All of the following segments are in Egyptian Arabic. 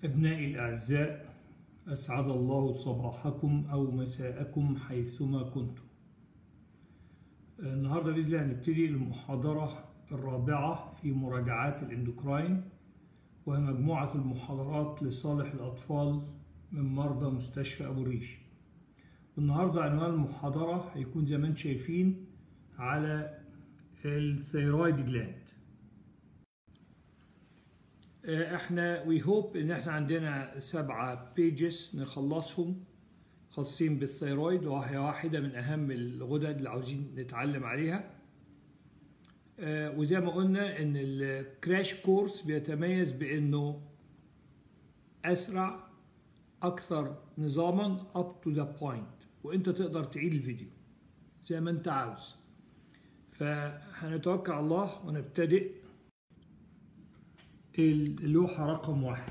أبنائي الأعزاء أسعد الله صباحكم أو مساءكم حيثما كنتم النهاردة بإذن الله هنبتدي المحاضرة الرابعة في مراجعات الاندوكراين وهي مجموعة المحاضرات لصالح الأطفال من مرضى مستشفى أبو الريش النهاردة عنوان المحاضرة هيكون زي ما انتم شايفين على الثيرويد جلاند احنا وي هوب ان احنا عندنا سبعة بيجز نخلصهم خاصين بالثيرويد وهي واحدة من اهم الغدد اللي عاوزين نتعلم عليها وزي ما قلنا ان الكراش كورس بيتميز بانه اسرع اكثر نظاما up to the point وانت تقدر تعيد الفيديو زي ما انت عاوز فهنتوكل على الله ونبتدئ اللوحة رقم واحد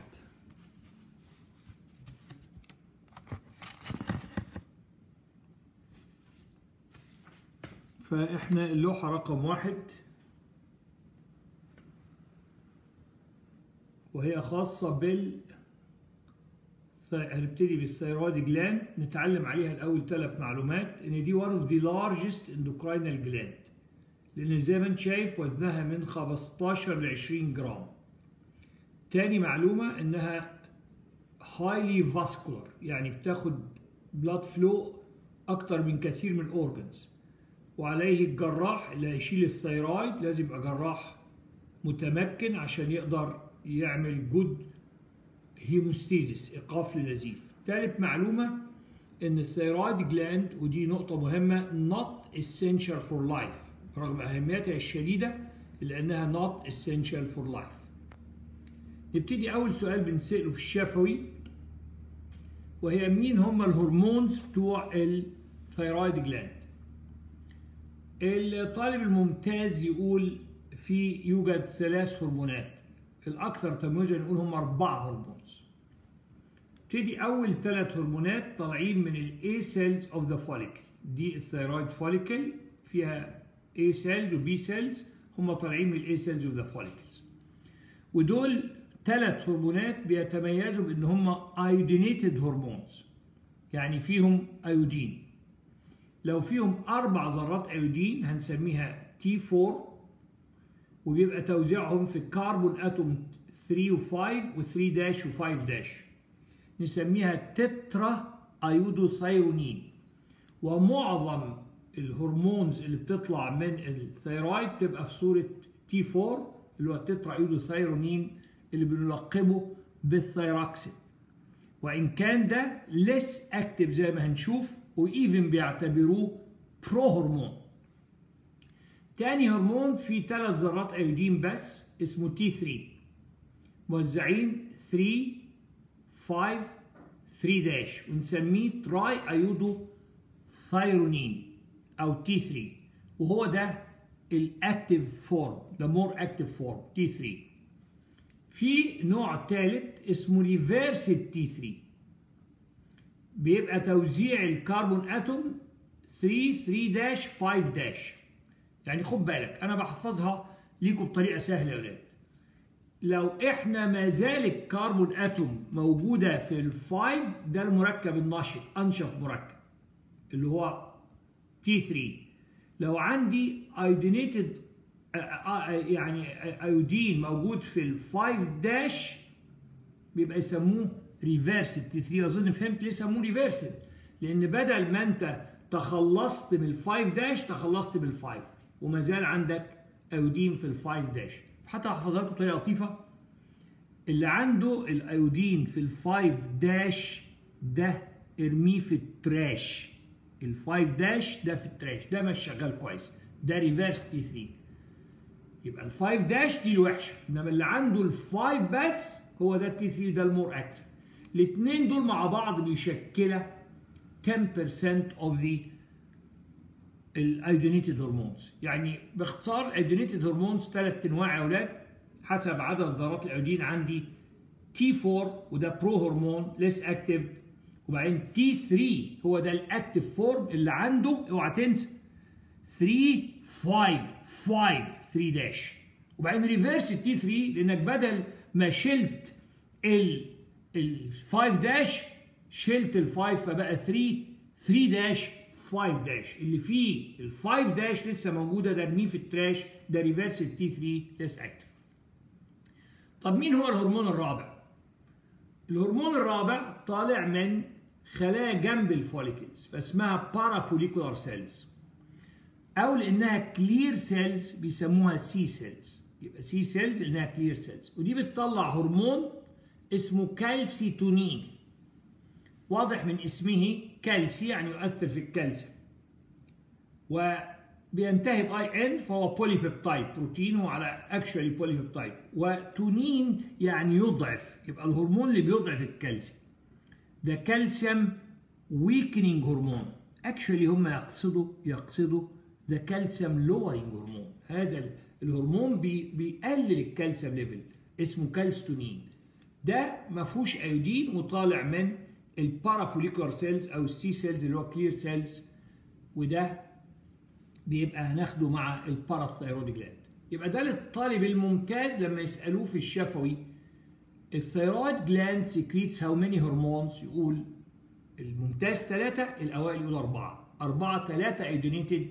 فاحنا اللوحة رقم واحد وهي خاصة بال هنبتدي بالثيرويد جلاند نتعلم عليها الأول ثلاث معلومات إن دي one of the largest endocrinal gland لأن زي ما أنت شايف وزنها من 15 ل 20 جرام تاني معلومة إنها highly vascular يعني بتاخد blood flow أكتر من كثير من الأورجنز وعليه الجراح اللي هيشيل الثيرويد لازم يبقى جراح متمكن عشان يقدر يعمل جود هيموستيزيس ايقاف للنزيف ثالث معلومه ان الثيرويد جلاند ودي نقطه مهمه not essential for life رغم اهميتها الشديده الا انها not essential for life نبتدي اول سؤال بنساله في الشفوي وهي مين هم الهرمونز بتوع الثيرويد جلاند الطالب الممتاز يقول في يوجد ثلاث هرمونات الأكثر تمويجا نقول هم أربعة هرمونز. تبتدي أول ثلاث هرمونات طالعين من ال A cells of the follicle دي الثيرويد فوليكل فيها A cells و B cells هم طالعين من ال A cells of the follicles. ودول ثلاث هرمونات بيتميزوا بأن هم iodinated هرمونز يعني فيهم أيودين. لو فيهم أربع ذرات أيودين هنسميها T4 وبيبقى توزيعهم في الكربون اتوم 3 و5 و3 داش و5 داش نسميها تترا ايودوثايرونين ومعظم الهرمونز اللي بتطلع من الثيرويد بتبقى في صوره تي 4 اللي هو التترا ايودوثايرونين اللي بنلقبه بالثيراكسين وان كان ده ليس اكتف زي ما هنشوف وايفن بيعتبروه برو هرمون تاني هرمون فيه ثلاث ذرات ايودين بس اسمه تي 3 موزعين 3 5 3 داش ونسميه تراي ايودو ثايرونين او تي 3 وهو ده الاكتيف فورم ذا مور اكتيف فورم تي 3 في نوع ثالث اسمه ريفيرسد تي 3 بيبقى توزيع الكربون اتوم 3 3 داش 5 داش يعني خد بالك انا بحفظها ليكم بطريقه سهله يا ولاد لو احنا ما زال الكربون اتوم موجوده في الفايف ده المركب النشط انشط مركب اللي هو تي 3 لو عندي ايودينيتد يعني ايودين موجود في الفايف داش بيبقى يسموه ريفيرسد تي 3 اظن فهمت ليه سموه ريفيرسد لان بدل ما انت تخلصت من الفايف داش تخلصت بالفايف وما زال عندك ايودين في الفايف داش حتى احفظها لكم بطريقه لطيفه اللي عنده الايودين في الفايف داش ده ارميه في التراش الفايف داش ده في التراش ده مش شغال كويس ده ريفيرس تي 3 يبقى الفايف داش دي الوحشه انما اللي عنده الفايف بس هو ده التي 3 ده المور اكتف الاثنين دول مع بعض بيشكلوا 10% of the الايودينيتد هرمونز يعني باختصار الايودينيتد هرمونز ثلاث انواع يا اولاد حسب عدد ذرات الايودين عندي تي 4 وده برو هرمون ليس اكتف وبعدين تي 3 هو ده الاكتف فورم اللي عنده اوعى تنسى 3 5 5 3 داش وبعدين ريفيرس التي 3 لانك بدل ما شلت ال ال 5 داش شلت ال 5 فبقى 3 3 داش 5 داش اللي فيه ال 5 داش لسه موجوده ده ارميه في التراش ده ريفرس التي 3 لسه اكتف طب مين هو الهرمون الرابع الهرمون الرابع طالع من خلايا جنب الفوليكلز فاسمها بارافوليكولار سيلز او لانها كلير سيلز بيسموها سي سيلز يبقى سي سيلز لانها كلير سيلز ودي بتطلع هرمون اسمه كالسيتونين واضح من اسمه كالسي يعني يؤثر في الكالسيوم وبينتهي باي ان فهو بولي بيبتايد بروتين هو على اكشوالي بولي بيبتايد وتونين يعني يضعف يبقى الهرمون اللي بيضعف الكالسيوم ده كالسيوم ويكنينج هرمون اكشوالي هم يقصدوا يقصدوا ده كالسيوم لورينج هرمون هذا الهرمون بي بيقلل الكالسيوم ليفل اسمه كالستونين ده ما فيهوش ايودين وطالع من البارافوليكولار سيلز او السي سيلز اللي هو كلير سيلز وده بيبقى هناخده مع الباراثايرويد جلاند يبقى ده للطالب الممتاز لما يسالوه في الشفوي الثيرويد جلاند سكريتس هاو ماني هرمونز يقول الممتاز ثلاثة الأوائل يقول أربعة أربعة ثلاثة ايودينيتد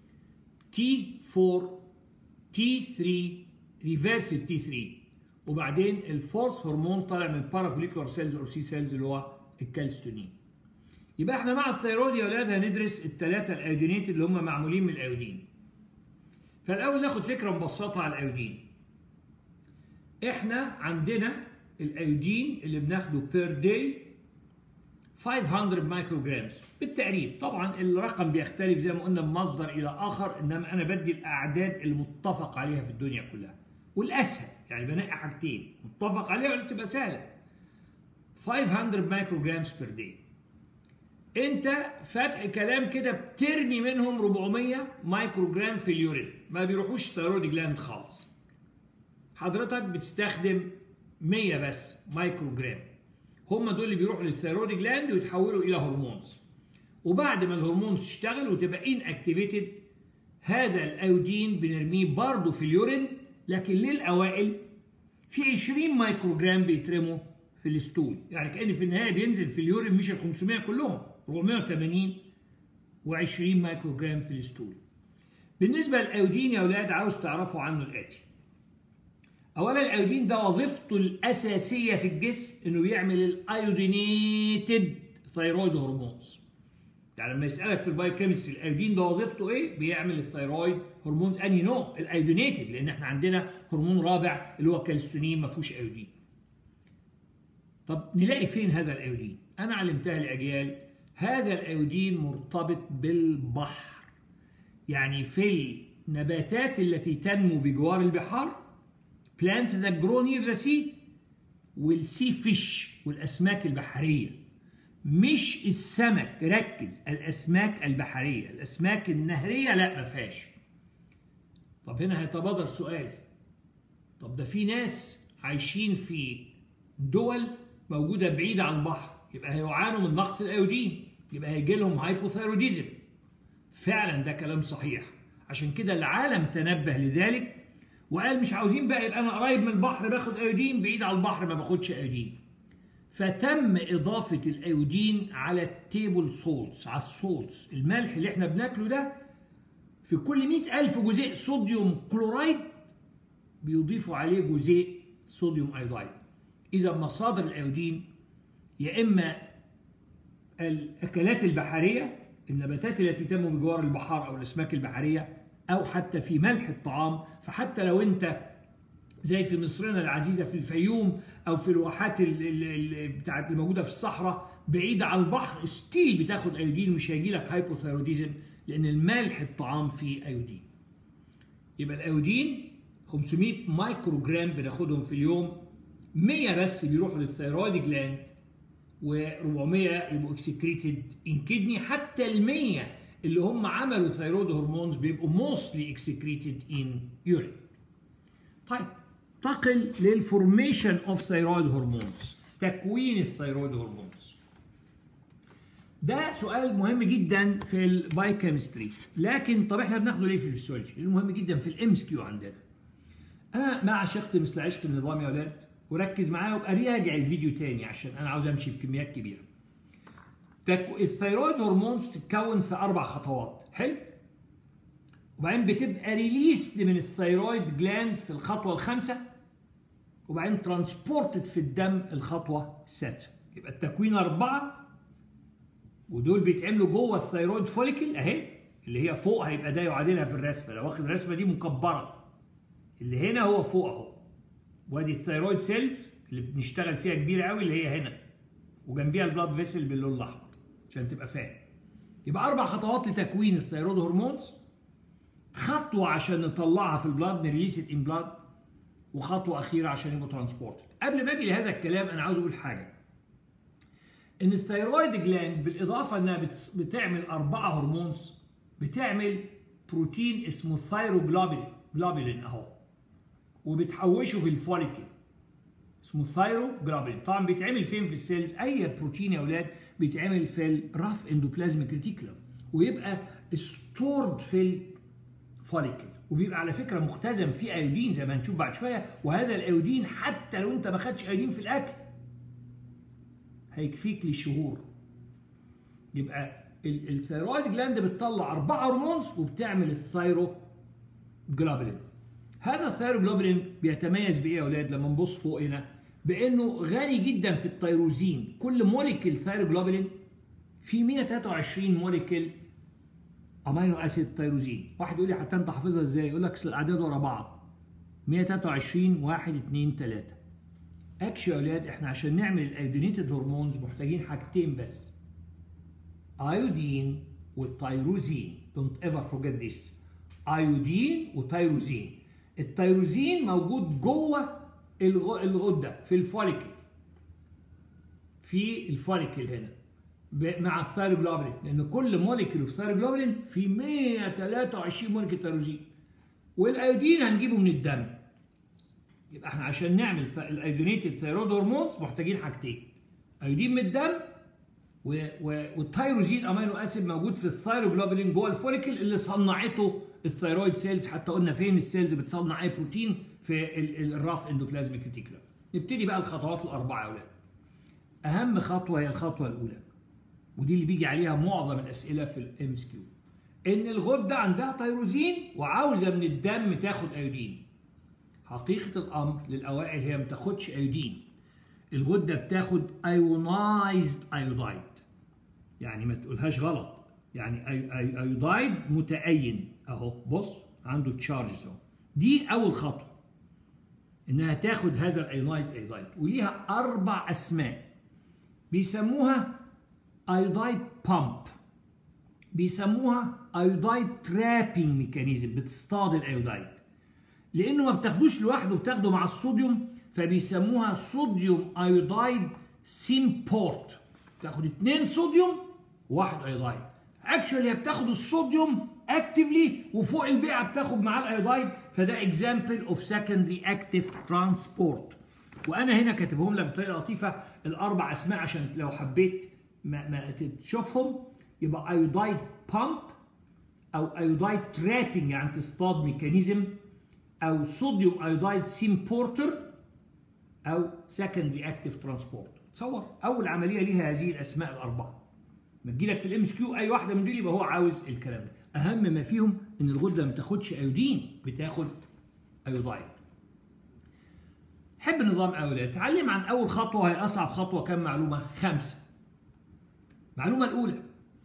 تي 4 تي 3 ريفرس تي 3 وبعدين الفورث هرمون طالع من بارافوليكولار سيلز او سي سيلز اللي هو الكالستونين يبقى احنا مع الثيرويد يا اولاد هندرس الثلاثه الايودينيتد اللي هم معمولين من الايودين فالاول ناخد فكره مبسطه على الايودين احنا عندنا الايودين اللي بناخده بير داي 500 مايكرو جرامز بالتقريب طبعا الرقم بيختلف زي ما قلنا من مصدر الى اخر انما انا بدي الاعداد المتفق عليها في الدنيا كلها والاسهل يعني بنقي حاجتين متفق عليها ولسه تبقى سهله 500 مايكرو جرامز بير داي انت فتح كلام كده بترمي منهم 400 مايكرو جرام في اليورين ما بيروحوش ثيرويد جلاند خالص حضرتك بتستخدم 100 بس مايكرو جرام هم دول اللي بيروحوا للثيرويد جلاند ويتحولوا الى هرمونز وبعد ما الهرمونز تشتغل وتبقى ان اكتيفيتد هذا الايودين بنرميه برضه في اليورين لكن للاوائل في 20 مايكرو جرام بيترموا في الستول يعني كان في النهايه بينزل في اليورين مش ال 500 كلهم 480 و20 مايكرو جرام في الستول بالنسبه للايودين يا اولاد عاوز تعرفوا عنه الاتي اولا الايودين ده وظيفته الاساسيه في الجسم انه يعمل الايودينيتد ثيرويد هرمونز يعني لما يسالك في البايوكيمستري الايودين ده وظيفته ايه بيعمل الثيرويد هرمونز انهي نوع الايودينيتد لان احنا عندنا هرمون رابع اللي هو كالستونين ما فيهوش ايودين طب نلاقي فين هذا الايودين انا علمتها لاجيال هذا الايودين مرتبط بالبحر يعني في النباتات التي تنمو بجوار البحار plants that grow near the sea والسي فيش والاسماك البحريه مش السمك ركز الاسماك البحريه الاسماك النهريه لا ما فيهاش طب هنا هيتبادر سؤال طب ده في ناس عايشين في دول موجوده بعيده عن البحر يبقى هيعانوا من نقص الايودين يبقى هيجي لهم هايبوثايروديزم فعلا ده كلام صحيح عشان كده العالم تنبه لذلك وقال مش عاوزين بقى يبقى انا قريب من البحر باخد ايودين بعيد على البحر ما باخدش ايودين فتم اضافه الايودين على التيبل سولتس على السولتس الملح اللي احنا بناكله ده في كل مئة ألف جزيء صوديوم كلورايد بيضيفوا عليه جزيء صوديوم ايودايد اذا مصادر الايودين يا اما الاكلات البحريه النباتات التي تنمو بجوار البحار او الاسماك البحريه او حتى في ملح الطعام فحتى لو انت زي في مصرنا العزيزه في الفيوم او في الواحات بتاعت الموجوده في الصحراء بعيده عن البحر ستيل بتاخد ايودين مش هيجي لك هايبوثايروديزم لان الملح الطعام فيه ايودين يبقى الايودين 500 مايكرو جرام بناخدهم في اليوم 100 بس بيروحوا للثيرويد جلاند و400 يبقوا اكسكريتد ان كدني حتى ال 100 اللي هم عملوا ثيرويد هرمونز بيبقوا موستلي اكسكريتد ان يورين. طيب انتقل للفورميشن اوف ثيرويد هرمونز تكوين الثيرويد هرمونز. ده سؤال مهم جدا في البايوكيمستري لكن طب احنا بناخده ليه في الفسيولوجي؟ لانه مهم جدا في الام اس كيو عندنا. انا ما عشقت مثل عشق النظام يا اولاد وركز معايا وابقى راجع الفيديو تاني عشان انا عاوز امشي بكميات كبيره الثيرويد هرمونز بتتكون في اربع خطوات حلو وبعدين بتبقى ريليست من الثيرويد جلاند في الخطوه الخامسه وبعدين ترانسبورتد في الدم الخطوه السادسه يبقى التكوين اربعه ودول بيتعملوا جوه الثيرويد فوليكل اهي اللي هي فوق هيبقى ده يعادلها في الرسمه لو واخد الرسمه دي مكبره اللي هنا هو فوق اهو وادي الثيرويد سيلز اللي بنشتغل فيها كبيره قوي اللي هي هنا وجنبيها البلاد فيسل باللون الاحمر عشان تبقى فاهم يبقى اربع خطوات لتكوين الثيرويد هرمونز خطوه عشان نطلعها في البلاد نريليس ان بلاد وخطوه اخيره عشان يبقوا ترانسبورتد قبل ما اجي لهذا الكلام انا عاوز اقول حاجه ان الثيرويد جلاند بالاضافه انها بتعمل اربعه هرمونز بتعمل بروتين اسمه ثايروجلوبولين جلوبولين اهو وبتحوشه في الفوليكل اسمه ثايروجلوبولين طبعا بيتعمل فين في السيلز اي بروتين يا اولاد بيتعمل في الراف اندوبلازميك ريتيكولم ويبقى ستورد في الفوليكل وبيبقى على فكره مختزن فيه ايودين زي ما هنشوف بعد شويه وهذا الايودين حتى لو انت ما خدتش ايودين في الاكل هيكفيك لشهور يبقى الثيرويد جلاند بتطلع اربع هرمونز وبتعمل الثايرو جلوبولين هذا الثايرو جلوبولين بيتميز بايه يا اولاد لما نبص فوق هنا بانه غني جدا في التيروزين كل موليكيول ثايرو جلوبولين في 123 موليكيول امينو اسيد تيروزين واحد يقول لي حتى انت حافظها ازاي يقول لك الاعداد ورا بعض 123 1 2 3 اكشن يا اولاد احنا عشان نعمل الايودينيتد هرمونز محتاجين حاجتين بس ايودين والتيروزين دونت ايفر فورجيت ذس ايودين وتيروزين التيروزين موجود جوه الغده في الفوليكل في الفوليكل هنا مع الثايروجلوبولين لان كل موليكيول في الثايروجلوبولين في 123 موليكيول تيروزين والايودين هنجيبه من الدم يبقى احنا عشان نعمل الايودينيتد ثيرويد هرمونز محتاجين حاجتين ايودين من الدم والتيروزين امينو اسيد موجود في الثايروجلوبولين جوه الفوليكل اللي صنعته الثيرويد سيلز حتى قلنا فين السيلز بتصنع اي بروتين في الراف اندوبلازميك ريتيكولم نبتدي بقى الخطوات الاربعه يا اولاد اهم خطوه هي الخطوه الاولى ودي اللي بيجي عليها معظم الاسئله في الام اس كيو ان الغده عندها تيروزين وعاوزه من الدم تاخد ايودين حقيقه الامر للاوائل هي ما تاخدش ايودين الغده بتاخد ايونايزد ايودايد يعني ما تقولهاش غلط يعني ايودايد متأين اهو بص عنده تشارجز اهو دي اول خطوه انها تاخد هذا الايونايز ايودايد وليها اربع اسماء بيسموها ايودايد بامب بيسموها ايودايد ترابينج ميكانيزم بتصطاد الايودايد لانه ما بتاخدوش لوحده بتاخده مع الصوديوم فبيسموها صوديوم ايودايد سيمبورت تاخد اتنين صوديوم وواحد ايودايد اكشولي هي بتاخد الصوديوم اكتفلي وفوق البيئه بتاخد معاه الايودايد فده اكزامبل اوف سكندري اكتف ترانسبورت وانا هنا كاتبهم لك بطريقه لطيفه الاربع اسماء عشان لو حبيت ما, ما تشوفهم يبقى ايودايد بامب او ايودايد ترابينج يعني تصطاد ميكانيزم او صوديوم ايودايد سيمبورتر او سكندري اكتف ترانسبورت تصور اول عمليه ليها هذه الاسماء الاربعه ما تجيلك في الام اس كيو اي واحده من دول يبقى هو عاوز الكلام ده اهم ما فيهم ان الغده ما بتاخدش ايودين بتاخد ايودايد حب النظام اولاد تعلم عن اول خطوه هي اصعب خطوه كم معلومه خمسه المعلومه الاولى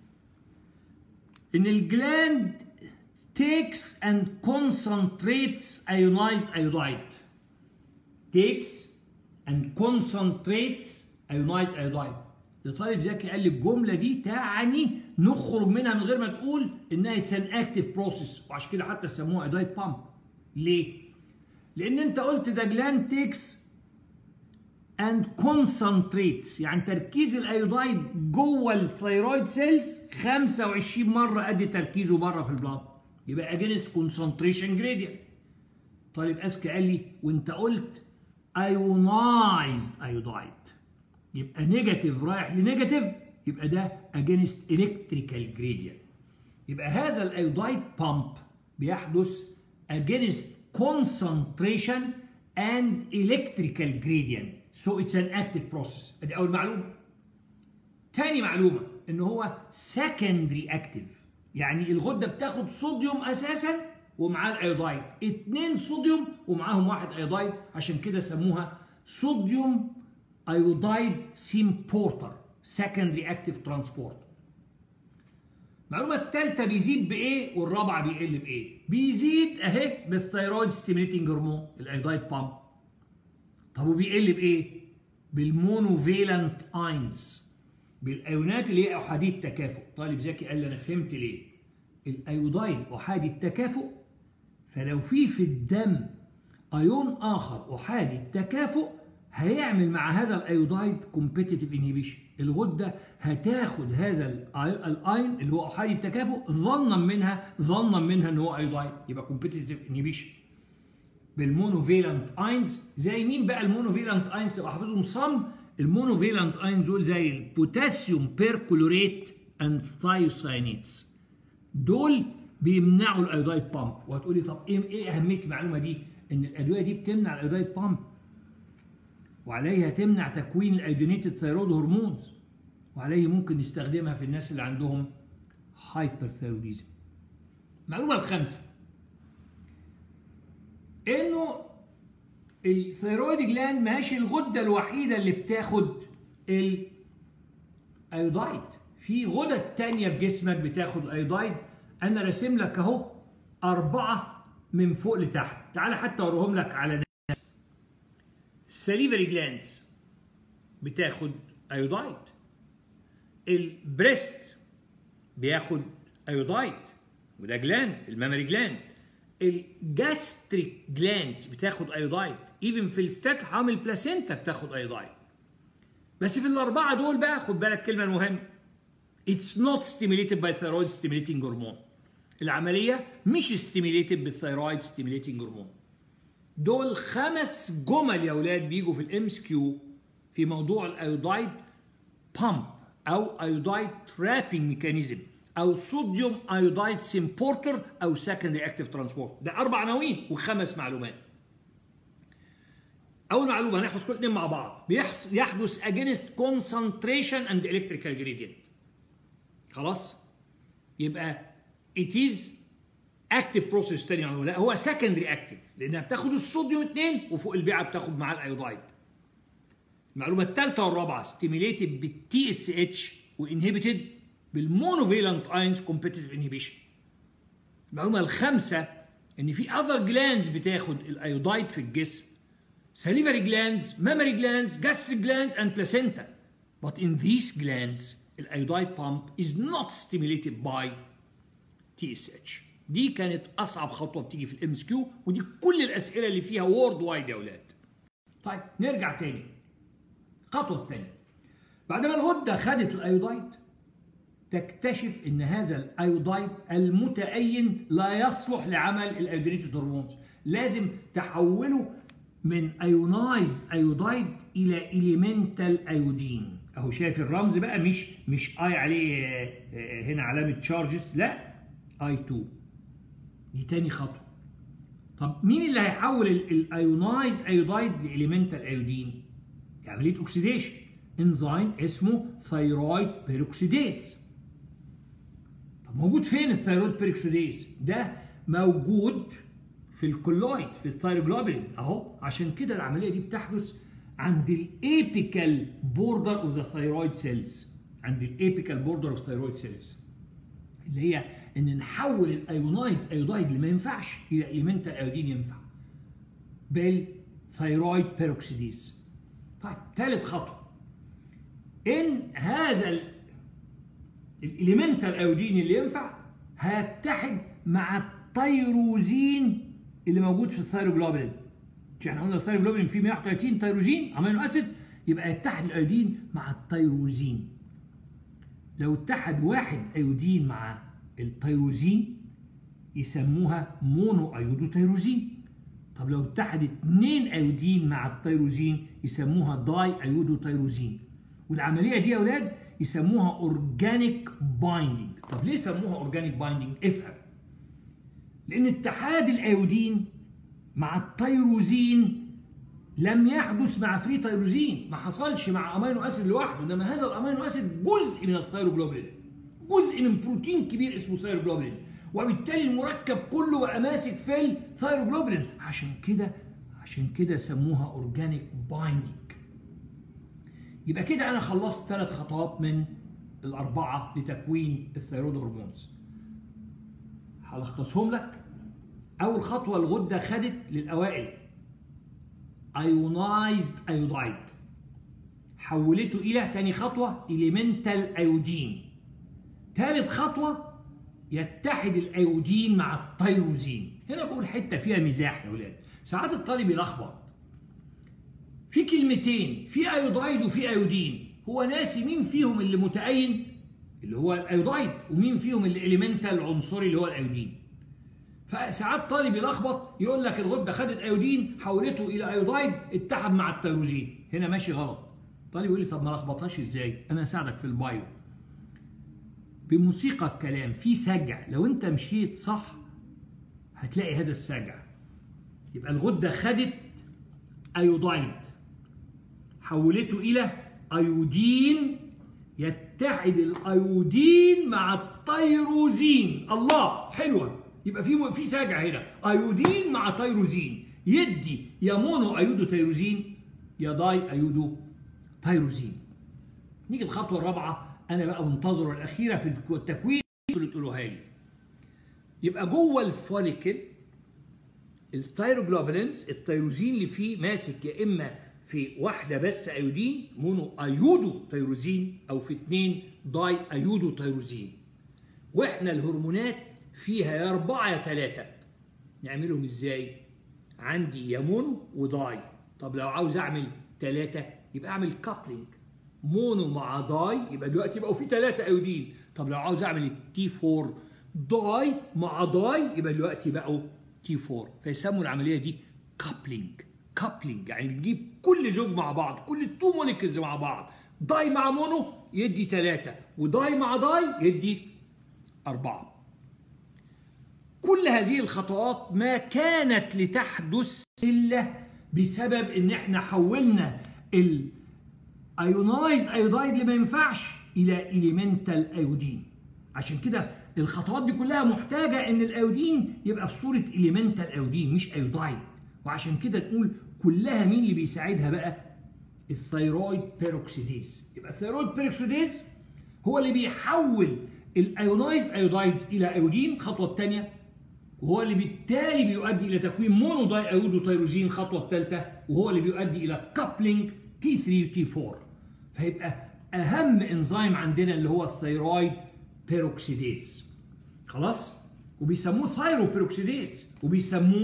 ان الجلاند takes and concentrates ionized iodide takes and concentrates ionized iodide لطالب ذكي قال لي الجمله دي تعني نخرج منها من غير ما تقول انها اتس ان اكتف بروسيس وعشان كده حتى سموها ايودايد بامب ليه؟ لان انت قلت ده جلاند تيكس اند كونسنتريتس يعني تركيز الايودايد جوه الثيرويد سيلز 25 مره قد تركيزه بره في البلاد يبقى اجينست كونسنتريشن جريدينت طالب اذكى قال لي وانت قلت ايونايزد ايودايد يبقى نيجاتيف رايح لنيجاتيف يبقى ده اجينست الكتريكال جريدينت يبقى هذا الايودايد بامب بيحدث اجينست concentration and electrical gradient so it's an active process ادي اول معلومه تاني معلومه ان هو secondary active يعني الغده بتاخد صوديوم اساسا ومعاه الايودايد اتنين صوديوم ومعاهم واحد ايودايد عشان كده سموها صوديوم ايودايد سيمبورتر secondary active transport المعلومه الثالثه بيزيد بايه والرابعه بيقل بايه بيزيد اهي بالثيرويد ستيميليتنج هرمون الايودايد بامب طب وبيقل بايه بالمونوفيلنت اينز بالايونات اللي هي احادي التكافؤ طالب ذكي قال لي انا فهمت ليه الايودايد احادي التكافؤ فلو في في الدم ايون اخر احادي التكافؤ هيعمل مع هذا الايودايد كومبيتيتيف انهيبيشن الغده هتاخد هذا الاين اللي هو احادي التكافؤ ظنا منها ظنا منها ان هو ايودايد يبقى كومبيتيتيف انهيبيشن بالمونوفيلنت اينز زي مين بقى المونوفيلنت اينز تبقى حافظهم صم المونوفيلنت اينز دول زي البوتاسيوم بيركلوريت اند ثايوساينيتس دول بيمنعوا الايودايد بامب وهتقولي طب ايه ايه اهميه المعلومه دي ان الادويه دي بتمنع الايودايد بامب وعليها تمنع تكوين الايودينيتد ثيرويد هرمونز وعليه ممكن نستخدمها في الناس اللي عندهم هايبرثيروديزم المعلومه الخامسه انه الثيرويد جلاند ماشي الغده الوحيده اللي بتاخد الايودايد في غدد تانية في جسمك بتاخد ايودايد انا راسم لك اهو اربعه من فوق لتحت تعال حتى اوريهم لك على ده السليفري جلاندز بتاخد ايودايد البريست بياخد ايودايد وده جلاند المامري جلاند الجاستريك جلاندز بتاخد ايودايد ايفن في الستات حامل بلاسينتا بتاخد ايودايد بس في الاربعه دول بقى خد بالك كلمه مهمه It's not stimulated by thyroid stimulating hormone. العملية مش stimulated بالثيرويد stimulating hormone. دول خمس جمل يا ولاد بيجوا في الام اس كيو في موضوع الايودايد بامب او ايودايد ترابينج ميكانيزم او صوديوم ايودايد سيمبورتر او سكندري اكتيف ترانسبورت ده اربع عناوين وخمس معلومات اول معلومه هنحفظ كل اثنين مع بعض بيحصل يحدث اجينست كونسنتريشن اند الكتريكال جريدينت خلاص يبقى it is active process تاني معلومه لا هو secondary active لانها بتاخد الصوديوم اثنين وفوق البيعه بتاخد معاه الايودايد المعلومه الثالثه والرابعه stimulated بالتي اس اتش وانهبيتد بالمونوفيلنت اينز كومبيتيتيف انهبيشن المعلومه الخامسه ان في اذر جلاندز بتاخد الايودايد في الجسم salivary glands, mammary glands, gastric glands and placenta. But in these glands, الايودايد pump is not stimulated by TSH. دي كانت اصعب خطوه بتيجي في الام اس كيو ودي كل الاسئله اللي فيها وورد وايد يا اولاد. طيب نرجع تاني. الخطوه الثانيه. بعد ما الغده خدت الايودايد تكتشف ان هذا الايودايد المتأين لا يصلح لعمل الايودينيتد هرمونز لازم تحوله من ايونايزد ايودايد الى اليمنتال ايودين اهو شايف الرمز بقى مش مش اي عليه هنا علامه تشارجز لا اي 2 دي تاني خطوه طب مين اللي هيحول الايونايزد ايودايد لاليمنتال ايودين عمليه اوكسيديشن انزيم اسمه ثيرويد بيروكسيديز طب موجود فين الثيرويد بيروكسيديز ده موجود في الكولويد في الثايروجلوبولين اهو عشان كده العمليه دي بتحدث عند الايبيكال بوردر اوف ذا ثايرويد سيلز عند الايبيكال بوردر اوف ثايرويد سيلز اللي هي ان نحول الايونايزد ايودايد اللي ما ينفعش الى اليمنتال ايودين ينفع بالثايرويد بيروكسيديز طيب ثالث خطوه ان هذا الاليمنتال ايودين اللي ينفع هيتحد مع التيروزين اللي موجود في الثايروجلوبولين مش احنا قلنا الثايروجلوبولين فيه 130 تيروزين امينو اسيد يبقى يتحد الايودين مع التيروزين لو اتحد واحد ايودين مع التيروزين يسموها مونو ايودوتيروزين طب لو اتحد اثنين ايودين مع التيروزين يسموها داي ايودوتيروزين والعمليه دي يا اولاد يسموها اورجانيك بايندينج طب ليه سموها اورجانيك بايندينج افهم لان اتحاد الايودين مع التيروزين لم يحدث مع فري تيروزين ما حصلش مع امينو اسيد لوحده انما هذا الامينو اسيد جزء من الثيروجلوبولين جزء من بروتين كبير اسمه ثيروجلوبولين وبالتالي المركب كله بقى ماسك في الثيروجلوبولين عشان كده عشان كده سموها اورجانيك بايندينج يبقى كده انا خلصت ثلاث خطوات من الاربعه لتكوين الثيرويد هرمونز هلخصهم لك اول خطوه الغده خدت للاوائل ايونايزد ايودايد حولته الى تاني خطوه اليمنتال ايودين ثالث خطوه يتحد الايودين مع التيروزين هنا بقول حته فيها مزاح يا ولاد ساعات الطالب يلخبط في كلمتين في ايودايد وفي ايودين هو ناسي مين فيهم اللي متأين اللي هو الايودايد ومين فيهم اللي اليمنتال عنصري اللي هو الايودين فساعات طالب يلخبط يقول لك الغده خدت ايودين حولته الى ايودايد اتحد مع التيروزين هنا ماشي غلط طالب يقول لي طب ما لخبطهاش ازاي انا اساعدك في البايو بموسيقى الكلام في سجع لو انت مشيت صح هتلاقي هذا السجع يبقى الغده خدت ايودايد حولته الى ايودين يتحد الايودين مع التيروزين الله حلوه يبقى في في ساجع هنا ايودين مع تيروزين يدي يا مونو ايودو تيروزين يا داي ايودو تيروزين نيجي الخطوه الرابعه انا بقى منتظره الاخيره في التكوين اللي تقولوها لي يبقى جوه الفوليكل الثيروجلوبولينز التيروزين اللي فيه ماسك يا اما في واحده بس ايودين مونو ايودو تيروزين او في اثنين داي ايودو تيروزين واحنا الهرمونات فيها يا اربعه يا ثلاثه نعملهم ازاي عندي يا مونو وداي طب لو عاوز اعمل ثلاثه يبقى اعمل كابلينج مونو مع داي يبقى دلوقتي بقوا في ثلاثه ايودين طب لو عاوز اعمل التي 4 داي مع داي يبقى دلوقتي بقوا تي 4 فيسموا العمليه دي كابلينج كابلينج يعني بتجيب كل زوج مع بعض كل التو موليكيولز مع بعض داي مع مونو يدي ثلاثة وداي مع داي يدي أربعة كل هذه الخطوات ما كانت لتحدث إلا بسبب إن إحنا حولنا الايونايزد ايودايد اللي ما ينفعش إلى إليمنتال أيودين عشان كده الخطوات دي كلها محتاجة إن الأيودين يبقى في صورة إليمنتال أيودين مش أيودايد وعشان كده نقول كلها مين اللي بيساعدها بقى الثيرويد بيروكسيديز يبقى الثيرويد بيروكسيديز هو اللي بيحول الايونايزد ايودايد الى ايودين الخطوه الثانيه وهو اللي بالتالي بيؤدي الى تكوين مونو داي ايودو تيروزين الخطوه الثالثه وهو اللي بيؤدي الى كابلينج تي 3 وتي 4 فيبقى اهم انزيم عندنا اللي هو الثيرويد بيروكسيديز خلاص وبيسموه ثايرو بيروكسيديز وبيسموه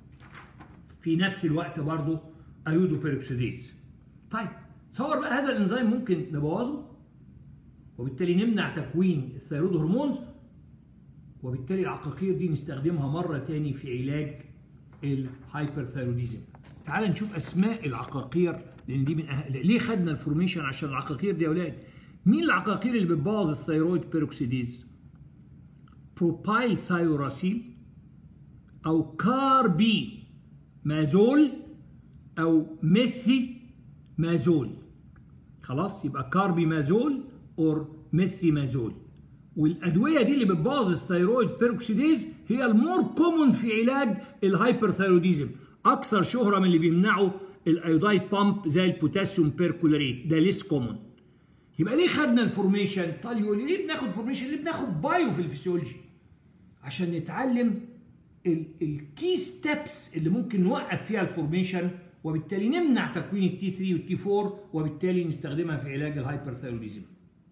في نفس الوقت برضه ايودو بيروكسيديز طيب تصور بقى هذا الانزيم ممكن نبوظه وبالتالي نمنع تكوين الثيرويد هرمونز وبالتالي العقاقير دي نستخدمها مرة تاني في علاج الهايبرثيروديزم تعال نشوف اسماء العقاقير لان دي من أه... ليه خدنا الفورميشن عشان العقاقير دي يا اولاد مين العقاقير اللي بتبوظ الثيرويد بيروكسيديز بروبايل سايوراسيل او كاربي مازول او ميثي مازول خلاص يبقى كاربي مازول اور ميثي مازول والادويه دي اللي بتبوظ الثيرويد بيروكسيديز هي المور كومون في علاج الهايبرثيروديزم اكثر شهره من اللي بيمنعوا الايودايد بامب زي البوتاسيوم بيركولاريت ده ليس كومون يبقى ليه خدنا الفورميشن طالب يقول لي ليه بناخد فورميشن ليه بناخد بايو في الفسيولوجي عشان نتعلم الكي ستيبس اللي ممكن نوقف فيها الفورميشن وبالتالي نمنع تكوين التي 3 والتي 4 وبالتالي نستخدمها في علاج الهايبرثيروديزم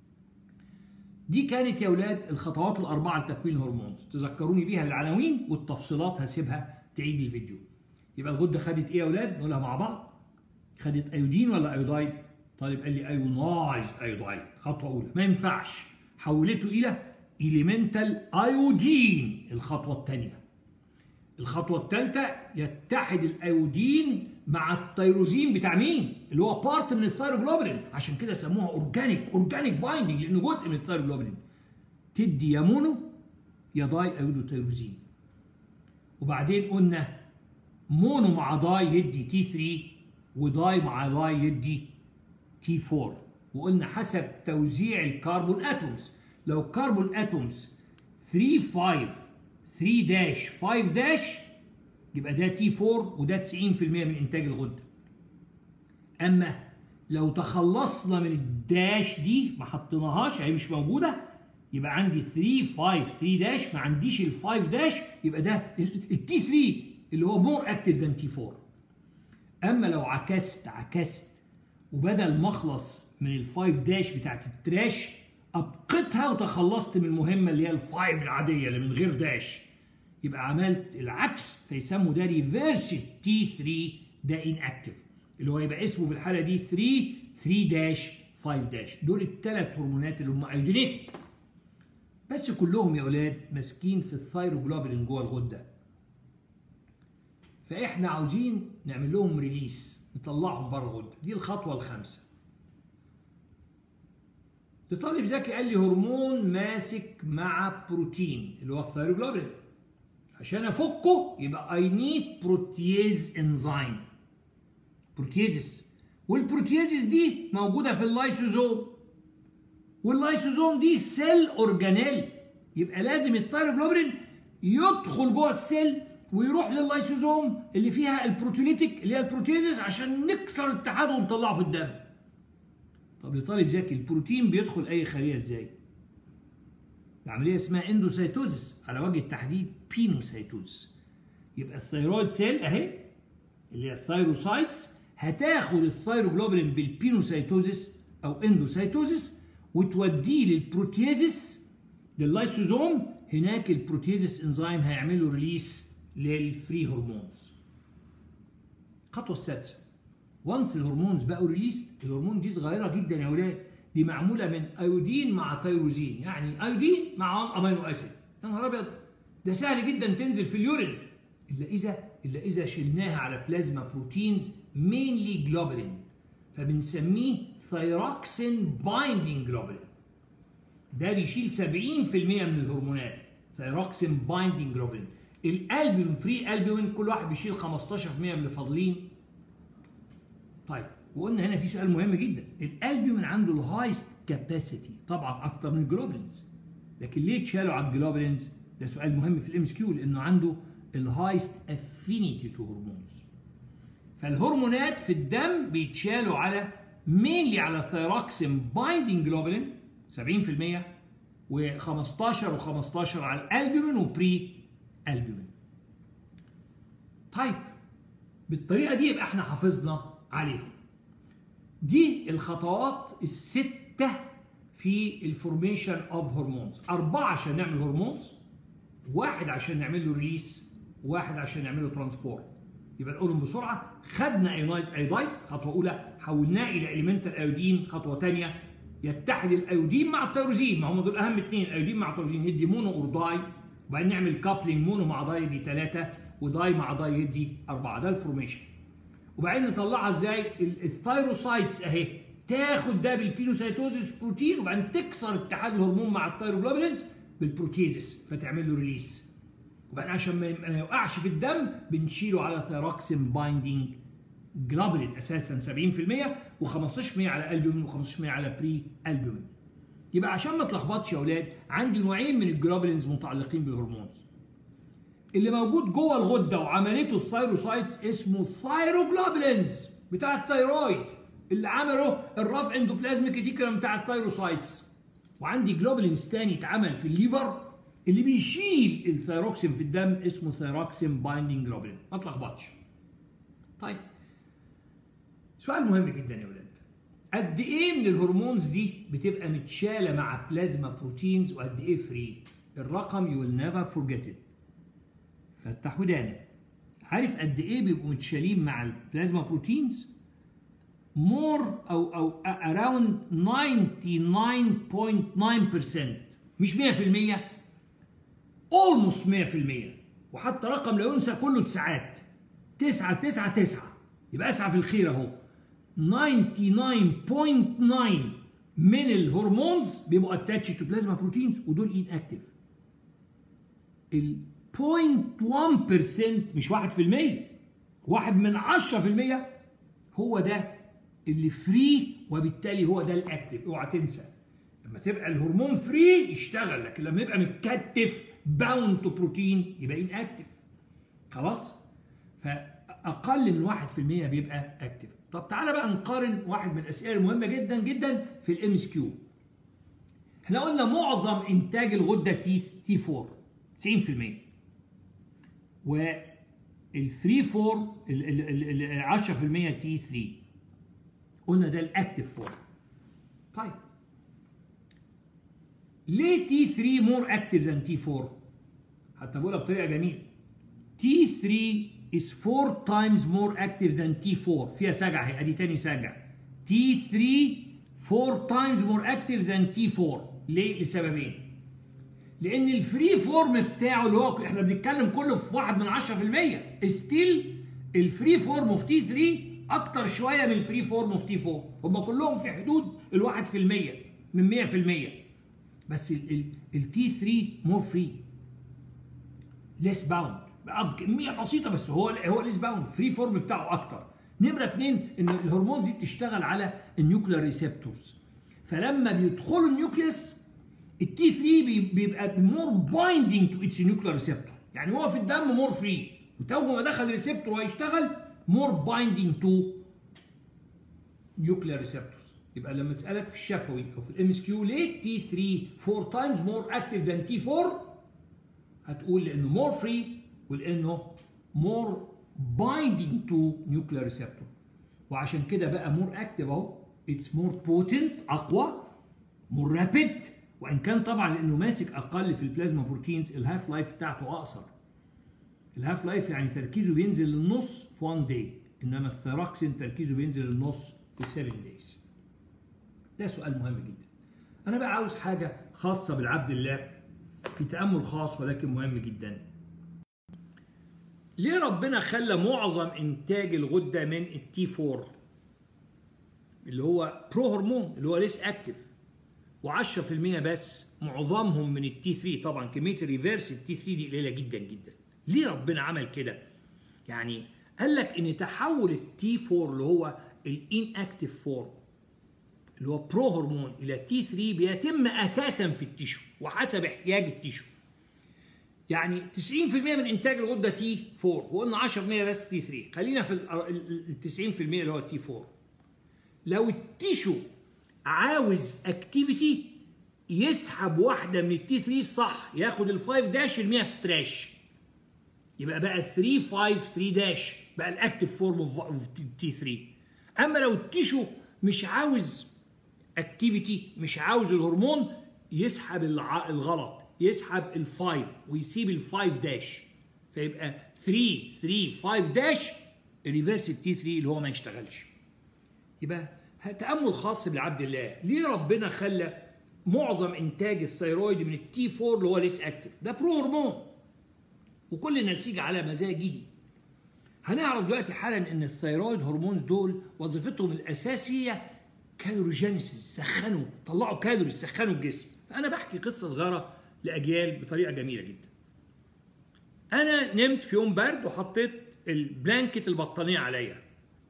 دي كانت يا اولاد الخطوات الاربعه لتكوين الهرمون تذكروني بيها بالعناوين والتفصيلات هسيبها تعيد الفيديو يبقى الغده خدت ايه يا اولاد نقولها مع بعض خدت ايودين ولا ايودايد طالب قال لي ايونايزد ايودايد خطوه اولى ما ينفعش حولته الى اليمنتال ايودين الخطوه الثانيه الخطوه الثالثه يتحد الايودين مع التيروزين بتاع مين اللي هو بارت من الثيروجلوبولين عشان كده سموها اورجانيك اورجانيك بايندينج لانه جزء من الثيروجلوبولين تدي يا مونو يا داي ايودو تيروزين وبعدين قلنا مونو مع داي يدي تي 3 وداي مع داي يدي تي 4 وقلنا حسب توزيع الكربون اتومز لو كربون اتومز 3 5 3 داش 5 داش يبقى ده تي 4 وده 90% من انتاج الغده اما لو تخلصنا من الداش دي ما حطيناهاش هي مش موجوده يبقى عندي 3 5 3 داش ما عنديش ال 5 داش يبقى ده التي 3 اللي هو مور اكتف ذان تي 4 اما لو عكست عكست وبدل ما اخلص من ال 5 داش بتاعت التراش ابقيتها وتخلصت من المهمه اللي هي ال 5 العاديه اللي من غير داش يبقى عملت العكس فيسموا ده ريفيرس تي 3 ده ان اكتف اللي هو يبقى اسمه في الحاله دي 3 3 داش 5 داش دول الثلاث هرمونات اللي هم ايودينيتد بس كلهم يا اولاد ماسكين في الثايروجلوبولين جوه الغده فاحنا عاوزين نعمل لهم ريليس نطلعهم بره الغده دي الخطوه الخامسه لطالب ذكي قال لي هرمون ماسك مع بروتين اللي هو الثايروجلوبولين عشان افكه يبقى اي نيد بروتيز انزيم بروتيزس والبروتيزس دي موجوده في اللايسوزوم واللايسوزوم دي سيل اورجانيل يبقى لازم الثايروجلوبولين يدخل جوه السيل ويروح لللايسوزوم اللي فيها البروتيوليتيك اللي هي البروتيزس عشان نكسر اتحاده ونطلعه في الدم طب لطالب ذكي البروتين بيدخل اي خليه ازاي العمليه اسمها اندوسيتوزس على وجه التحديد بينوسيتوزس يبقى الثيرويد سيل اهي اللي هي الثايروسايتس هتاخد الثايروجلوبولين بالبينوسيتوزس او اندوسيتوزس وتوديه للبروتيزس لللايسوزوم هناك البروتيزس انزيم هيعمل له ريليس للفري هرمونز الخطوه السادسه وانس الهرمونز بقوا ريليس الهرمون دي صغيره جدا يا اولاد دي معموله من ايودين مع تيروزين يعني ايودين مع امينو اسيد يا نهار ابيض ده سهل جدا تنزل في اليورين الا اذا الا اذا شلناها على بلازما بروتينز مينلي جلوبولين فبنسميه ثايروكسين بايندينج جلوبولين ده بيشيل 70% من الهرمونات ثايروكسين بايندينج جلوبولين الالبيوم بري البيوم كل واحد بيشيل 15% من اللي فاضلين طيب وقلنا هنا في سؤال مهم جدا الالبيوم عنده الهايست كاباسيتي طبعا اكتر من الجلوبولينز لكن ليه اتشالوا على الجلوبولينز ده سؤال مهم في الام اس كيو لانه عنده الهايست افينيتي تو هرمونز فالهرمونات في الدم بيتشالوا على مينلي على الثيروكسين بايندينج جلوبولين 70% و15 و15 على الالبومين وبري البومين طيب بالطريقه دي يبقى احنا حافظنا عليهم دي الخطوات الستة في الفورميشن اوف هرمونز أربعة عشان نعمل هرمونز واحد عشان نعمل له ريليس واحد عشان نعمل له ترانسبورت يبقى نقولهم بسرعة خدنا ايونايز ايودايد خطوة أولى حولناه إلى إليمنتال ايودين خطوة ثانية يتحد الايودين مع التيروزين ما هم دول أهم اثنين الايودين مع التيروزين يدي مونو اور داي وبعدين نعمل كابلينج مونو مع داي يدي ثلاثة وداي مع داي يدي أربعة ده الفورميشن وبعدين نطلعها ازاي الثايروسايتس اهي تاخد ده بالبينوسايتوزيس بروتين وبعدين تكسر اتحاد الهرمون مع الثايروجلوبولينز بالبروتيزس فتعمل له ريليس وبعدين عشان ما يوقعش في الدم بنشيله على ثيروكسين بايندينج جلوبولين اساسا 70% و15% على البومين و15% على بري البومين يبقى عشان ما تلخبطش يا اولاد عندي نوعين من الجلوبولينز متعلقين بالهرمونز اللي موجود جوه الغده وعملته الثايروسايتس اسمه ثايروجلوبولينز بتاع الثايرويد اللي عمله الرفع اندوبلازميك ريتيكولم بتاع الثايروسايتس وعندي جلوبولينز تاني اتعمل في الليفر اللي بيشيل الثايروكسين في الدم اسمه ثايروكسين بايندينج جلوبولين ما تلخبطش طيب سؤال مهم جدا يا ولاد قد ايه من الهرمونز دي بتبقى متشاله مع بلازما بروتينز وقد ايه فري الرقم يو ويل نيفر فورجيت ات فتح ودانك عارف قد ايه بيبقوا متشالين مع البلازما بروتينز مور او او اراوند 99.9% مش 100% اولموست 100% وحتى رقم لا ينسى كله تسعات 9 9 9 يبقى اسعى في الخير اهو 99.9 من الهرمونز بيبقوا اتاتش تو بلازما بروتينز ودول ان اكتف ال 0.1% مش 1% واحد من 10% هو ده اللي فري وبالتالي هو ده الاكتف اوعى تنسى لما تبقى الهرمون فري يشتغل لكن لما يبقى متكتف باوند تو بروتين يبقى ان اكتف خلاص فاقل من 1% بيبقى اكتف طب تعالى بقى نقارن واحد من الاسئله المهمه جدا جدا في الام اس كيو احنا قلنا معظم انتاج الغده تي تي 4 90% والفري 4 ال 10% تي 3 قلنا ده الاكتف فورم طيب ليه تي 3 مور اكتف ذان تي 4 حتى بقولها بطريقه جميله تي 3 is 4 times more active than T4 فيها سجع هي ادي تاني سجع T3 4 times more active than T4 ليه؟ لسببين لان الفري فورم بتاعه اللي هو احنا بنتكلم كله في 1 من 10% ستيل الفري فورم اوف تي 3 اكتر شويه من الفري فورم اوف تي 4 هم كلهم في حدود ال 1% من 100% بس التي 3 مور فري ليس باوند كميه بسيطه بس هو هو ليس باوند فري فورم بتاعه اكتر نمره اثنين ان الهرمون دي بتشتغل على النيوكلير ريسبتورز فلما بيدخلوا النيوكليس التي 3 بيبقى مور بايندينج تو اتس نيوكلير ريسبتور يعني هو في الدم مور فري وتو ما دخل الريسبتور وهيشتغل مور بايندينج تو نيوكلير ريسبتورز يبقى لما تسالك في الشفوي او في الام اس كيو ليه تي 3 4 تايمز مور اكتف ذان تي 4 هتقول لانه مور فري ولانه مور بايندينج تو نيوكلير ريسبتور وعشان كده بقى مور اكتف اهو اتس مور بوتنت اقوى مور رابيد وان كان طبعا لانه ماسك اقل في البلازما بروتينز الهاف لايف بتاعته اقصر الهاف لايف يعني تركيزه بينزل للنص في 1 داي انما الثيراكسين تركيزه بينزل للنص في 7 دايز ده سؤال مهم جدا انا بقى عاوز حاجه خاصه بالعبد الله في تامل خاص ولكن مهم جدا ليه ربنا خلى معظم انتاج الغده من التي 4 اللي هو برو هرمون اللي هو ليس اكتف و10% بس معظمهم من التي 3 طبعا كميه الريفيرس التي 3 دي قليله جدا جدا ليه ربنا عمل كده يعني قال لك ان تحول التي 4 اللي هو الان اكتف فورم اللي هو برو هرمون الى تي 3 بيتم اساسا في التيشو وحسب احتياج التيشو يعني 90% من انتاج الغده تي 4 وقلنا 10% بس تي 3 خلينا في ال 90% اللي هو التي 4 لو التيشو عاوز اكتيفيتي يسحب واحده من التي 3 صح ياخد ال 5 داش يرميها في التراش يبقى بقى 3 5 3 داش بقى الاكتف فورم اوف تي 3 اما لو التيشو مش عاوز اكتيفيتي مش عاوز الهرمون يسحب الغلط يسحب ال5 ويسيب ال5 داش فيبقى 3 3 5 داش ريفرس التي 3 اللي هو ما يشتغلش يبقى تامل خاص بالعبد الله ليه ربنا خلى معظم انتاج الثيرويد من التي 4 اللي هو ليس اكتف ده برو هرمون وكل نسيج على مزاجه هنعرف دلوقتي حالا ان الثيرويد هرمونز دول وظيفتهم الاساسيه كالوريجينيسيس سخنوا طلعوا كالوريز سخنوا الجسم فانا بحكي قصه صغيره لاجيال بطريقه جميله جدا انا نمت في يوم برد وحطيت البلانكت البطانيه عليا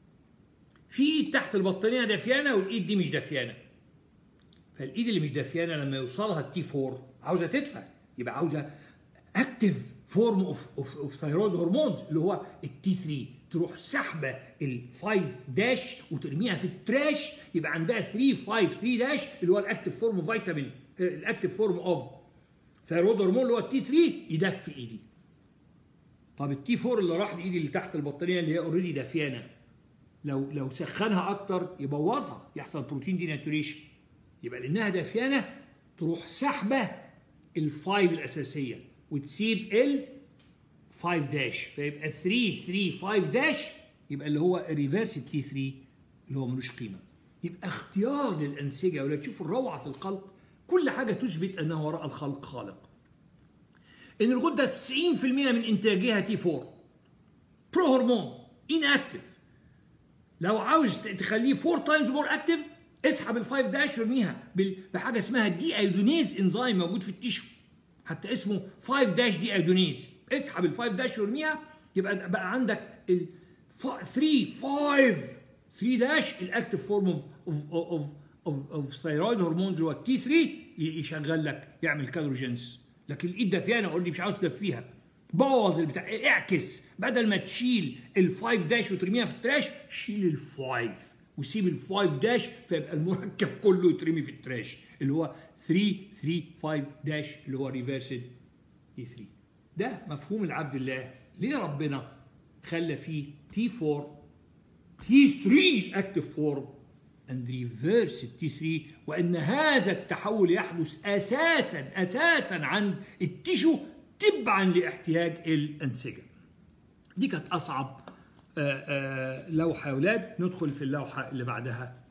في ايد تحت البطانيه دافيانه والايد دي مش دافيانه فالايد اللي مش دافيانه لما يوصلها التي 4 عاوزه تدفى يبقى عاوزه اكتف فورم اوف اوف اوف ثيرويد هرمونز اللي هو التي 3 تروح سحبه ال 5 داش وترميها في التراش يبقى عندها 3 5 3 داش اللي هو الاكتف فورم فيتامين الاكتف فورم اوف ثيرويد هرمون اللي هو التي 3 يدفي ايدي طب التي 4 اللي راح لايدي اللي تحت البطانيه اللي هي اوريدي دافيانه لو لو سخنها اكتر يبوظها يحصل بروتين ديناتوريشن يبقى لانها دافيانه تروح سحبه الفايف الاساسيه وتسيب ال 5 داش فيبقى 3 3 5 داش يبقى اللي هو ريفرس التي 3 اللي هو ملوش قيمه يبقى اختيار للانسجه ولا تشوفوا الروعه في الخلق كل حاجه تثبت ان وراء الخلق خالق ان الغده 90% من انتاجها تي 4 برو هرمون ان اكتف لو عاوز تخليه 4 تايمز مور اكتف اسحب ال 5 داش وارميها بحاجه اسمها دي ايودونيز انزيم موجود في التيشو حتى اسمه 5 داش دي ايودونيز اسحب ال 5 داش وارميها يبقى بقى عندك ال 3 5 3 داش الاكتف فورم اوف اوف اوف اوف اوف ثيرويد هرمونز اللي هو التي 3 يشغل لك يعمل كالوجينس لكن الايد دافيانه اقول لي مش عاوز تدفيها بوظ البتاع اعكس بدل ما تشيل الفايف داش وترميها في التراش شيل الفايف وسيب الفايف داش فيبقى المركب كله يترمي في التراش اللي هو 3 3 5 داش اللي هو ريفرسد تي 3 ده مفهوم العبد الله ليه ربنا خلى فيه تي 4 تي 3 اكتف فورم اند ريفرس تي 3 وان هذا التحول يحدث اساسا اساسا عند التيشو تبعا لاحتياج الانسجه. دي كانت اصعب آآ آآ لوحه يا اولاد ندخل في اللوحه اللي بعدها.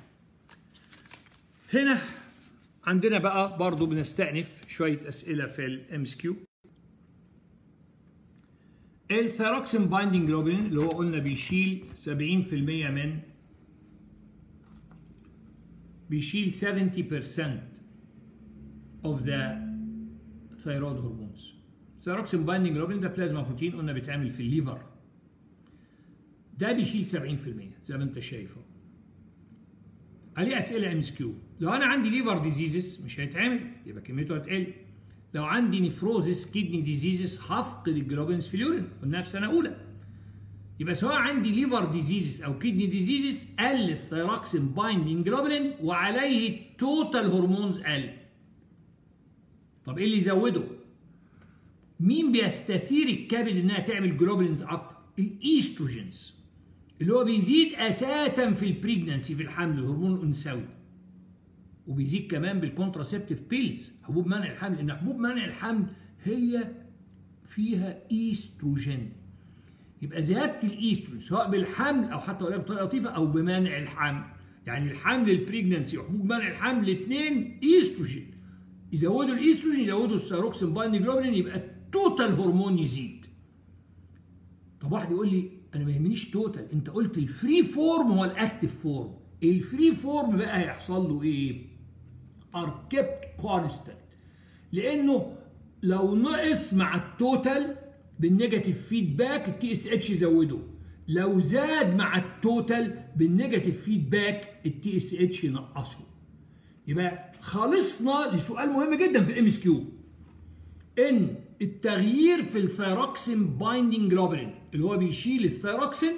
هنا عندنا بقى برضو بنستأنف شويه اسئله في الام اس كيو. الثيروكسين بايندينج جلوبولين اللي هو قلنا بيشيل 70% من بيشيل 70% of the thyroid hormones. ثيروكسين بايندينج جلوبولين ده بلازما بروتين قلنا بيتعمل في الليفر. ده بيشيل 70% زي ما انت شايف اهو. عليه اسئله ام اس كيو. لو انا عندي ليفر ديزيزز مش هيتعمل يبقى كميته هتقل. لو عندي نفروزس كيدني ديزيزز هفقد الجلوبينز في اليورين قلناها في سنه اولى يبقى سواء عندي ليفر ديزيزز او كيدني ديزيزز قل الثيروكسين بايندينج جلوبولين وعليه توتال هرمونز قل طب ايه اللي يزوده مين بيستثير الكبد انها تعمل جلوبولينز اكتر الايستروجينز اللي هو بيزيد اساسا في البريجنانسي في الحمل الهرمون الانثوي وبيزيد كمان بالكونتراسبتيف بيلز حبوب منع الحمل لان حبوب منع الحمل هي فيها ايستروجين يبقى زياده الايستروجين سواء بالحمل او حتى اقولها بطريقه لطيفه او بمنع الحمل يعني الحمل البريجننسي وحبوب منع الحمل الاثنين ايستروجين يزودوا الايستروجين يزودوا الثيروكسين بايند جلوبولين يبقى التوتال هرمون يزيد طب واحد يقول لي انا ما يهمنيش توتال انت قلت الفري فورم هو الاكتف فورم الفري فورم بقى هيحصل له ايه are kept constant لانه لو نقص مع التوتال بالنيجاتيف فيدباك التي اس اتش يزوده لو زاد مع التوتال بالنيجاتيف فيدباك التي اس اتش ينقصه يبقى خلصنا لسؤال مهم جدا في الام اس كيو ان التغيير في الثيروكسين بايندينج جلوبولين اللي هو بيشيل الثيروكسين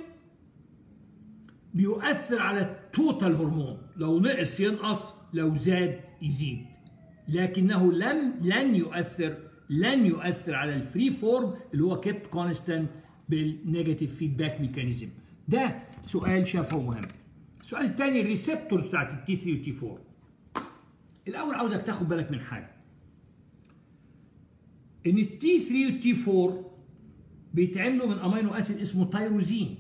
بيؤثر على التوتال هرمون لو نقص ينقص لو زاد يزيد لكنه لم لن يؤثر لن يؤثر على الفري فورم اللي هو كيبت كونستانت بالنيجاتيف فيدباك ميكانيزم ده سؤال شافه مهم السؤال الثاني الريسبتور بتاعت التي 3 والتي 4 الاول عاوزك تاخد بالك من حاجه ان التي 3 والتي 4 بيتعملوا من امينو اسيد اسمه تايروزين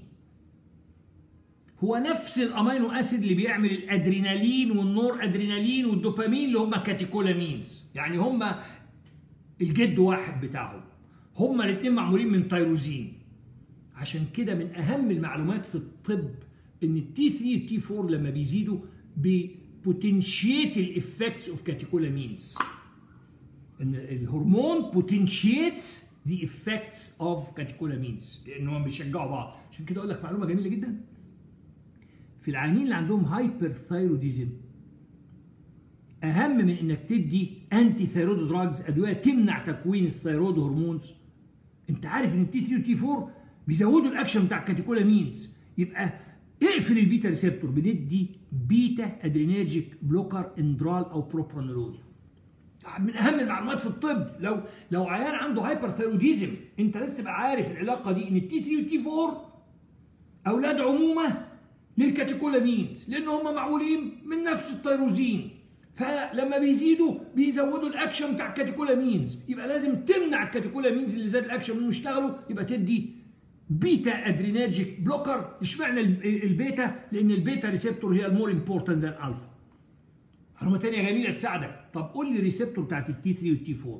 هو نفس الامينو اسيد اللي بيعمل الادرينالين والنور ادرينالين والدوبامين اللي هم كاتيكولامينز يعني هم الجد واحد بتاعهم هم الاثنين معمولين من تيروزين عشان كده من اهم المعلومات في الطب ان التي 3 والتي 4 لما بيزيدوا بوتنشيت الافكتس اوف كاتيكولامينز ان الهرمون بوتنشيتس the effects of catecholamines لانهم بيشجعوا بعض عشان كده اقول لك معلومه جميله جدا في العيانين اللي عندهم هايبر ثايروديزم اهم من انك تدي انتي ثايرود دراجز ادويه تمنع تكوين الثايرود هرمونز انت عارف ان التي 3 والتي 4 بيزودوا الاكشن بتاع الكاتيكولامينز يبقى اقفل البيتا ريسبتور بندي بيتا ادرينيرجيك بلوكر اندرال او بروبرانولول من اهم المعلومات في الطب لو لو عيان عنده هايبر ثايروديزم انت لازم تبقى عارف العلاقه دي ان التي 3 والتي 4 اولاد عمومه للكاتيكولامينز لان هم معمولين من نفس التيروزين فلما بيزيدوا بيزودوا الاكشن بتاع الكاتيكولامينز يبقى لازم تمنع الكاتيكولامينز اللي زاد الاكشن منهم يشتغلوا يبقى تدي بيتا ادرينرجيك بلوكر اشمعنى البيتا لان البيتا ريسبتور هي المور امبورتنت ذان الفا معلومه ثانيه جميله تساعدك طب قول لي الريسبتور بتاعت التي 3 والتي 4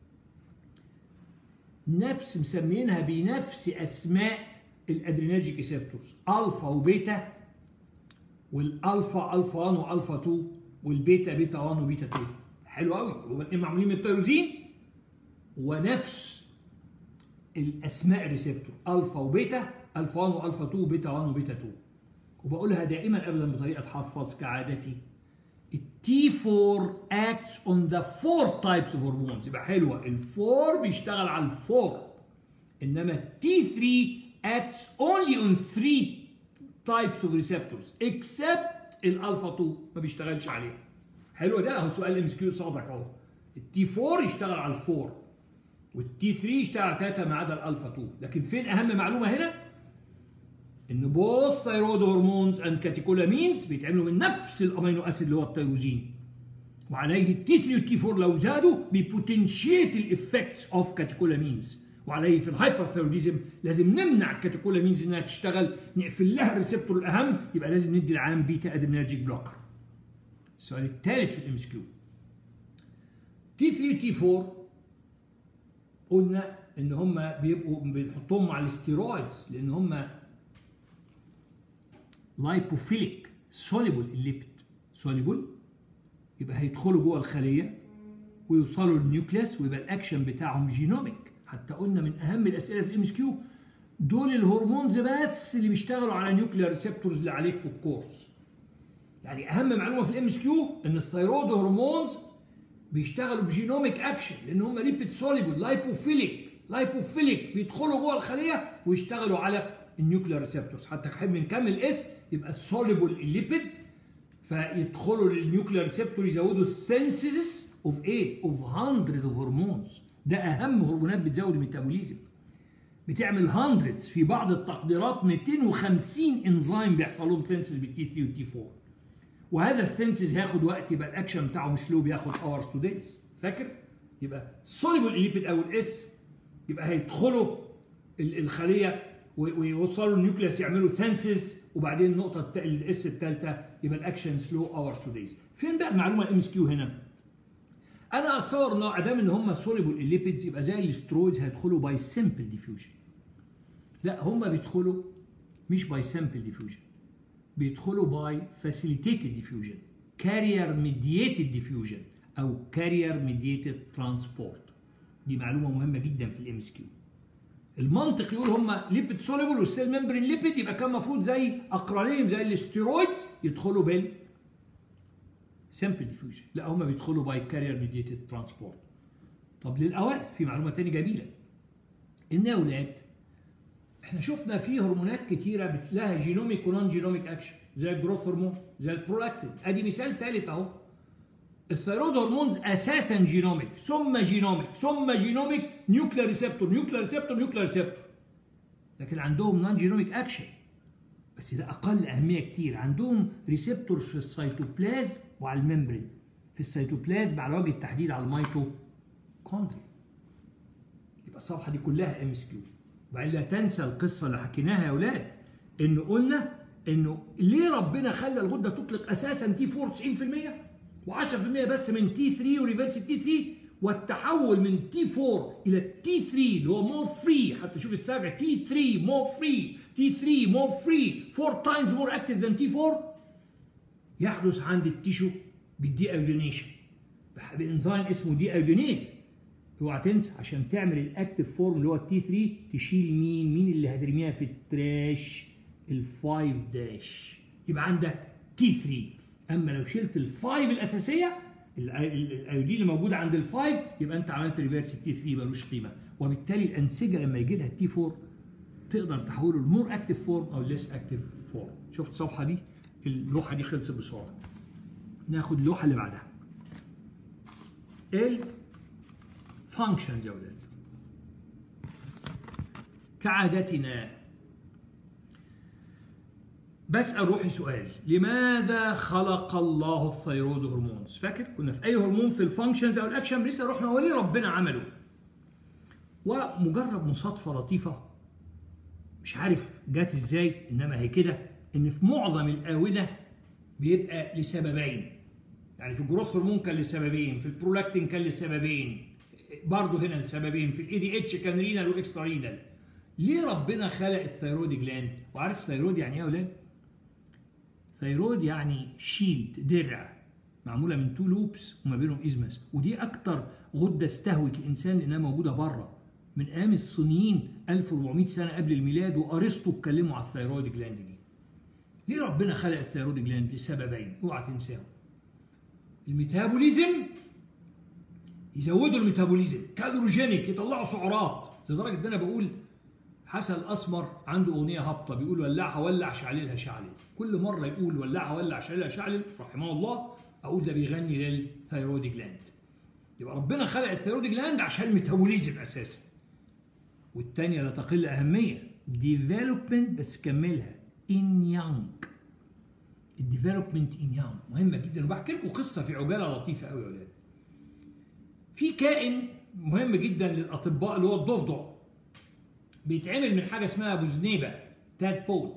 نفس مسمينها بنفس اسماء الادرينرجيك ريسبتورز الفا وبيتا والالفا الفا 1 والفا 2 والبيتا بيتا 1 وبيتا 2 حلو قوي هما الاثنين معمولين من التيروزين ونفس الاسماء الريسبتور الفا وبيتا الفا 1 والفا 2 وبيتا 1 وبيتا 2 وبقولها دائما ابدا بطريقه تحفظ كعادتي التي 4 acts on the four types of hormones يبقى حلوه الفور بيشتغل على الفور انما التي 3 acts only on three types of receptors except الالفا 2 ما بيشتغلش عليها حلو ده اهو سؤال ام اس كيو صادق اهو التي 4 يشتغل على الفور والتي 3 يشتغل على 3 ما عدا الالفا 2 لكن فين اهم معلومه هنا ان بوث ثايرويد هرمونز اند كاتيكولامينز بيتعملوا من نفس الامينو اسيد اللي هو التيروزين وعليه التي 3 والتي 4 لو زادوا بيبوتنشيت الافكتس اوف كاتيكولامينز وعليه في الهايبرثيروديزم لازم نمنع الكاتيكولامينز انها تشتغل نقفل لها الريسبتور الاهم يبقى لازم ندي العام بيتا ادرينرجيك بلوكر السؤال الثالث في الام اس كيو تي 3 تي 4 قلنا ان هم بيبقوا بنحطهم مع الاستيرويدز لان هم لايبوفيليك سوليبل الليبيد سوليبل يبقى هيدخلوا جوه الخليه ويوصلوا للنيوكليس ويبقى الاكشن بتاعهم جينوميك حتى قلنا من اهم الاسئله في الام اس كيو دول الهرمونز بس اللي بيشتغلوا على نيوكليار ريسبتورز اللي عليك في الكورس يعني اهم معلومه في الام اس كيو ان الثيرويد هرمونز بيشتغلوا بجينوميك اكشن لان هم ليبيد سوليبل لايبوفيليك لايبوفيليك بيدخلوا جوه الخليه ويشتغلوا على النيوكليار ريسبتورز حتى نحب نكمل اس يبقى السوليبل الليبيد فيدخلوا للنيوكليار ريسبتور يزودوا الثينسيس اوف ايه؟ اوف 100 اوف هرمونز ده اهم هرمونات بتزود الميتابوليزم بتعمل هاندردز في بعض التقديرات 250 انزيم بيحصل لهم ثينسيس بالتي 3 والتي 4 وهذا الثينسيس هياخد وقت يبقى الاكشن بتاعه مش سلو بياخد اورز تو دايز فاكر؟ يبقى السوليبل الليبيد او الاس يبقى هيدخلوا الخليه ويوصلوا النيوكليس يعملوا ثانسز وبعدين النقطه الاس الثالثه يبقى الاكشن سلو اورز تو دايز فين بقى المعلومه الام اس كيو هنا انا اتصور ان ادام ان هم سوليبل الليبيدز يبقى زي الاسترويدز هيدخلوا باي سمبل ديفيوجن لا هم بيدخلوا مش باي سمبل ديفيوجن بيدخلوا باي فاسيليتيتد ديفيوجن كارير ميدييتد ديفيوجن او كارير ميدييتد ترانسبورت دي معلومه مهمه جدا في الام اس كيو المنطق يقول هم ليبيد سوليبل والسيل ممبرين ليبيد يبقى كان المفروض زي اقرانيهم زي الاستيرويدز يدخلوا بال سمبل ديفيوجن لا هم بيدخلوا باي كارير ميديتد ترانسبورت طب للاوائل في معلومه ثانيه جميله ان يا اولاد احنا شفنا في هرمونات كتيره لها جينوميك ونون جينوميك اكشن زي الجروث هرمون زي البرولاكتين ادي مثال ثالث اهو الثيرويد هرمونز اساسا جينوميك ثم جينوميك ثم جينوميك نيوكلير ريسبتور نيوكلير ريسبتور نيوكلير ريسبتور لكن عندهم نون جينوميك اكشن بس ده اقل اهميه كتير عندهم ريسبتور في السيتوبلازم وعلى الممبرين في السيتوبلازم على وجه التحديد على الميتوكوندريا يبقى الصفحه دي كلها ام اس كيو وبعدين لا تنسى القصه اللي حكيناها يا اولاد انه قلنا انه ليه ربنا خلى الغده تطلق اساسا تي 4 90% و10% بس من تي 3 وريفرس تي 3 والتحول من تي 4 الى تي 3 اللي هو مور فري حتى شوف السابع تي 3 مور فري تي 3 مور فري 4 تايمز مور اكتف ذان تي 4 يحدث عند التيشو بالدي ايودينيشن بانزيم اسمه دي ايودينيز اوعى تنسى عشان تعمل الاكتف فورم اللي هو التي 3 تشيل مين؟ مين اللي هترميها في التراش؟ الفايف داش يبقى عندك تي 3 اما لو شلت الفايف الاساسيه الايودين اللي موجوده عند الفايف يبقى انت عملت ريفيرس التي 3 ملوش قيمه وبالتالي الانسجه لما يجي لها التي 4 تقدر تحوله لمور اكتف فورم او ليس اكتف فورم شفت الصفحه دي اللوحه دي خلصت بسرعه ناخد اللوحه اللي بعدها الفانكشنز يا ولاد كعادتنا بسأل روحي سؤال لماذا خلق الله الثيرويد هرمونز فاكر كنا في اي هرمون في الفانكشنز او الاكشن لسه رحنا هو ليه ربنا عمله ومجرد مصادفه لطيفه مش عارف جت ازاي انما هي كده ان في معظم الاونه بيبقى لسببين يعني في الجروث هرمون كان لسببين في البرولاكتين كان لسببين برضه هنا لسببين في الاي دي اتش كان رينال واكسترا رينال ليه ربنا خلق الثيرويد جلاند وعارف الثيرويد يعني ايه يا اولاد ثيرويد يعني شيلد درع معموله من تو لوبس وما بينهم ازمس ودي اكتر غده استهوت الانسان لانها موجوده بره من ايام الصينيين 1400 سنه قبل الميلاد وارسطو اتكلموا على الثيرويد جلاند دي ليه ربنا خلق الثيرويد جلاند لسببين اوعى تنساهم الميتابوليزم يزودوا الميتابوليزم كالوروجينيك يطلعوا سعرات لدرجه ان انا بقول حسن الاسمر عنده اغنيه هابطه بيقول ولعها ولع شعللها شعلل كل مره يقول ولعها ولع شعللها شعلل رحمه الله اقول ده بيغني للثيرويد جلاند يبقى ربنا خلق الثيرويد جلاند عشان الميتابوليزم اساسا والثانيه لا تقل اهميه ديفلوبمنت بس كملها ان يانج الديفلوبمنت ان يانج مهمه جدا وبحكي لكم قصه في عجاله لطيفه قوي يا اولاد في كائن مهم جدا للاطباء اللي هو الضفدع بيتعمل من حاجه اسمها ابو زنيبه تاد بول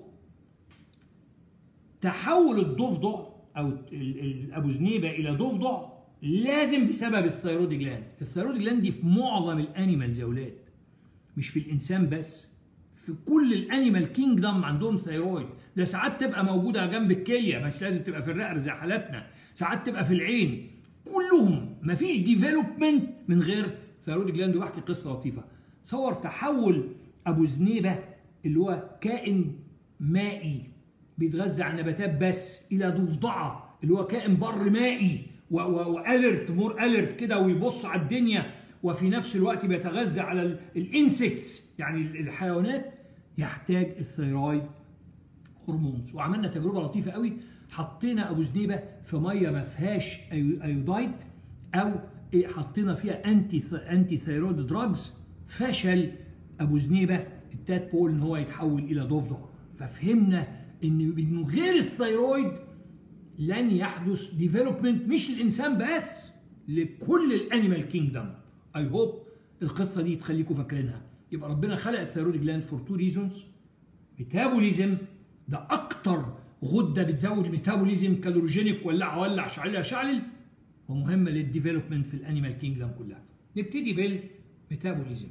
تحول الضفدع او ابو زنيبه الى ضفدع لازم بسبب الثيرويد جلاند الثيرويد جلاند دي في معظم الانيمالز يا اولاد مش في الانسان بس في كل الانيمال كينجدم عندهم ثيرويد ده ساعات تبقى موجوده جنب الكليه مش لازم تبقى في الرقبه زي حالاتنا ساعات تبقى في العين كلهم مفيش ديفلوبمنت من غير ثيرويد جلاند وبحكي قصه لطيفه تصور تحول ابو زنيبه اللي هو كائن مائي بيتغذى على النباتات بس الى ضفدعه اللي هو كائن بر مائي والرت مور الرت كده ويبص على الدنيا وفي نفس الوقت بيتغذى على الانسكتس يعني الحيوانات يحتاج الثيرويد هرمونز وعملنا تجربه لطيفه قوي حطينا ابو زنيبه في ميه ما فيهاش ايودايد او حطينا فيها انتي انتي ثيرويد دراجز فشل ابو زنيبه التات بول ان هو يتحول الى ضفدع ففهمنا ان من غير الثيرويد لن يحدث ديفلوبمنت مش للانسان بس لكل الانيمال كينجدم اي هوب القصه دي تخليكم فاكرينها يبقى ربنا خلق الثيرويد جلاند فور تو ريزونز ميتابوليزم ده اكتر غده بتزود الميتابوليزم كالوروجينيك ولع ولع شعلها شعلل ومهمه للديفلوبمنت في الانيمال كينجدم كلها نبتدي بالميتابوليزم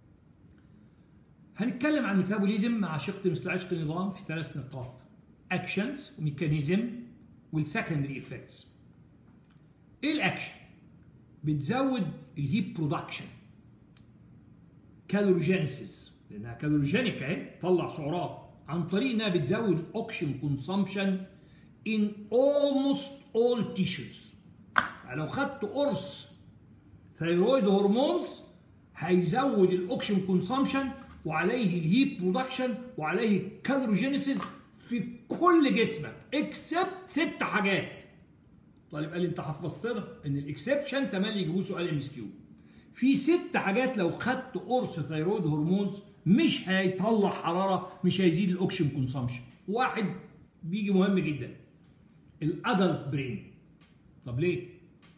هنتكلم عن الميتابوليزم مع شق مثل عشق النظام في ثلاث نقاط اكشنز وميكانيزم والسكندري افكتس ايه الاكشن بتزود الهيت برودكشن كالوريجينيسيس لانها كالوريجينيك اهي تطلع سعرات عن طريق انها بتزود الاوكسجين كونسامشن in almost all tissues يعني لو خدت قرص ثيرويد هرمونز هيزود الاوكسجين كونسامشن وعليه الهيت برودكشن وعليه كالوروجينيسيس في كل جسمك اكسبت ست حاجات طالب قال لي انت حفظتنا ان الاكسبشن تملي يجيبوه سؤال ام اس كيو في ست حاجات لو خدت قرص ثيرويد هرمونز مش هيطلع حراره مش هيزيد الاوكسجين كونسامشن واحد بيجي مهم جدا الادلت برين طب ليه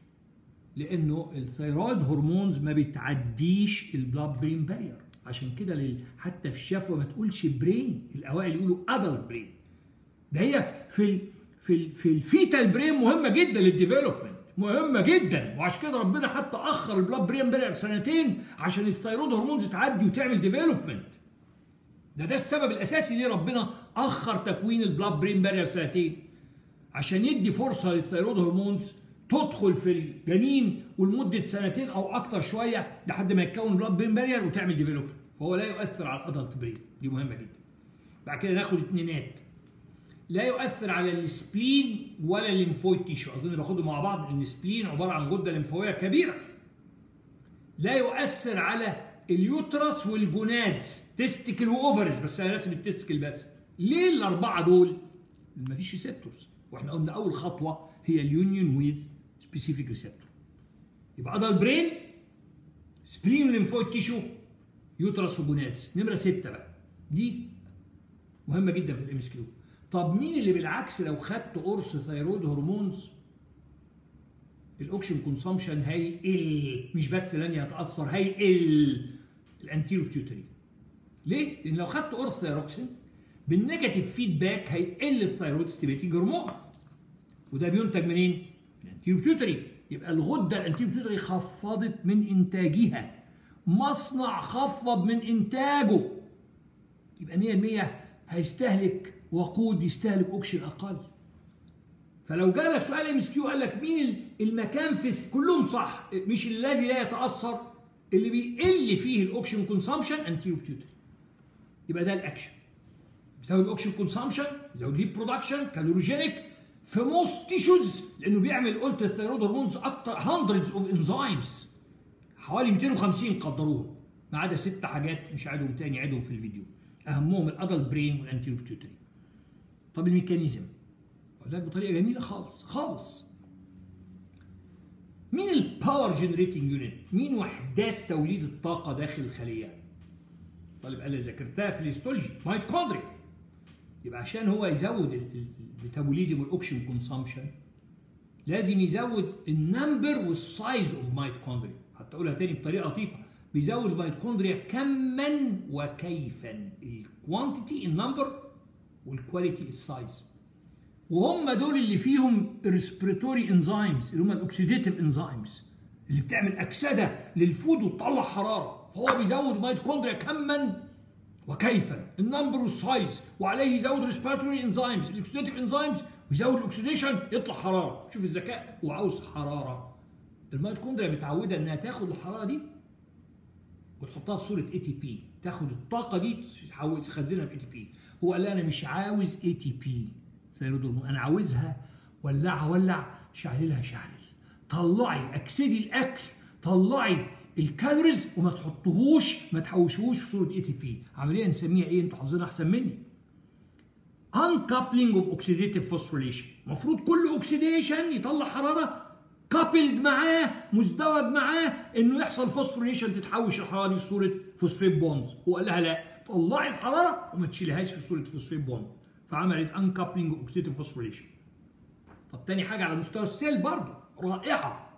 لانه الثيرويد هرمونز ما بتعديش البلاد برين بارير عشان كده لل... حتى في الشفوه ما تقولش برين الاوائل يقولوا ادلت برين ده هي في ال... في ال... في الفيتال برين مهمه جدا للديفلوبمنت مهمه جدا وعشان كده ربنا حتى اخر البلاد برين بارير سنتين عشان الثيرويد هرمونز تعدي وتعمل ديفلوبمنت ده ده السبب الاساسي ليه ربنا اخر تكوين البلاد برين بارير سنتين عشان يدي فرصه للثيرويد هرمونز تدخل في الجنين ولمده سنتين او اكتر شويه لحد ما يتكون بلاد برين بارير وتعمل ديفلوبمنت فهو لا يؤثر على الادلت برين دي مهمه جدا بعد كده ناخد اتنينات لا يؤثر على السبلين ولا الليمفويد تيشو اظن باخدهم مع بعض ان السبلين عباره عن غده لمفاويه كبيره لا يؤثر على اليوترس والجونادز تستكل واوفرز بس انا راسم التستكل بس ليه الاربعه دول مفيش ريسبتورز واحنا قلنا اول خطوه هي اليونيون ويز سبيسيفيك ريسبتور يبقى ادل برين سبلين ليمفويد تيشو يوترس وجونادز نمره سته بقى دي مهمه جدا في الام اس كيو طب مين اللي بالعكس لو خدت قرص ثيرويد هرمونز الاوكسجين كونسامشن هيقل مش بس لن يتاثر هيقل الانتيرو بيوتري ليه؟ لان لو خدت قرص ثيروكسين بالنيجاتيف فيدباك هيقل الثيرويد ستيبيتنج هرمون وده بينتج منين؟ من الانتيرو بيوتري يبقى الغده الانتيرو بيوتري خفضت من انتاجها مصنع خفض من انتاجه يبقى 100% هيستهلك وقود يستهلك اوكسجين اقل فلو جالك سؤال ام اس كيو قال لك مين المكان في كلهم صح مش الذي لا يتاثر اللي بيقل فيه الاوكسجين كونسامشن انتيرو بيوتري يبقى ده الاكشن بيزود الاكسجين كونسامشن بيزود هيت برودكشن كالوريجينيك في موست تيشوز لانه بيعمل قلت الثيرويد هرمونز اكتر هندردز اوف انزيمز حوالي 250 قدروهم ما عدا ست حاجات مش عادهم تاني عدهم في الفيديو اهمهم الادل برين والانتيريور بيتيوتري طب الميكانيزم اقول لك بطريقه جميله خالص خالص مين الباور جنريتنج يونت مين وحدات توليد الطاقه داخل الخليه طالب قال لي ذاكرتها في الهيستولوجي مايتوكوندريا يبقى عشان هو يزود الميتابوليزم والاوكسجين كونسامشن لازم يزود النمبر والسايز اوف مايتوكوندريا حتى اقولها تاني بطريقه لطيفه بيزود الميتوكوندريا كما وكيفا الكوانتيتي النمبر والكواليتي السايز وهم دول اللي فيهم ريسبيراتوري انزيمز اللي هم الاكسيديتيف انزيمز اللي بتعمل اكسده للفود وتطلع حراره فهو بيزود الميتوكوندريا كما وكيفا النمبر والسايز وعليه يزود ريسبيراتوري انزيمز الاكسيديتيف انزيمز ويزود الاكسيديشن يطلع حراره شوف الذكاء هو عاوز حراره الميتوكوندريا متعوده انها تاخد الحراره دي وتحطها في صوره اي تي بي تاخد الطاقه دي تحول تخزنها في اي تي بي هو قال انا مش عاوز اي تي بي ثيرويد هرمون انا عاوزها ولعها ولع شعللها شعلل طلعي اكسدي الاكل طلعي الكالوريز وما تحطوهوش ما تحوشوهوش في صوره اي تي بي عمليه نسميها ايه انتوا حافظينها احسن مني uncoupling of oxidative phosphorylation المفروض كل اوكسيديشن يطلع حراره كابلد معاه مزدوج معاه انه يحصل فوسفوريشن تتحوش الحراره دي في صوره فوسفيت بوندز هو قال لها لا طلعي الحراره وما تشيلهاش في صوره فوسفيت بوند فعملت انكابلنج اوكسيديف فوسفوريشن طب تاني حاجه على مستوى السيل برضه رائعه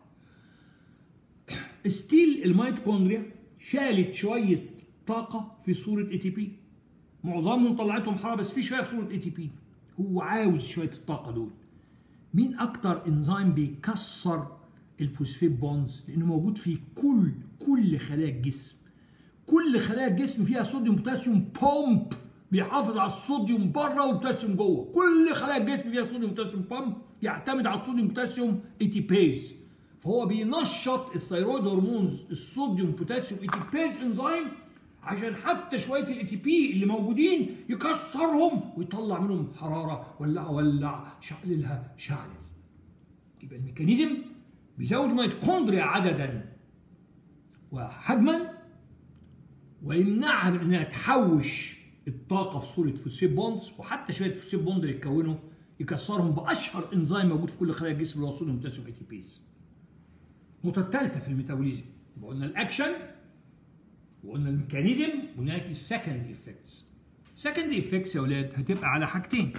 ستيل الميتوكوندريا شالت شويه طاقه في صوره اي تي بي معظمهم طلعتهم حراره بس في شويه في صوره اي تي بي هو عاوز شويه الطاقه دول مين اكتر انزيم بيكسر الفوسفيت بوندز لانه موجود في كل كل خلايا الجسم كل خلايا الجسم فيها صوديوم بوتاسيوم بومب بيحافظ على الصوديوم بره والبوتاسيوم جوه كل خلايا الجسم فيها صوديوم بوتاسيوم بامب يعتمد على الصوديوم بوتاسيوم ايتيبيز فهو بينشط الثيرويد هرمونز الصوديوم بوتاسيوم ايتيبيز انزيم عشان حتى شويه الاي تي بي اللي موجودين يكسرهم ويطلع منهم حراره ولع ولع شعللها شعلل يبقى الميكانيزم بيزود الميتوكوندريا عددا وحجما ويمنعها من انها تحوش الطاقه في صوره فوسفيت بوندز وحتى شويه فوسفيت بوند اللي يتكونوا يكسرهم باشهر انزيم موجود في كل خلايا الجسم اللي هو صوديوم بوتاسيوم اي تي بيز النقطه الثالثه في الميتابوليزم يبقى قلنا الاكشن وقلنا الميكانيزم وهناك السكندري افكتس سكندري افكتس يا اولاد هتبقى على حاجتين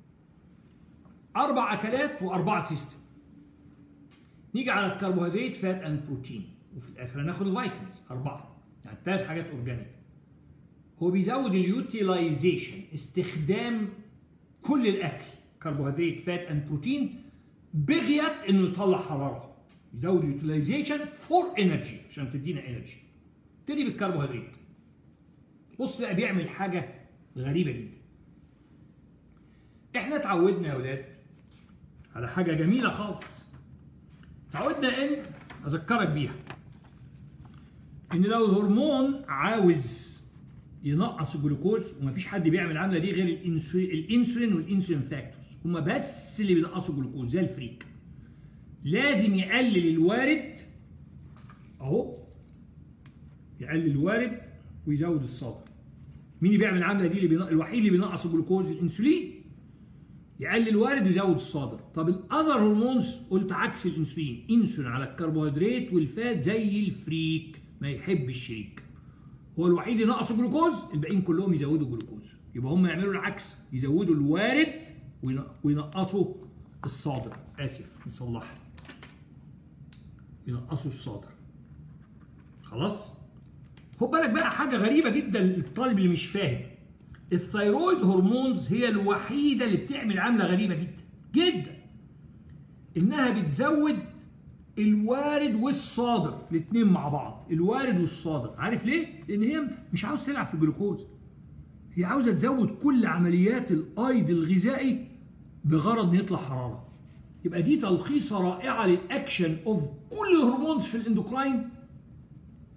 اربع اكلات واربعه سيستم نيجي على الكربوهيدرات فات اند بروتين وفي الاخر هناخد الفيتامينز اربعه يعني ثلاث حاجات اورجانيك هو بيزود اليوتيلايزيشن استخدام كل الاكل كربوهيدرات فات اند بروتين بغيت انه يطلع حراره يزود اليوتيلايزيشن فور انرجي عشان تدينا انرجي ابتدي بالكربوهيدرات بص بقى بيعمل حاجه غريبه جدا احنا اتعودنا يا ولاد على حاجه جميله خالص اتعودنا ان اذكرك بيها ان لو الهرمون عاوز ينقص الجلوكوز ومفيش حد بيعمل العمله دي غير الانسولين والانسولين فاكتورز هما بس اللي بينقصوا الجلوكوز زي الفريك لازم يقلل الوارد اهو يقلل الوارد ويزود الصادر مين اللي بيعمل العمله دي اللي بينقص الوحيد اللي بينقص الجلوكوز الانسولين يقلل الوارد ويزود الصادر طب الاذر هرمونز قلت عكس الانسولين انسولين على الكربوهيدرات والفات زي الفريك ما يحب الشريك هو الوحيد اللي نقص جلوكوز الباقيين كلهم يزودوا جلوكوز يبقى هم يعملوا العكس يزودوا الوارد وينقصوا الصادر اسف نصلحها ينقصوا الصادر خلاص خد بالك بقى حاجه غريبه جدا للطالب اللي مش فاهم الثيرويد هرمونز هي الوحيده اللي بتعمل عمله غريبه جدا جدا انها بتزود الوارد والصادر الاثنين مع بعض الوارد والصادر عارف ليه لان هي مش عاوز تلعب في الجلوكوز هي عاوزه تزود كل عمليات الايض الغذائي بغرض ان يطلع حراره يبقى دي تلخيصه رائعه للاكشن اوف كل الهرمونز في الاندوكراين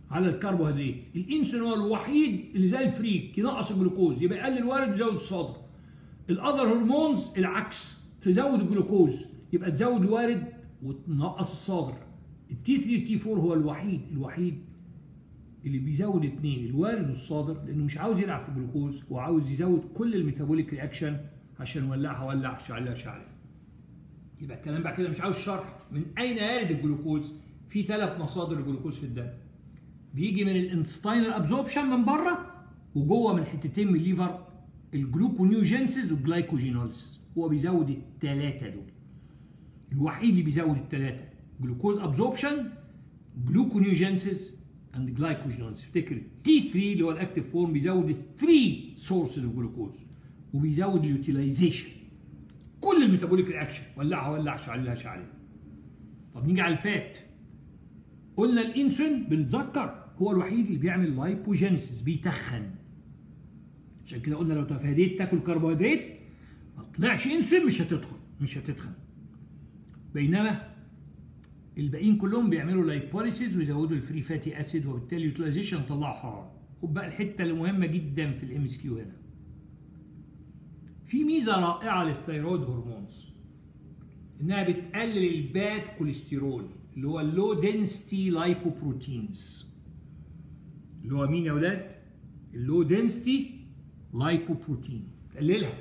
على الكربوهيدرات الانسولين هو الوحيد اللي زي الفريك ينقص الجلوكوز يبقى يقلل الوارد ويزود الصادر الاذر هرمونز العكس تزود الجلوكوز يبقى تزود الوارد وتنقص الصادر التي 3 والتي 4 هو الوحيد الوحيد اللي بيزود اثنين الوارد والصادر لانه مش عاوز يلعب في الجلوكوز هو عاوز يزود كل الميتابوليك رياكشن عشان ولعها ولع شعلها شعلها يبقى الكلام بعد كده مش عاوز شرح من اين يرد الجلوكوز في ثلاث مصادر الجلوكوز في الدم بيجي من الانتستاينال ابزوربشن من بره وجوه من حتتين من الليفر الجلوكونيوجينسيس والجلايكوجينوليس هو بيزود الثلاثه دول الوحيد اللي بيزود الثلاثه جلوكوز ابزوربشن جلوكونيوجينسيس اند جلايكوجينوليس افتكر تي 3 اللي هو الاكتيف فورم بيزود الثري سورسز اوف جلوكوز وبيزود اليوتيلايزيشن كل الميتابوليك رياكشن ولعها ولع شعلها شعلها طب نيجي على الفات قلنا الانسولين بنتذكر هو الوحيد اللي بيعمل لايبوجينيسيس بيتخن عشان كده قلنا لو تفاديت تاكل كربوهيدرات ما طلعش انسولين مش هتدخل مش هتتخن بينما الباقيين كلهم بيعملوا لايبوليسيز ويزودوا الفري فاتي اسيد وبالتالي يوتيلايزيشن يطلعوا حراره خد بقى الحته اللي مهمه جدا في الام اس كيو هنا في ميزه رائعه للثيرويد هرمونز انها بتقلل الباد كوليسترول اللي هو اللو دنسيتي لايبوبروتينز اللي هو مين يا اولاد اللو دنسيتي لايبوبروتين تقللها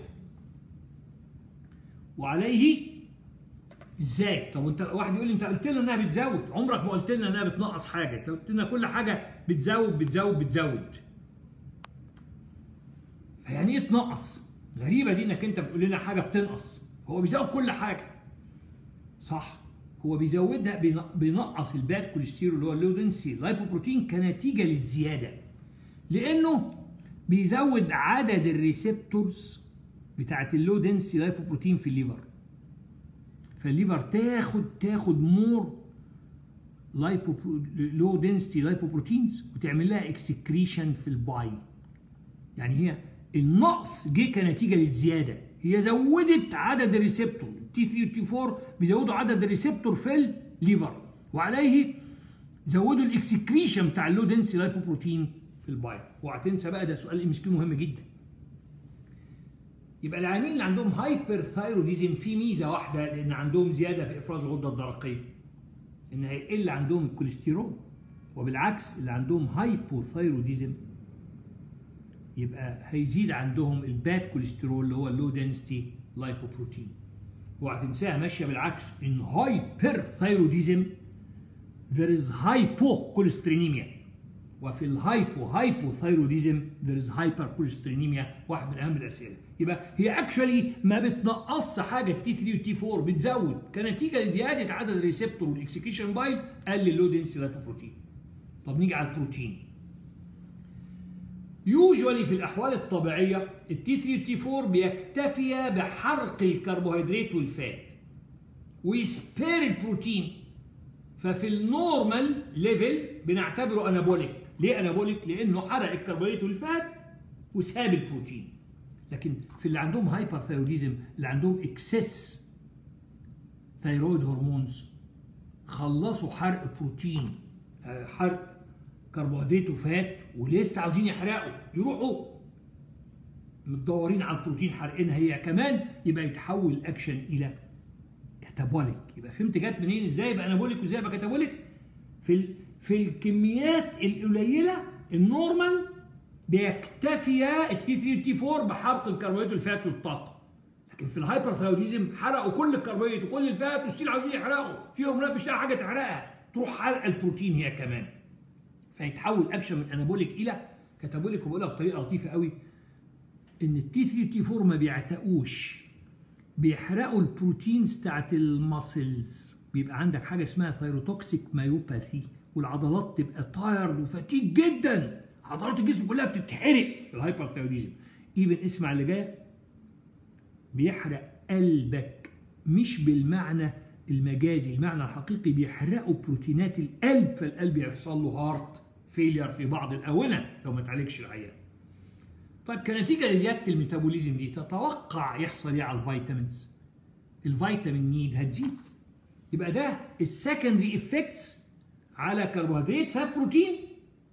وعليه ازاي طب انت واحد يقول لي انت قلت لنا انها بتزود عمرك ما قلت لنا انها بتنقص حاجه انت قلت لنا كل حاجه بتزود بتزود بتزود فيعني ايه تنقص غريبه دي انك انت بتقول لنا حاجه بتنقص هو بيزود كل حاجه صح هو بيزودها بينقص الباد كوليسترول اللي هو اللو دنسي لايبوبروتين كنتيجه للزياده لانه بيزود عدد الريسبتورز بتاعت اللو دنسي لايبوبروتين في الليفر فالليفر تاخد تاخد مور لايبو لو دنسيتي لايبوبروتينز وتعمل لها اكسكريشن في الباي يعني هي النقص جه كنتيجه للزياده هي زودت عدد الريسبتور تي 3 وتي 4 بيزودوا عدد الريسبتور في الليفر وعليه زودوا الاكسكريشن بتاع اللو دنسي لايبوبروتين في الباي اوعى تنسى بقى ده سؤال ام مهم جدا يبقى العيانين اللي عندهم هايبر ثايروديزم في ميزه واحده لان عندهم زياده في افراز الغده الدرقيه ان هيقل عندهم الكوليسترول وبالعكس اللي عندهم هايبوثايروديزم يبقى هيزيد عندهم الباد كوليسترول اللي هو اللو دنسيتي لايبوبروتين اوعى تنساها ماشيه بالعكس ان هايبر ثايروديزم there is hypocholesteremia وفي الهايبو هايبوثايروديزم there is hypercholesterolemia واحد من اهم الاسئله يبقى هي اكشولي ما بتنقصش حاجه تي 3 وتي 4 بتزود كنتيجه لزياده عدد الريسبتور والاكسكيشن بايل قلل اللو دنسي لايبوبروتين طب نيجي على البروتين يوجوالي في الاحوال الطبيعيه التي 3 والتي 4 بيكتفي بحرق الكربوهيدرات والفات ويسبير البروتين ففي النورمال ليفل بنعتبره انابوليك ليه انابوليك لانه حرق الكربوهيدرات والفات وساب البروتين لكن في اللي عندهم هايبر ثايروديزم اللي عندهم اكسس ثايرويد هرمونز خلصوا حرق بروتين حرق كربوهيدرات وفات ولسه عاوزين يحرقوا يروحوا متدورين على البروتين حرقينها هي كمان يبقى يتحول الاكشن الى كاتابوليك يبقى فهمت جت منين ازاي يبقى انابوليك وازاي يبقى كاتابوليك في ال... في الكميات القليله النورمال بيكتفي التي 3 والتي 4 بحرق الكربوهيدرات والفات والطاقه لكن في الهايبر ثايروديزم حرقوا كل الكربوهيدرات وكل الفات وستيل عاوزين يحرقوا في هرمونات مش لاقي حاجه تحرقها تروح حرق البروتين هي كمان فيتحول اكشن من انابوليك الى كاتابوليك وبقولها بطريقه لطيفه قوي ان التي 3 والتي 4 ما بيعتقوش بيحرقوا البروتينز بتاعت الماسلز بيبقى عندك حاجه اسمها ثايروتوكسيك مايوباثي والعضلات تبقى تايرد وفتيج جدا عضلات الجسم كلها بتتحرق في الهايبرثايروديزم ايفن اسمع اللي جاي بيحرق قلبك مش بالمعنى المجازي المعنى الحقيقي بيحرقوا بروتينات القلب فالقلب يحصل له هارت فيلير في بعض الاونه لو ما تعالجش العيان طيب كنتيجه لزياده الميتابوليزم دي تتوقع يحصل ايه على الفيتامينز الفيتامين نيد هتزيد يبقى ده السكندري افكتس على كربوهيدرات فبروتين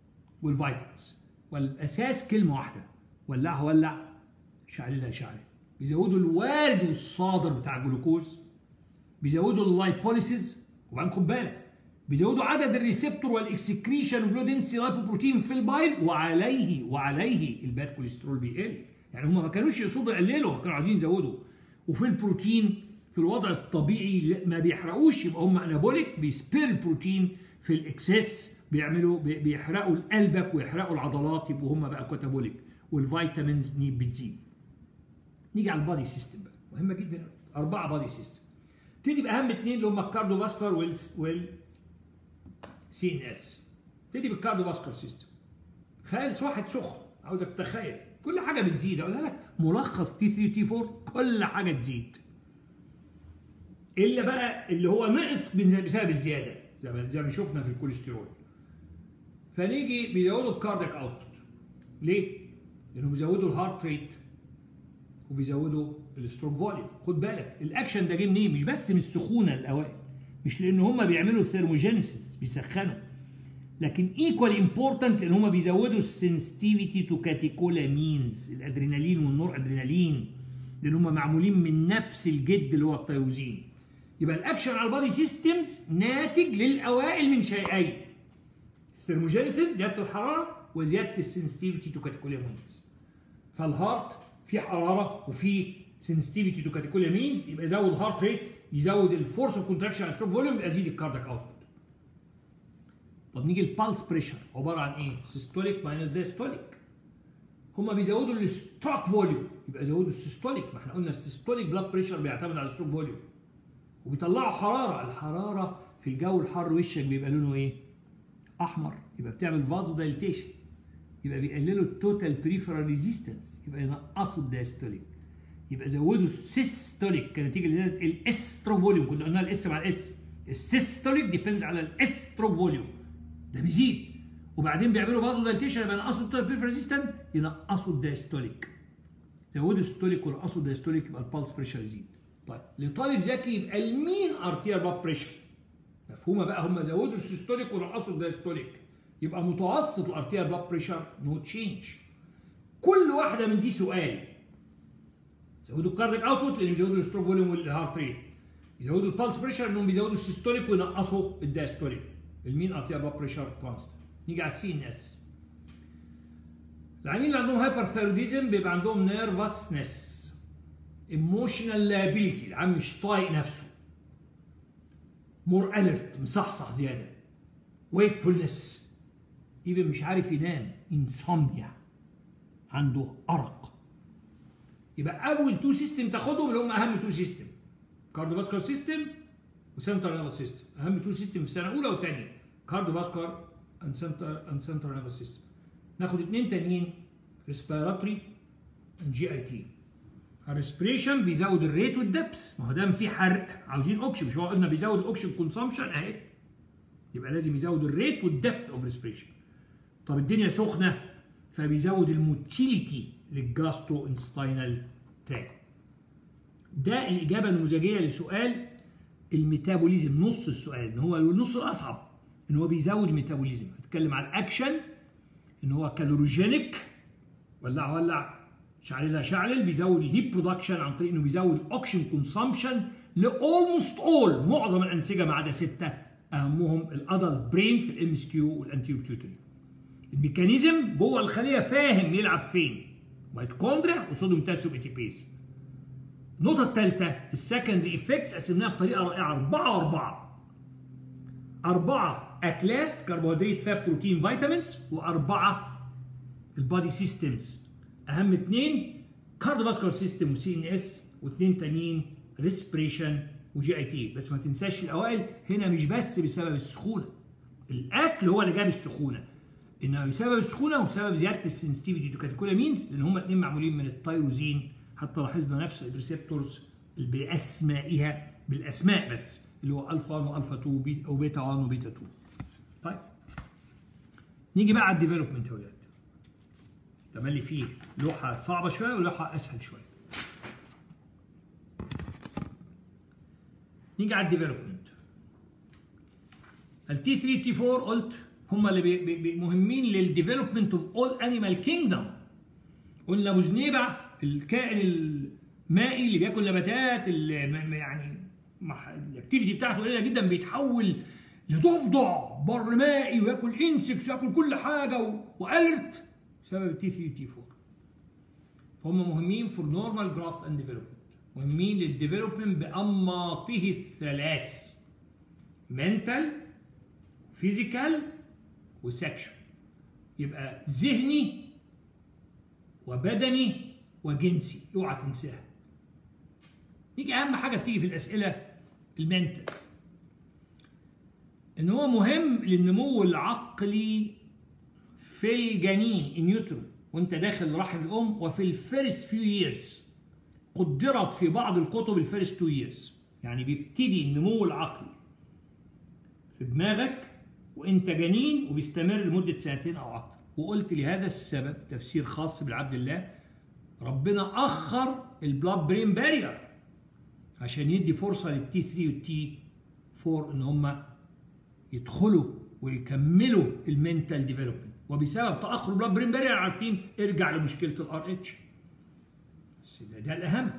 والفيتامينز والاساس كلمه واحده ولعها ولع شعللها شعل بيزودوا الوارد والصادر بتاع الجلوكوز بيزودوا اللايبوليسيز وبعدين خد بالك بيزودوا عدد الريسبتور والاكسكريشن اوف لو دنسي لايبوبروتين في البايل وعليه وعليه الباد كوليسترول بيقل يعني هم ما كانوش يقصدوا يقللوا كانوا عايزين يزودوا وفي البروتين في الوضع الطبيعي ما بيحرقوش يبقى هم انابوليك بيسبير البروتين في الاكسس بيعملوا بيحرقوا قلبك ويحرقوا العضلات يبقوا هم بقى كاتابوليك والفيتامينز نيب بتزيد نيجي على البادي سيستم بقى مهمه جدا اربعه بادي سيستم تبتدي باهم اثنين اللي هم الكارديو فاسكولار وال وال سي ان اس تبتدي بالكارديو فاسكولار سيستم تخيل واحد سخن عاوزك تتخيل كل حاجه بتزيد اقولها لك ملخص تي 3 تي 4 كل حاجه تزيد الا بقى اللي هو نقص بسبب الزياده زي ما زي ما شفنا في الكوليسترول فنيجي بيزودوا الكاردياك اوتبوت ليه؟ لانه بيزودوا الهارت ريت وبيزودوا الستروك فوليوم خد بالك الاكشن ده جه منين؟ مش بس من السخونه الاوائل مش لان هم بيعملوا ثيرموجينيسيس بيسخنوا لكن ايكوال امبورتنت لان هم بيزودوا السنسيتيفيتي تو كاتيكولامينز الادرينالين والنور ادرينالين لان هم معمولين من نفس الجد اللي هو التيروزين يبقى الاكشن على البادي سيستمز ناتج للاوائل من شيئين الثيرموجينيسيس زياده الحراره وزياده السنسيتيفيتي تو كاتيكولامينز فالهارت في حراره وفي سنسيتيفيتي تو كاتيكولامينز يبقى يزود الهارت ريت يزود الفورس اوف كونتراكشن على الستروك فوليوم يبقى يزيد الكاردياك اوتبوت طب نيجي البالس بريشر عباره عن ايه؟ سيستوليك ماينس دايستوليك هما بيزودوا الستروك فوليوم يبقى يزودوا السيستوليك ما احنا قلنا السيستوليك بلاد بريشر بيعتمد على الستروك فوليوم وبيطلعوا حراره الحراره في الجو الحر وشك بيبقى لونه ايه؟ احمر يبقى بتعمل فازو دايليتيشن يبقى بيقللوا التوتال بريفرال ريزيستنس يبقى ينقصوا الدايستوليك يبقى زودوا السيستوليك كنتيجه لزياده الاسترو فوليوم كنا قلنا الاس مع الاس السيستوليك ديبندز على الاسترو فوليوم ده بيزيد وبعدين بيعملوا فازو دايليتيشن يبقى ينقصوا التوتال بريفرال ريزيستنس ينقصوا الدايستوليك زودوا الستوليك ونقصوا الدايستوليك يبقى البالس بريشر يزيد طيب لطالب ذكي يبقى المين ارتير بلاد بريشر مفهومه بقى هم زودوا السيستوليك ونقصوا الدايستوليك يبقى متوسط الارتير بلاد بريشر نو تشينج كل واحده من دي سؤال زودوا الكارديك اوتبوت لان بيزودوا الستروك فوليوم والهارت ريت يزودوا البالس بريشر انهم بيزودوا السيستوليك وينقصوا الدايستوليك المين ارتير بلاد بريشر كونست نيجي على السي ان اس العيانين اللي عندهم هايبرثايروديزم بيبقى عندهم نيرفسنس ايموشنال لابيلتي العيان مش طايق نفسه مور اليرت مصحصح زياده wakefulness ايفن مش عارف ينام انسومنيا عنده ارق يبقى اول تو سيستم تاخدهم اللي هم اهم تو سيستم كارديوفاسكولار سيستم وسنترال نيرفس سيستم اهم تو سيستم في سنه اولى وثانيه كارديوفاسكولار اند سنتر اند سنترال نيرفس سيستم ناخد اثنين تانيين ريسبيراتوري اند جي اي تي الريسبريشن بيزود الريت والدبس ما هو دام في حرق عاوزين اوكسجين مش هو قلنا بيزود الاوكسجين كونسامشن اهي يبقى لازم يزود الريت والدبث اوف ريسبريشن طب الدنيا سخنه فبيزود الموتيليتي للجاسترو انستاينال تراك ده الاجابه النموذجيه لسؤال الميتابوليزم نص السؤال ان هو النص الاصعب ان هو بيزود الميتابوليزم هتكلم على الاكشن ان هو كالوروجينيك ولع ولع شعللها شعلل بيزود الهيت برودكشن عن طريق انه بيزود الاوكسجين كونسامشن لاولموست اول معظم الانسجه ما عدا سته اهمهم الادلت برين في الام اس كيو والانتيريور بيتيوتري الميكانيزم جوه الخليه فاهم يلعب فين ميتوكوندريا وصوديوم بوتاسيوم ايتيبيز النقطة الثالثة السكندري افكتس قسمناها بطريقة رائعة أربعة وأربعة أربعة أكلات كربوهيدرات فات بروتين فيتامينز وأربعة البادي سيستمز أهم اثنين كارديوفاسكولار سيستم وسي ان اس واثنين تانيين ريسبريشن وجي اي تي بس ما تنساش الاوائل هنا مش بس بسبب السخونه الاكل هو اللي جاب السخونه انما بسبب السخونه وبسبب زياده السنسيتيفيتي تو كاتيكولامينز لان هم الاثنين معمولين من التيروزين حتى لاحظنا نفس الريسبتورز باسمائها بالاسماء بس اللي هو الفا 1 والفا 2 وبيتا 1 وبيتا 2 طيب نيجي بقى على الديفلوبمنت يا ولاد تملي فيه لوحه صعبه شويه ولوحه اسهل شويه نيجي على الديفلوبمنت التي 3 تي 4 قلت هم اللي بي بي بي مهمين للديفلوبمنت اوف اول انيمال كينجدم قلنا ابو زنيبه الكائن المائي اللي بياكل نباتات اللي يعني الاكتيفيتي بتاعته قليله جدا بيتحول لضفدع بر مائي وياكل انسكس وياكل كل حاجه والرت بسبب التي 3 تي 4 فهم مهمين فور نورمال جراث اند ديفلوبمنت مهمين للديفلوبمنت بانماطه الثلاث منتال فيزيكال وسكشوال يبقى ذهني وبدني وجنسي اوعى تنساها نيجي اهم حاجه بتيجي في الاسئله المنتال ان هو مهم للنمو العقلي في الجنين النيوترون وانت داخل رحم الام وفي الفيرست فيو ييرز قدرت في بعض الكتب الفيرست تو ييرز يعني بيبتدي النمو العقلي في دماغك وانت جنين وبيستمر لمده سنتين او اكتر وقلت لهذا السبب تفسير خاص بالعبد الله ربنا اخر البلاد برين بارير عشان يدي فرصه للتي 3 والتي 4 ان هم يدخلوا ويكملوا المنتال ديفلوبمنت وبسبب تاخر البلاد برين بارير عارفين ارجع لمشكله الار اتش بس ده, ده الاهم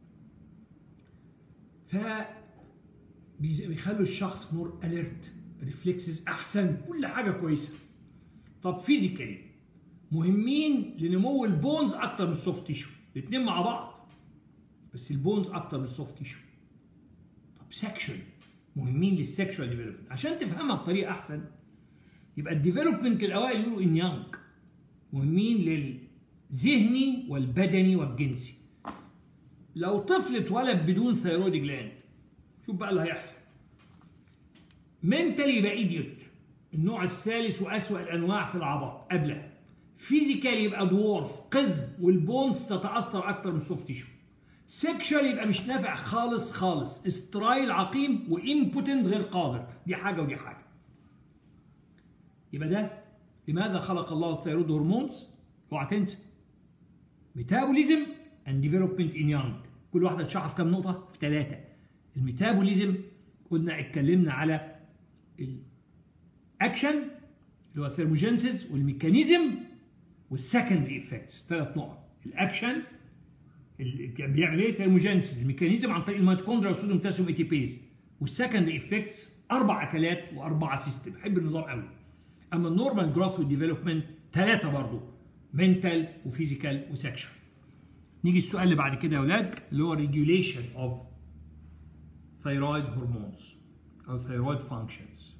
ف بيخلوا الشخص مور اليرت ريفلكسز احسن كل حاجه كويسه طب فيزيكالي مهمين لنمو البونز اكتر من السوفت تيشو الاثنين مع بعض بس البونز اكتر من السوفت تيشو طب سكشوال مهمين للسكشوال ديفلوبمنت عشان تفهمها بطريقه احسن يبقى الديفلوبمنت الاوائل يقولوا ان يانج مهمين للذهني والبدني والجنسي لو طفل اتولد بدون ثيرويد جلاند شوف بقى اللي هيحصل منتالي يبقى ايديوت النوع الثالث واسوأ الانواع في العبط قبله فيزيكال يبقى دورف قزم والبونز تتاثر اكتر من السوفت تيشو سيكشوال يبقى مش نافع خالص خالص استرايل عقيم وامبوتنت غير قادر دي حاجه ودي حاجه يبقى ده لماذا خلق الله الثيرويد هرمونز اوعى تنسى ميتابوليزم اند ديفلوبمنت ان يانج كل واحده اتشرح في كام نقطه في ثلاثه الميتابوليزم قلنا اتكلمنا على الاكشن اللي هو الثيرموجينسيس والميكانيزم والسكندري افكتس ثلاث نقط الاكشن اللي بيعمل ايه ثيرموجينسيس الميكانيزم عن طريق الميتوكوندريا والصوديوم بوتاسيوم اي تي بيز والسكندري افكتس اربع اكلات واربعه سيستم بحب النظام قوي اما النورمال جروث والديفلوبمنت ثلاثه برضه منتال وفيزيكال وسكشوال نيجي السؤال اللي بعد كده يا اولاد اللي هو ريجوليشن اوف ثيرويد هرمونز او ثيرويد فانكشنز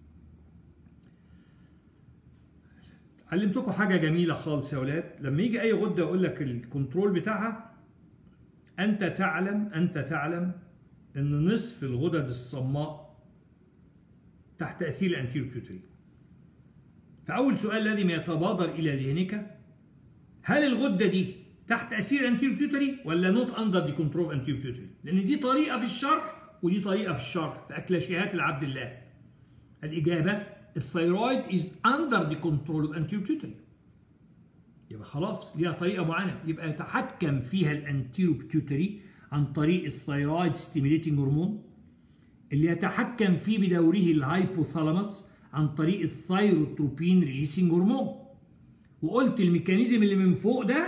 علمتكم حاجه جميله خالص يا اولاد لما يجي اي غده يقول لك الكنترول بتاعها انت تعلم انت تعلم ان نصف الغدد الصماء تحت تاثير الانتيروبيوتري فاول سؤال لازم يتبادر الى ذهنك هل الغده دي تحت تاثير الانتيروبيوتري ولا نوت اندر دي كنترول انتيروبيوتري لان دي طريقه في الشرح ودي طريقه في الشرح في اكلاشيهات العبد الله الاجابه الثيرويد از اندر ذا كنترول اوف انتيروبيوتري يبقى خلاص ليها طريقه معينه يبقى يتحكم فيها الانتيروبيوتري عن طريق الثيرويد ستيميليتنج هرمون اللي يتحكم فيه بدوره الهايبوثالاموس عن طريق الثيروتروبين ريليسنج هرمون وقلت الميكانيزم اللي من فوق ده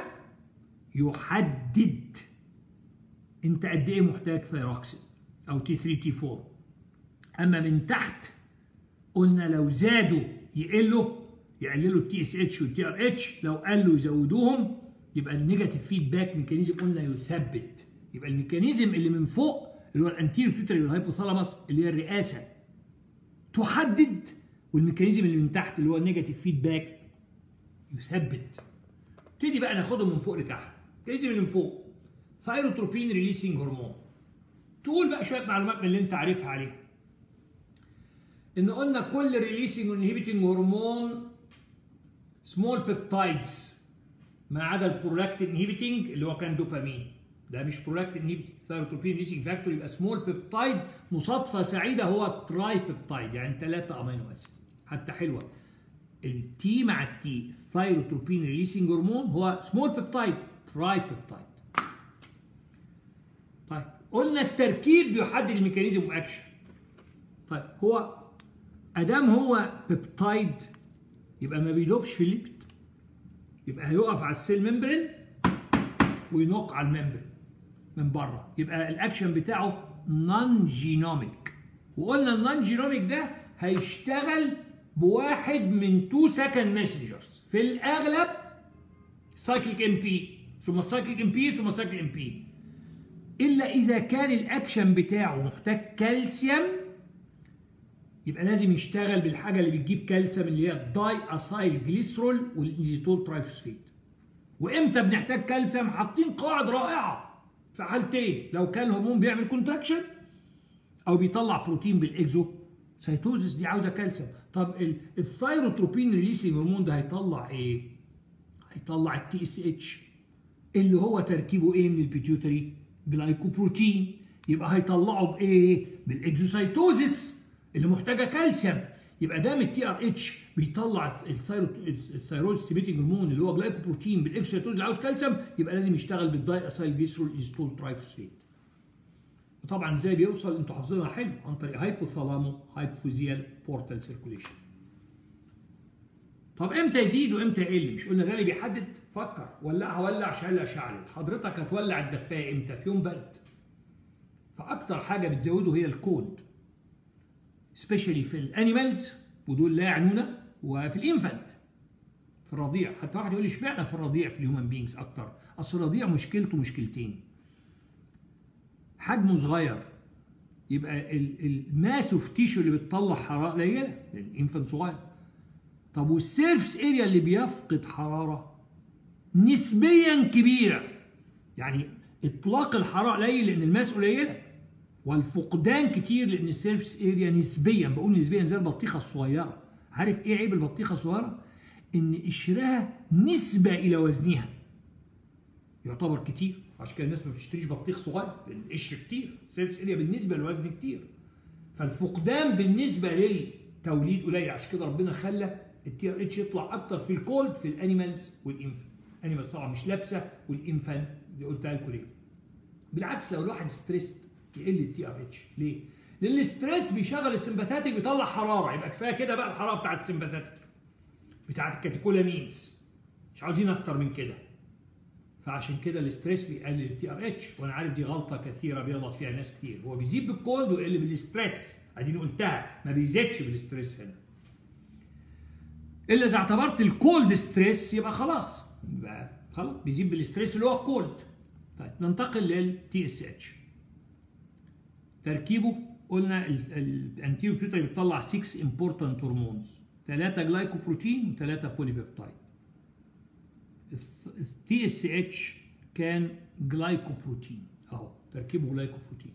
يحدد انت قد ايه محتاج ثيروكسين او تي 3 تي 4 اما من تحت قلنا لو زادوا يقلوا يقللوا التي اس اتش والتي ار اتش لو قلوا يزودوهم يبقى النيجاتيف فيدباك ميكانيزم قلنا يثبت يبقى الميكانيزم اللي من فوق اللي هو الانتيريو بيوتري والهايبوثالاموس اللي هي الرئاسه تحدد والميكانيزم اللي من تحت اللي هو النيجاتيف فيدباك يثبت نبتدي بقى ناخدهم من فوق لتحت الميكانيزم اللي من فوق ثايروتروبين ريليسنج هرمون تقول بقى شويه معلومات من اللي انت عارفها عليها ان قلنا كل ريليسنج انهبيتنج هرمون سمول بيبتايدز ما عدا البرولاكتين انهبيتنج اللي هو كان دوبامين ده مش برولاكتين انهبيتنج ثايروتروبين ريليسنج فاكتور يبقى سمول بيبتايد مصادفه سعيده هو تراي بيبتايد يعني ثلاثه امينو اسيد حتى حلوه التي مع التي الثايروتروبين ريليسنج هرمون هو سمول بيبتايد تراي بيبتايد طيب قلنا التركيب بيحدد الميكانيزم واكشن طيب هو ادام هو بيبتايد يبقى ما بيدوبش في الليبيد يبقى هيقف على السيل ممبرين وينق على الممبرين من بره يبقى الاكشن بتاعه نون جينوميك وقلنا النون جينوميك ده هيشتغل بواحد من 2 سكند ماسنجرز في الاغلب سايكليك ام بي ثم سايكليك ام بي ثم سايكليك ام بي الا اذا كان الاكشن بتاعه محتاج كالسيوم يبقى لازم يشتغل بالحاجه اللي بتجيب كالسيوم اللي هي الداي اسايل جليسرول والايزيتول ترايفوسفيت وامتى بنحتاج كالسيوم حاطين قواعد رائعه في حالتين لو كان الهرمون بيعمل كونتراكشن او بيطلع بروتين بالاكزو سيتوزس دي عاوزه كالسيوم طب الثايروتروبين ريليسنج هرمون ده هيطلع ايه هيطلع التي اس اتش اللي هو تركيبه ايه من البيتيوتري جلايكوبروتين يبقى هيطلعه بايه بالاكزوسايتوزس اللي محتاجه كالسيوم يبقى دام التي ار اتش بيطلع الثايرويد ستيميتنج هرمون اللي هو جلايكوبروتين بالاكزوسايتوزس اللي عاوز كالسيوم يبقى لازم يشتغل بالداي اسايل جليسرول ايزوتول ترايفوسفيت وطبعا ازاي بيوصل انتوا حافظينها حلو عن طريق هايبوثالامو هايبوفيزيال بورتال سيركوليشن طب امتى يزيد وامتى يقل مش قلنا ده اللي بيحدد فكر ولعها ولع شعلها شعلت حضرتك هتولع الدفايه امتى في يوم برد فاكتر حاجه بتزوده هي الكود سبيشالي في الانيمالز ودول لا يعنونا وفي الانفانت في الرضيع حتى واحد يقول لي اشمعنى في الرضيع في الهيومن بينجز اكتر اصل الرضيع مشكلته مشكلتين حجمه صغير يبقى الماس اوف تيشو اللي بتطلع حراره قليله الانفانت صغير طب والسيرفس اريا اللي بيفقد حراره نسبيا كبيره يعني اطلاق الحراره قليل لان الماس قليله والفقدان كتير لان السيرفس اريا نسبيا بقول نسبيا زي البطيخه الصغيره عارف ايه عيب البطيخه الصغيره ان قشرها نسبه الى وزنها يعتبر كتير عشان كده الناس ما بتشتريش بطيخ صغير لان القشر كتير السيرفس اريا بالنسبه للوزن كتير فالفقدان بالنسبه للتوليد قليل عشان كده ربنا خلى التي ار اتش يطلع اكتر في الكولد في الانيمالز والانفان الانيمالز طبعا مش لابسه والانفان دي قلتها لكم ليه بالعكس لو الواحد ستريسد يقل التي ار اتش ليه؟ لان الاستريس بيشغل السمباثاتيك بيطلع حراره يبقى كفايه كده بقى الحراره بتاعت السمباثاتيك بتاعت الكاتيكولامينز مش عاوزين اكتر من كده فعشان كده الاستريس بيقلل التي ار اتش وانا عارف دي غلطه كثيره بيغلط فيها ناس كتير هو بيزيد بالكولد ويقل بالاستريس اديني قلتها ما بيزيدش بالاستريس هنا الا اذا اعتبرت الكولد ستريس يبقى خلاص يبقى خلاص بيزيد بالاستريس اللي هو الكولد طيب ننتقل للتي اس اتش تركيبه قلنا الانتيريو بيوتري بتطلع 6 امبورتنت هرمونز 3 جلايكوبروتين و3 بوليبيبتايد التي اس اتش كان جلايكوبروتين اهو تركيبه جلايكوبروتين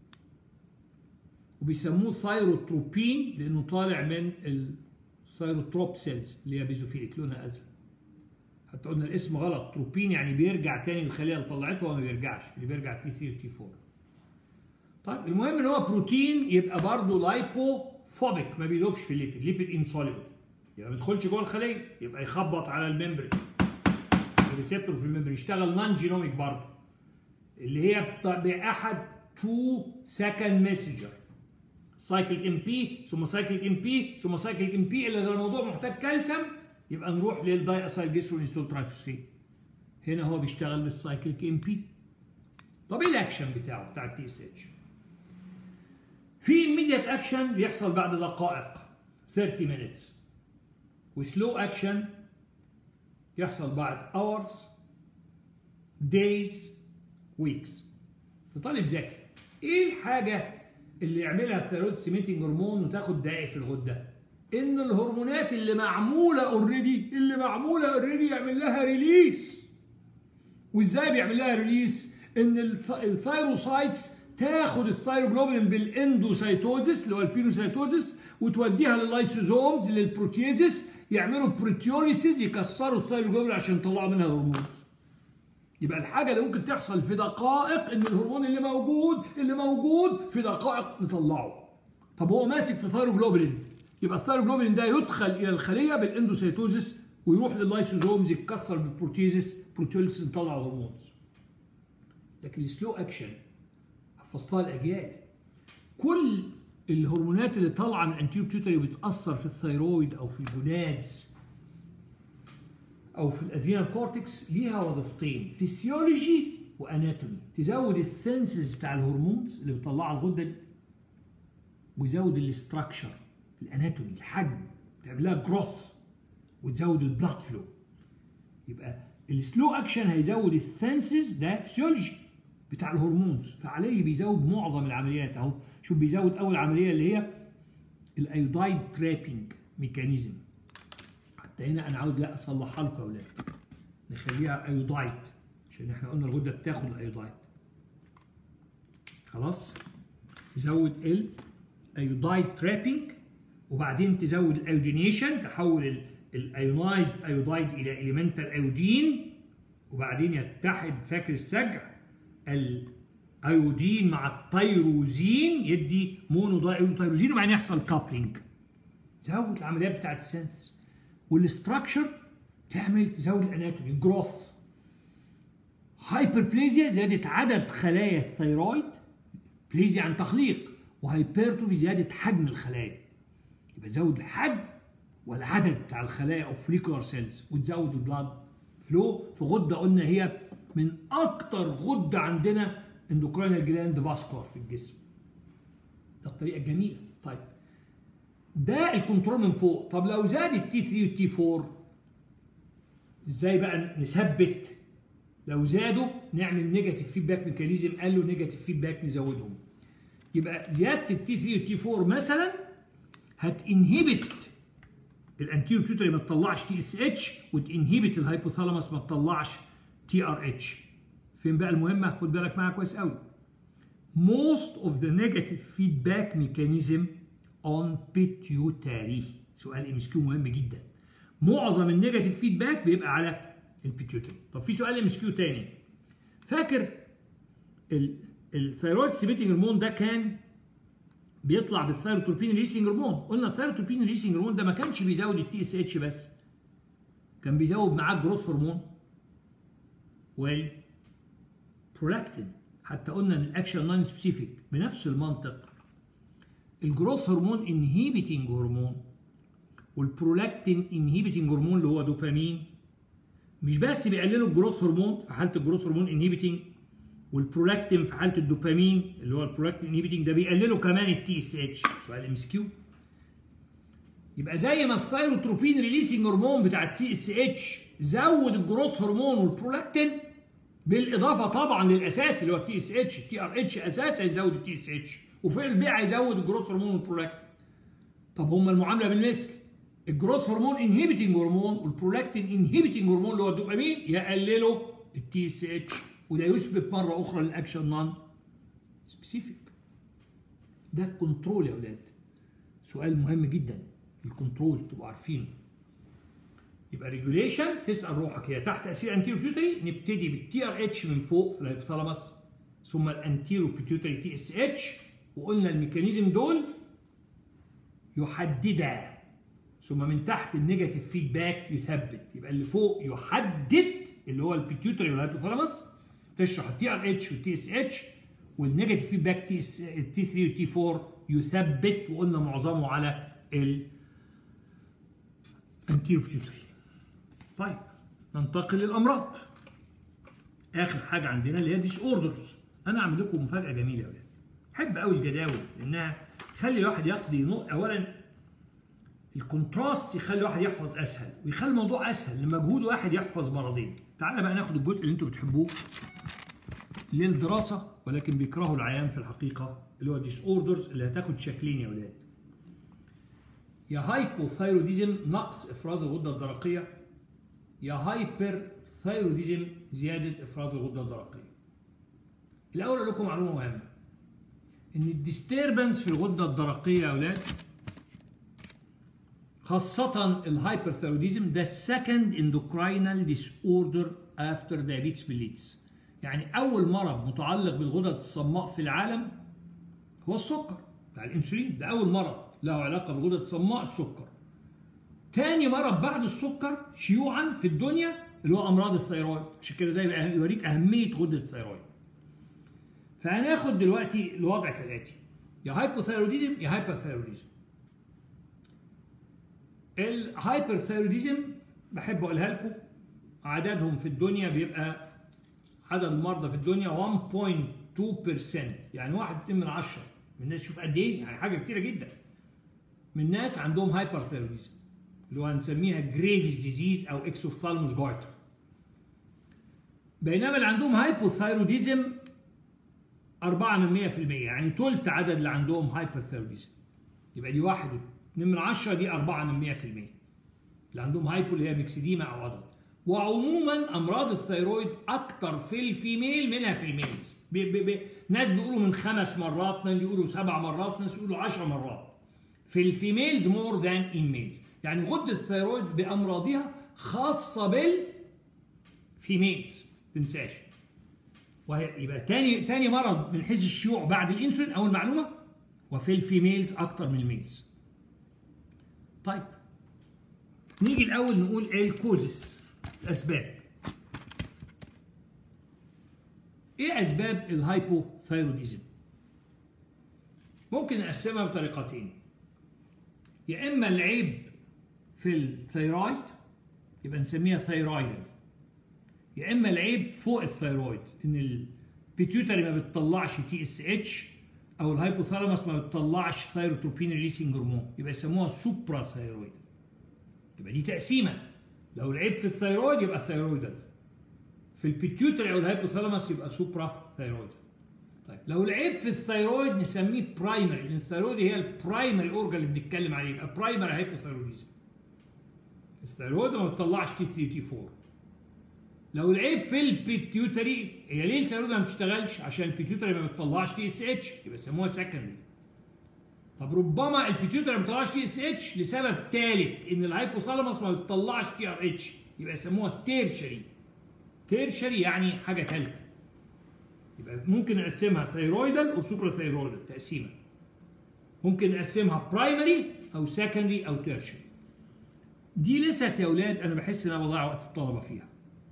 وبيسموه ثايروتروبين لانه طالع من الثايروتروب سيلز اللي هي بيزوفيليك لونها ازرق حتى قلنا الاسم غلط تروبين يعني بيرجع تاني للخليه اللي طلعته وما بيرجعش اللي بيرجع تي 3 تي 4 طيب المهم ان هو بروتين يبقى برضه لايبوفوبيك ما بيدوبش في الليبيد ليبيد انسوليبل يبقى ما بيدخلش جوه الخليه يبقى يخبط على الممبرين الريسبتور في الممبرين يشتغل نون جينوميك برضه اللي هي باحد تو سكند ماسنجر سايكليك ام بي ثم سايكليك ام بي ثم سايكليك ام بي الا اذا الموضوع محتاج كالسيوم يبقى نروح للداي اسايل جيسرول انستول ترايفوسفين هنا هو بيشتغل بالسايكليك ام بي طب ايه الاكشن بتاعه بتاع التي اس اتش في immediate اكشن بيحصل بعد دقائق 30 minutes وسلو اكشن يحصل بعد hours days weeks فطالب ذكي ايه الحاجه اللي يعملها الثيرويد سيميتنج هرمون وتاخد دقائق في الغده ان الهرمونات اللي معموله اوريدي اللي معموله اوريدي يعمل لها ريليس وازاي بيعمل لها ريليس ان الثايروسايتس تاخد الثايروجلوبولين بالاندوسايتوزس اللي هو البينوسايتوزس وتوديها لللايسوزومز للبروتيزس يعملوا بروتيوليسيز يكسروا الثايروجلوبولين عشان يطلعوا منها هرمون يبقى الحاجه اللي ممكن تحصل في دقائق ان الهرمون اللي موجود اللي موجود في دقائق نطلعه طب هو ماسك في ثايروجلوبولين يبقى الثايروجلوبولين ده يدخل الى الخليه بالاندوسيتوزس ويروح لللايسوزومز يتكسر بالبروتيزس بروتيوليسيس نطلع هرمونز لكن السلو اكشن حفظتها الاجيال كل الهرمونات اللي طالعه من انتيو بيوتري بتاثر في الثيرويد او في الجونادز او في الادرينال كورتكس ليها وظيفتين فيسيولوجي واناتومي تزود الثنسز بتاع الهرمونز اللي بتطلعها الغده دي ويزود الاستراكشر الاناتومي الحجم تعمل لها جروث وتزود البلاد فلو يبقى السلو اكشن هيزود الثنسز ده فيسيولوجي بتاع الهرمونز فعليه بيزود معظم العمليات اهو شوف بيزود اول عمليه اللي هي الايودايد ترابينج ميكانيزم حتى هنا انا عاوز لا اصلحها لكم يا اولاد نخليها ايودايد عشان احنا قلنا الغده بتاخد الايودايد خلاص تزود الايودايد ترابينج وبعدين تزود الايودينيشن تحول الايونايزد ايودايد الى اليمنتال ايودين وبعدين يتحد فاكر السجع الايودين مع التيروزين يدي مونو تيروزين وبعدين يحصل كابلينج تزود العمليات بتاعت السنسس والاستراكشر تعمل تزود الاناتومي جروث هايبربليزيا زياده عدد خلايا الثيرويد بليزيا عن تخليق وهايبرتروفي زياده حجم الخلايا يبقى تزود الحجم والعدد بتاع الخلايا او فوليكولار سيلز وتزود البلاد فلو في غده قلنا هي من اكتر غده عندنا اندوكراينال جلاند فاسكولار في الجسم ده الطريقه الجميله طيب ده الكنترول من فوق طب لو زاد التي 3 والتي 4 ازاي بقى نثبت لو زادوا نعمل نيجاتيف فيدباك ميكانيزم قالوا نيجاتيف فيدباك نزودهم يبقى زياده التي 3 والتي 4 مثلا هتنهبت الانتيرو بيوتري ما تطلعش تي اس اتش وتنهبت الهايبوثالاموس ما تطلعش تي ار اتش فين بقى المهمه خد بالك معايا كويس قوي most of the negative feedback mechanism on pituitary سؤال ام اس كيو مهم جدا معظم النيجاتيف فيدباك بيبقى على البيتيوتري طب في سؤال ام اس كيو تاني فاكر الثيرويد سيميتنج هرمون ده كان بيطلع بالثيروتروبين ريسنج هرمون قلنا الثيروتروبين ريسنج هرمون ده ما كانش بيزود التي اس اتش بس كان بيزود معاه جروث هرمون وال برولاكتين حتى قلنا ان الاكشن نون سبيسيفيك بنفس المنطق الجروث هرمون انهيبيتنج هرمون والبرولاكتين انهيبيتنج هرمون اللي هو دوبامين مش بس بيقللوا الجروث هرمون في حاله الجروث هرمون انهيبيتنج والبرولاكتين في حاله الدوبامين اللي هو البرولاكتين انهيبيتنج ده بيقللوا كمان التي اس اتش سؤال ام اس كيو يبقى زي ما الثايروتروبين ريليسنج هرمون بتاع التي اس اتش زود الجروث هرمون والبرولاكتين بالاضافه طبعا للاساسي اللي هو التي اس اتش التي ار اتش اساسا يزود التي اس اتش وفي البيع يزود الجروث هرمون والبرولاكتين طب هما المعامله بالمثل الجروث هرمون انهيبيتنج هرمون والبرولاكتين انهيبيتنج هرمون اللي هو الدوبامين يقللوا التي اس اتش وده يثبت مره اخرى الاكشن نون سبيسيفيك ده الكنترول يا اولاد سؤال مهم جدا الكنترول تبقوا عارفينه يبقى ريجوليشن تسال روحك هي تحت تاثير انتيرو بيوتري نبتدي بالتي ار اتش من فوق في الهيبوثالاموس ثم الانتيرو بيوتري تي اس اتش وقلنا الميكانيزم دول يحددا ثم من تحت النيجاتيف فيدباك يثبت يبقى اللي فوق يحدد اللي هو البيتيوتري والهيبوثالاموس تشرح التي ار اتش والتي اس اتش والنيجاتيف فيدباك تي تي 3 وتي 4 يثبت وقلنا معظمه على ال انتيرو بيتيوتري طيب ننتقل للامراض اخر حاجه عندنا اللي هي ديس اوردرز انا اعمل لكم مفاجاه جميله يا ولاد احب قوي الجداول لانها تخلي الواحد يقضي نقطه اولا الكونتراست يخلي الواحد يحفظ اسهل ويخلي الموضوع اسهل لمجهود واحد يحفظ مرضين تعالى بقى ناخد الجزء اللي انتوا بتحبوه للدراسه ولكن بيكرهوا العيان في الحقيقه اللي هو ديس اوردرز اللي هتاخد شكلين يا ولاد يا هايبوثايروديزم نقص افراز الغده الدرقيه يا هايبر ثايروديزم زياده افراز الغده الدرقيه الاول اقول لكم معلومه مهمه ان الديستربنس في الغده الدرقيه يا اولاد خاصة الهايبرثيروديزم ده second endocrinal disorder after diabetes mellitus يعني أول مرض متعلق بالغدد الصماء في العالم هو السكر بتاع الأنسولين ده أول مرض له علاقة بالغدد الصماء السكر تاني مرض بعد السكر شيوعا في الدنيا اللي هو أمراض الثيرويد عشان كده ده يوريك أهمية غدة الثيرويد فهناخد دلوقتي الوضع كالآتي يا هايبوثايروديزم يا هايبرثايروديزم الهايبرثايروديزم بحب اقولها لكم عددهم في الدنيا بيبقى عدد المرضى في الدنيا 1.2% يعني 1 2 من 10 من الناس شوف قد ايه يعني حاجه كتيره جدا من الناس عندهم هايبرثيروديزم اللي هو هنسميها جريفيز ديزيز او اكسوثالموس جويتر بينما اللي عندهم هايبوثايروديزم 4 من 100% يعني ثلث عدد اللي عندهم هايبرثيروديزم يبقى دي 1 2 من 10 دي 4 من 100% اللي عندهم هايبو اللي هي ميكسيديما او عضل وعموما امراض الثيرويد اكتر في الفيميل منها في الميلز بي بي بي ناس بيقولوا من خمس مرات ناس بيقولوا سبع مرات ناس بيقولوا 10 مرات في الفيميلز مور ذان ان ميلز يعني غده الثيرويد بامراضها خاصه بالفيميلز تنساش وهي يبقى تاني تاني مرض من حيث الشيوع بعد الانسولين اول معلومه وفي الفيميلز اكتر من الميلز طيب نيجي الاول نقول الكوزس الاسباب ايه اسباب الهايبوثايروديزم ممكن نقسمها بطريقتين يا اما العيب في الثيرويد يبقى نسميها ثيرويدال يا اما العيب فوق الثيرويد ان البيتيوتري ما بتطلعش تي اس اتش او الهايبوثالاموس ما بتطلعش ثايروتروبين ريليسنج هرمون يبقى يسموها سوبرا ثيرويد يبقى دي تقسيمه لو العيب في الثيرويد يبقى ثيرويدال في البيتيوتري او الهايبوثالاموس يبقى سوبرا ثيرويد طيب لو العيب في الثيرويد نسميه برايمري لان الثيرويد هي البرايمري اورجان اللي بنتكلم عليه يبقى برايمري هايبوثيروديزم الثيرويد ما بتطلعش تي 3 تي 4 لو العيب في البيتيوتري هي ليه الثيرويد ما بتشتغلش عشان البيتيوتري ما بتطلعش تي اس اتش يبقى يسموها سكندري طب ربما البيتيوتري ما بتطلعش تي اس اتش لسبب ثالث ان الهايبوثالاموس ما بتطلعش تي ار اتش يبقى يسموها تيرشري تيرشري يعني حاجه ثالثه يبقى ممكن نقسمها ثيرويدال وسوبرا ثيرويدال تقسيمه ممكن نقسمها برايمري او سكندري او تيرشري دي لسه يا اولاد انا بحس ان انا بضيع وقت الطلبه فيها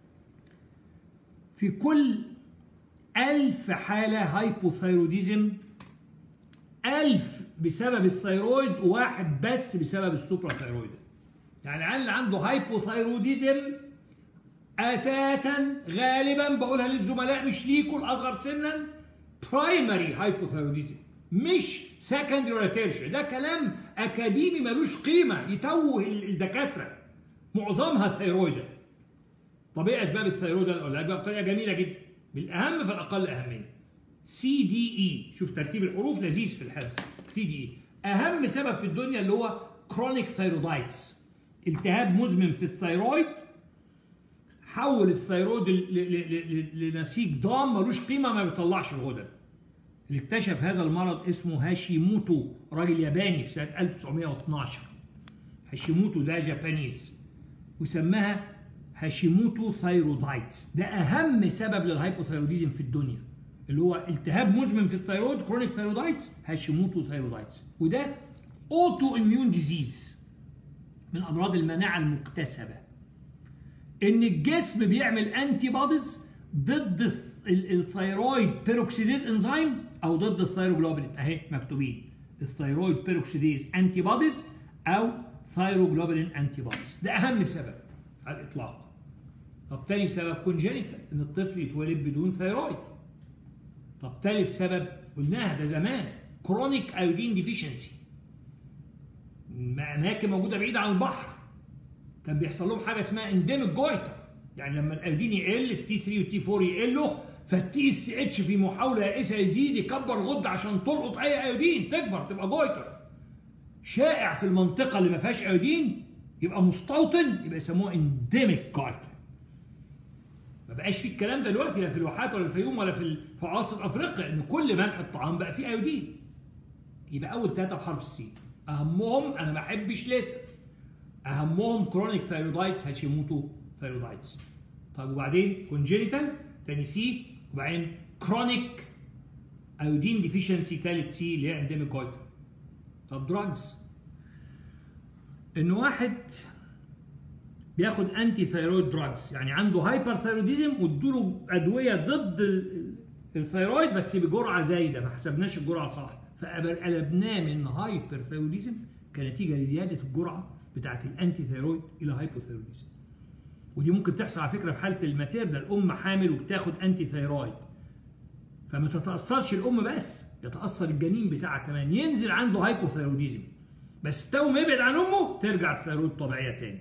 في كل ألف حالة هايبوثايروديزم ألف بسبب الثيرويد وواحد بس بسبب السوبرا ثيرويد يعني العيال اللي عنده هايبوثايروديزم اساسا غالبا بقولها للزملاء مش ليكوا الاصغر سنا برايمري هايبوثايروديزم مش سكندري ولا تيرشري ده كلام اكاديمي ملوش قيمه يتوه الدكاتره معظمها ثيرويدال طب ايه اسباب الثيرويدال اقول لك بقى بطريقه جميله جدا بالاهم فالاقل اهميه سي دي اي شوف ترتيب الحروف لذيذ في الحفظ سي دي اي اهم سبب في الدنيا اللي هو كرونيك ثيرودايتس التهاب مزمن في الثيرويد حول الثيرويد لنسيج ضام ملوش قيمه ما بيطلعش الغدد اللي اكتشف هذا المرض اسمه هاشيموتو راجل ياباني في سنه 1912 هاشيموتو ده جابانيز وسماها هاشيموتو ثايرودايتس ده اهم سبب للهايبوثايروديزم في الدنيا اللي هو التهاب مزمن في الثيرويد كرونيك ثايرودايتس هاشيموتو ثايرودايتس وده اوتو اميون ديزيز من امراض المناعه المكتسبه ان الجسم بيعمل انتي بوديز ضد الثيرويد بيروكسيديز انزيم او ضد الثيروجلوبولين اهي مكتوبين الثيرويد بيروكسيديز انتي بوديز او ثيروجلوبولين انتي بوديز ده اهم سبب على الاطلاق طب تاني سبب كونجينيتال ان الطفل يتولد بدون ثيرويد طب ثالث سبب قلناها ده زمان كرونيك ايودين ديفيشنسي اماكن موجوده بعيده عن البحر كان بيحصل لهم حاجه اسمها انديميك جويتر يعني لما الايودين يقل التي 3 والتي 4 يقلوا فالتي اس اتش في محاوله يائسه يزيد يكبر غده عشان تلقط اي ايودين تكبر تبقى جويتر شائع في المنطقه اللي ما فيهاش ايودين يبقى مستوطن يبقى يسموه انديميك جويتر ما بقاش في الكلام ده دلوقتي لا في الواحات ولا في الفيوم ولا في في عواصم افريقيا ان كل ملح الطعام بقى فيه ايودين يبقى اول ثلاثه بحرف السين اهمهم انا ما احبش لسه اهمهم كرونيك ثايرويدايتس هاشيموتو ثايرويدايتس طيب وبعدين كونجينيتال تاني سي وبعدين كرونيك ايودين ديفيشنسي ثالث سي اللي هي انديميك جويتر طب دراجز ان واحد بياخد انتي ثايرويد دراجز يعني عنده هايبر ثايروديزم وادوله ادويه ضد الثايرويد بس بجرعه زايده ما حسبناش الجرعه صح فقلبناه من هايبر ثايروديزم كنتيجه لزياده الجرعه بتاعت الانتي ثايرويد الى هايبوثايروديزم ودي ممكن تحصل على فكره في حاله الماتيرنال الام حامل وبتاخد انتي ثيرويد فما تتاثرش الام بس يتاثر الجنين بتاعها كمان ينزل عنده هايبوثيروديزم بس تو ما يبعد عن امه ترجع الثيرويد طبيعيه تاني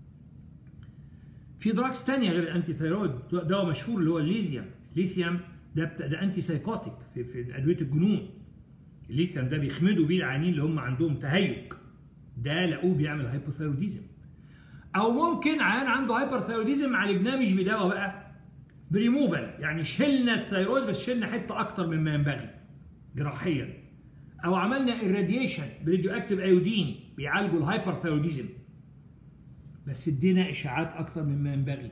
في دراجز تانية غير الانتي ثيرويد دواء مشهور اللي هو الليثيوم الليثيوم ده بتا... ده انتي سايكوتيك في, في ادويه الجنون الليثيوم ده بيخمدوا بيه العيانين اللي هم عندهم تهيج ده لقوه بيعمل هايبوثيروديزم او ممكن عيان عنده هايبرثيروديزم عالجناه مش بدواء بقى بريموفال يعني شلنا الثيرويد بس شلنا حته اكتر مما ينبغي جراحيا او عملنا الراديشن براديو اكتيف ايودين بيعالجوا الهايبرثيروديزم بس ادينا اشاعات اكتر مما ينبغي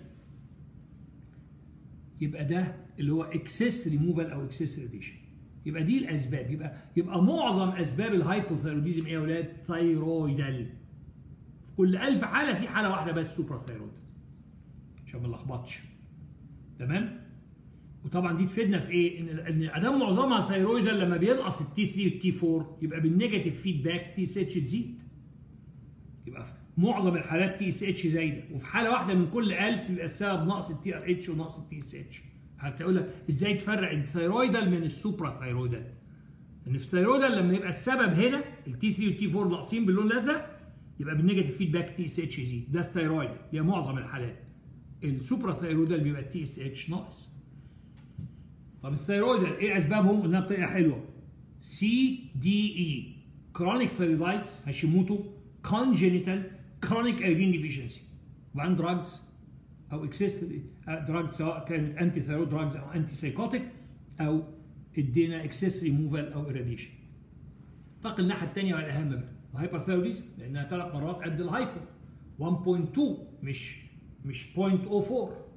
يبقى ده اللي هو اكسس ريموفال او اكسس راديشن يبقى دي الاسباب يبقى يبقى معظم اسباب الهايبوثيروديزم ايه يا اولاد ثيرويدال في كل 1000 حاله في حاله واحده بس سوبر ثيرويد عشان ما نلخبطش تمام وطبعا دي تفيدنا في ايه؟ ان ان ادام معظمها ثيرويدال لما بينقص التي 3 والتي 4 يبقى بالنيجاتيف فيدباك تي اس اتش تزيد. يبقى في معظم الحالات تي اس اتش زايده وفي حاله واحده من كل 1000 يبقى السبب نقص التي ار اتش ونقص التي اس اتش. هتقول لك ازاي تفرق الثيرويدال من السوبرا ثيرويدال؟ ان في الثيرويدال لما يبقى السبب هنا التي 3 والتي 4 ناقصين باللون الازرق يبقى بالنيجاتيف فيدباك تي اس اتش يزيد ده الثيرويد هي معظم الحالات. السوبرا ثيرويدال بيبقى التي اس اتش ناقص. طب الثيرويدال ايه اسبابهم؟ قلناها بطريقه حلوه. سي دي اي كرونيك ثيرويدايتس هاشيموتو كونجينيتال كرونيك ايودين ديفيشنسي وبعدين دراجز او اكسس دراجز سواء كانت انتي ثيرويد دراجز او انتي سايكوتيك او ادينا اكسس ريموفال او اراديشن. فقل الناحيه الثانيه والاهم بقى الهايبرثيروديزم لانها ثلاث مرات قد الهايبو 1.2 مش مش 0.04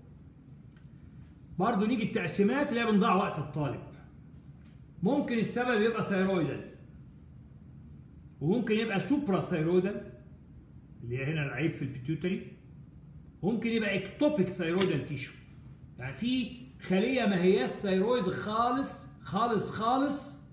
برضه نيجي التقسيمات اللي هي بنضيع وقت الطالب ممكن السبب يبقى ثيرويدال وممكن يبقى سوبرا ثيرويدال اللي هي هنا العيب في البيتيوتري ممكن يبقى اكتوبيك ثيرويدال تيشو يعني في خليه ما هياش ثيرويد خالص خالص خالص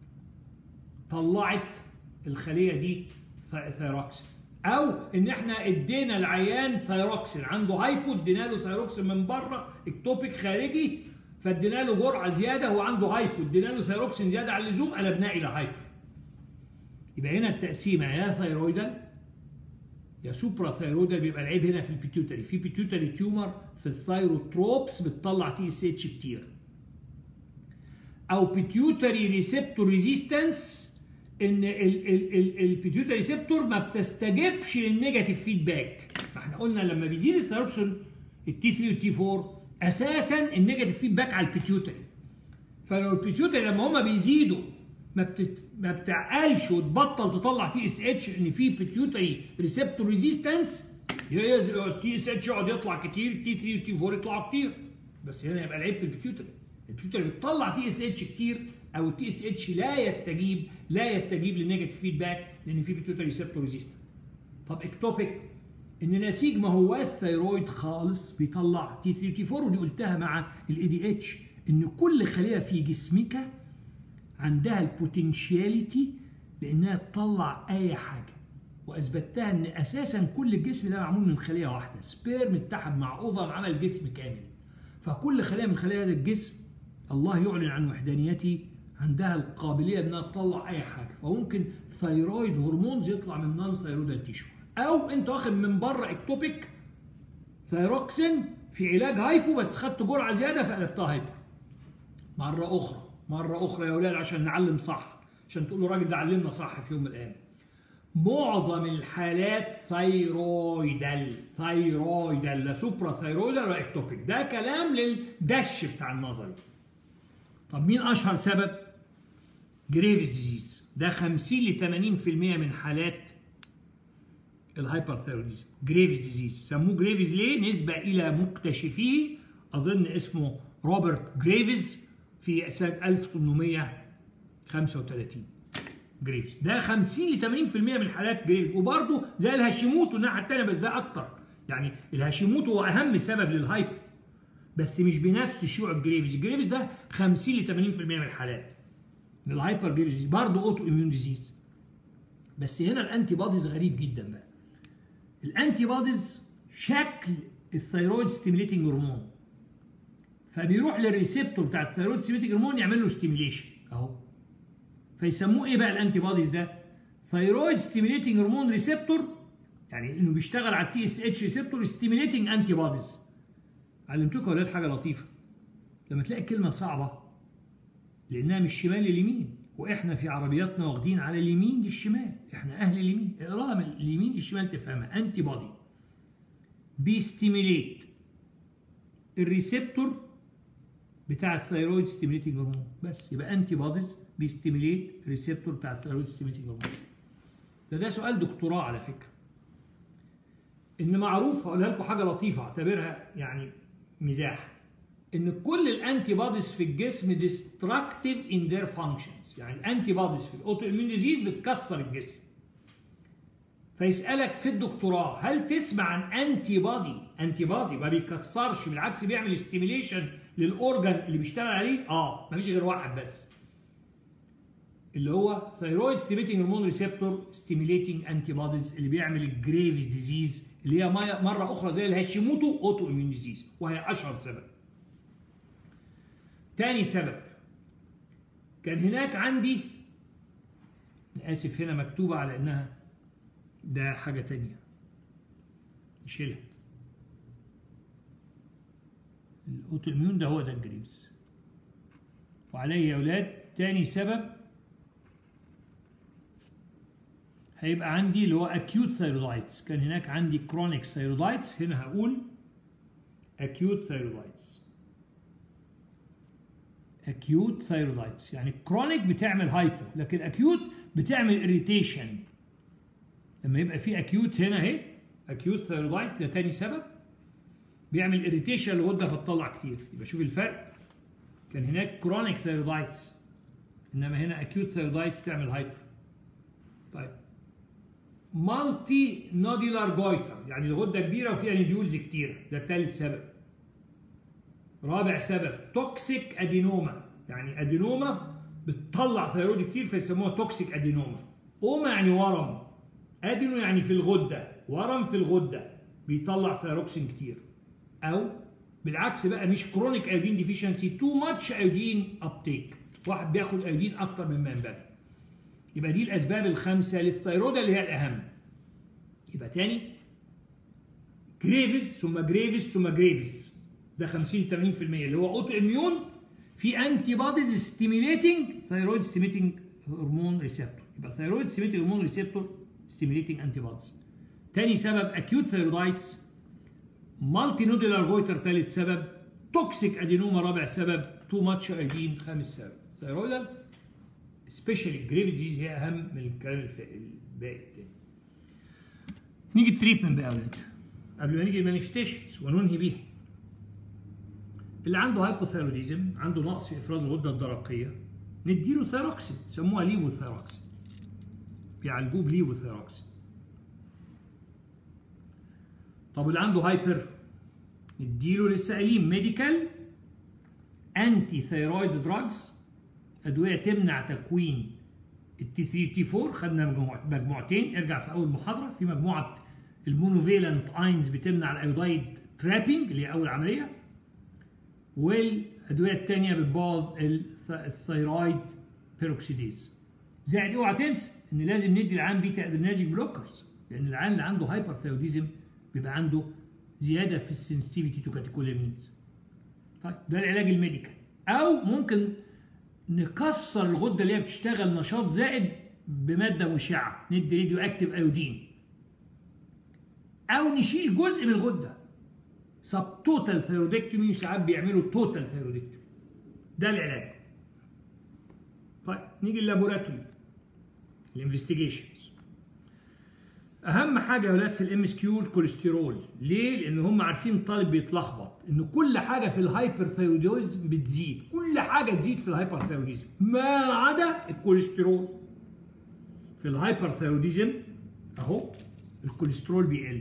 طلعت الخليه دي ثيروكسين او ان احنا ادينا العيان ثيروكسين عنده هايبو ادينا له ثيروكسين من بره اكتوبيك خارجي فادينا له جرعه زياده هو عنده هايبو ادينا له ثيروكسين زياده عن اللزوم قلبناه الى هايبو يبقى هنا التقسيمه يا ثيرويدال يا سوبرا ثيرويدال بيبقى العيب هنا في البيتيوتري في بيتيوتري تيومر في الثيروتروبس بتطلع تي اس اتش كتير او بيتيوتري ريسبتور ريزيستنس ان البيتيوتري ريسبتور ما بتستجبش للنيجاتيف فيدباك فاحنا قلنا لما بيزيد الثيروكسين التي 3 والتي 4 اساسا النيجاتيف فيدباك على البيتيوتري فلو البيتيوتري لما هما بيزيدوا ما بتت... ما بتعقلش وتبطل تطلع تي اس اتش ان في بيتيوتري ريسبتور ريزيستنس التي اس اتش يقعد يطلع كتير التي 3 والتي 4 يطلعوا كتير بس هنا يبقى العيب في البيتيوتري البيتيوتري بتطلع تي اس اتش كتير او التي اس اتش لا يستجيب لا يستجيب للنيجاتيف فيدباك لان في بيتيوتري ريسبتور ريزيستنس طب اكتوبيك ان نسيج ما هو الثيرويد خالص بيطلع تي 3 تي 4 ودي قلتها مع الاي دي اتش ان كل خليه في جسمك عندها البوتنشياليتي لانها تطلع اي حاجه واثبتها ان اساسا كل الجسم ده معمول من خليه واحده سبيرم اتحد مع اوفر عمل جسم كامل فكل خليه من خلايا هذا الجسم الله يعلن عن وحدانيته عندها القابليه انها تطلع اي حاجه فممكن ثيرويد هرمونز يطلع من نون ثيرويدال تيشو او انت واخد من بره اكتوبيك ثيروكسين في علاج هايبو بس خدت جرعه زياده فقلبتها هايبر مره اخرى مره اخرى يا اولاد عشان نعلم صح عشان تقولوا الراجل ده علمنا صح في يوم من الايام معظم الحالات ثيرويدال ثيرويدال لا سوبرا ثيرويدال ولا اكتوبيك ده كلام للدش بتاع النظري طب مين اشهر سبب جريفز ديزيز ده 50 ل 80% من حالات الهايبرثيروديزم جريفز ديزيز سموه جريفز ليه نسبة إلى مكتشفيه أظن اسمه روبرت جريفز في سنة 1835 جريفز ده 50 ل 80% من الحالات جريفز وبرضه زي الهاشيموتو الناحية التانية بس ده أكتر يعني الهاشيموتو هو أهم سبب للهايبر بس مش بنفس شيوع الجريفز الجريفز ده 50 ل 80% من الحالات من الهايبر جريفز برضه اوتو اميون ديزيز بس هنا الانتي بوديز غريب جدا بقى الانتي بوديز شكل الثيرويد ستيميليتنج هرمون فبيروح للريسبتور بتاع الثيرويد ستيميليتنج هرمون يعمل له ستيميليشن اهو فيسموه ايه بقى الانتي بوديز ده ثيرويد ستيميليتنج هرمون ريسبتور يعني انه بيشتغل على التي اس اتش ريسبتور ستيميليتنج انتي بوديز علمتكم يا ولاد حاجه لطيفه لما تلاقي كلمه صعبه لانها من الشمال لليمين واحنا في عربياتنا واخدين على اليمين للشمال احنا اهل اليمين اقراها من اليمين للشمال تفهمها انتي بودي بيستيميليت الريسبتور بتاع الثيرويد ستيميليتنج هرمون بس يبقى انتي بوديز بيستيميليت الريسبتور بتاع الثيرويد ستيميليتنج هرمون ده ده سؤال دكتوراه على فكره ان معروف هقولها لكم حاجه لطيفه اعتبرها يعني مزاح ان كل الانتي بوديز في الجسم ديستراكتيف ان ذير فانكشنز يعني الانتي بوديز في الاوتو اميون ديزيز بتكسر الجسم فيسالك في الدكتوراه هل تسمع عن انتي بودي انتي بودي ما بيكسرش بالعكس بيعمل ستيميليشن للاورجن اللي بيشتغل عليه اه مفيش غير واحد بس اللي هو ثيرويد ستيميتنج هرمون ريسبتور ستيميليتنج انتي بوديز اللي بيعمل الجريفز ديزيز اللي هي مره اخرى زي الهاشيموتو اوتو اميون ديزيز وهي اشهر سبب تاني سبب كان هناك عندي اسف هنا مكتوبه على انها ده حاجه تانية نشيلها الاوتو اميون ده هو ده الجريفز وعليه يا اولاد تاني سبب هيبقى عندي اللي هو acute thyroiditis كان هناك عندي chronic thyroiditis هنا هقول acute thyroiditis acute thyroiditis يعني chronic بتعمل هايبو لكن acute بتعمل irritation لما يبقى في acute هنا اهي acute thyroiditis ده تاني سبب بيعمل irritation للغده فتطلع كتير يبقى شوف الفرق كان هناك chronic thyroiditis انما هنا acute thyroiditis تعمل هايبو طيب مالتي نوديولار جويتر يعني الغده كبيره وفيها نيديولز كتير ده ثالث سبب رابع سبب توكسيك ادينوما يعني ادينوما بتطلع ثيرويد كتير فيسموها توكسيك ادينوما اوما يعني ورم ادينو يعني في الغده ورم في الغده بيطلع ثيروكسين كتير او بالعكس بقى مش كرونيك ايودين ديفيشنسي تو ماتش ايودين ابتيك واحد بياخد ايودين اكتر مما ينبغي يبقى دي الاسباب الخمسه للثيرويد اللي هي الاهم يبقى تاني جريفز ثم جريفز ثم جريفز ده 50 80% اللي هو اوتو اميون في انتي بوديز ستيميليتنج ثيرويد ستيميليتنج هرمون ريسبتور يبقى ثيرويد ستيميليتنج هرمون ريسبتور ستيميليتنج انتي بوديز تاني سبب اكيوت ثيرويدايتس مالتي نودولار جويتر ثالث سبب توكسيك ادينوما رابع سبب تو ماتش ايدين خامس سبب ثيرويدال سبيشالي جريفيتيز هي اهم من الكلام الباقي التاني نيجي التريتمنت بقى يا اولاد قبل ما نيجي المانيفستيشنز وننهي بيها اللي عنده هايبوثايروديزم عنده نقص في افراز الغده الدرقيه نديله ثيروكسين سموها ليفوثيروكسين بيعالجوه بليفوثيروكسين طب اللي عنده هايبر نديله لسه قايلين ميديكال انتي ثيرويد دراجز ادويه تمنع تكوين التي 3 تي 4 خدنا مجموعتين ارجع في اول محاضره في مجموعه المونوفيلنت اينز بتمنع الايودايد ترابينج اللي هي اول عمليه والادويه الثانيه بتبوظ الثيرويد بيروكسيديز زائد اوعى تنسى ان لازم ندي العام بيتا ادرينرجيك بلوكرز لان العام اللي عنده هايبر ثيروديزم بيبقى عنده زياده في السنسيتيفيتي تو كاتيكولامينز طيب ده العلاج الميديكال او ممكن نكسر الغده اللي هي بتشتغل نشاط زائد بماده مشعه ندي راديو اكتيف ايودين او نشيل جزء من الغده سب توتال ثيرودكتومي ساعات بيعملوا توتال ثيرودكتومي ده العلاج طيب نيجي اللابوراتوري الانفستيجيشنز اهم حاجه يا ولاد في الام اس كيو الكوليسترول ليه لان هم عارفين الطالب بيتلخبط ان كل حاجه في الهايبر ثيروديزم بتزيد كل حاجه تزيد في الهايبر ثيروديزم ما عدا الكوليسترول في الهايبر ثيروديزم اهو الكوليسترول بيقل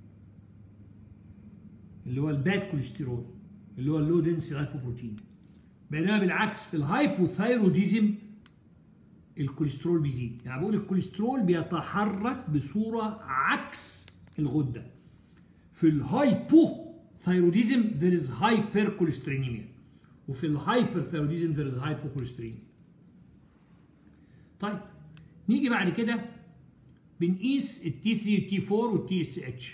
اللي هو الباد كوليسترول اللي هو اللو دنسي لايبوبروتين بينما بالعكس في الهايبوثايروديزم الكوليسترول بيزيد يعني بقول الكوليسترول بيتحرك بصوره عكس الغده في الهايبو ثايروديزم there is hypercholesterolemia وفي الهايبر ثايروديزم there is hypocholesterolemia طيب نيجي بعد كده بنقيس التي 3 والتي 4 والتي اس اتش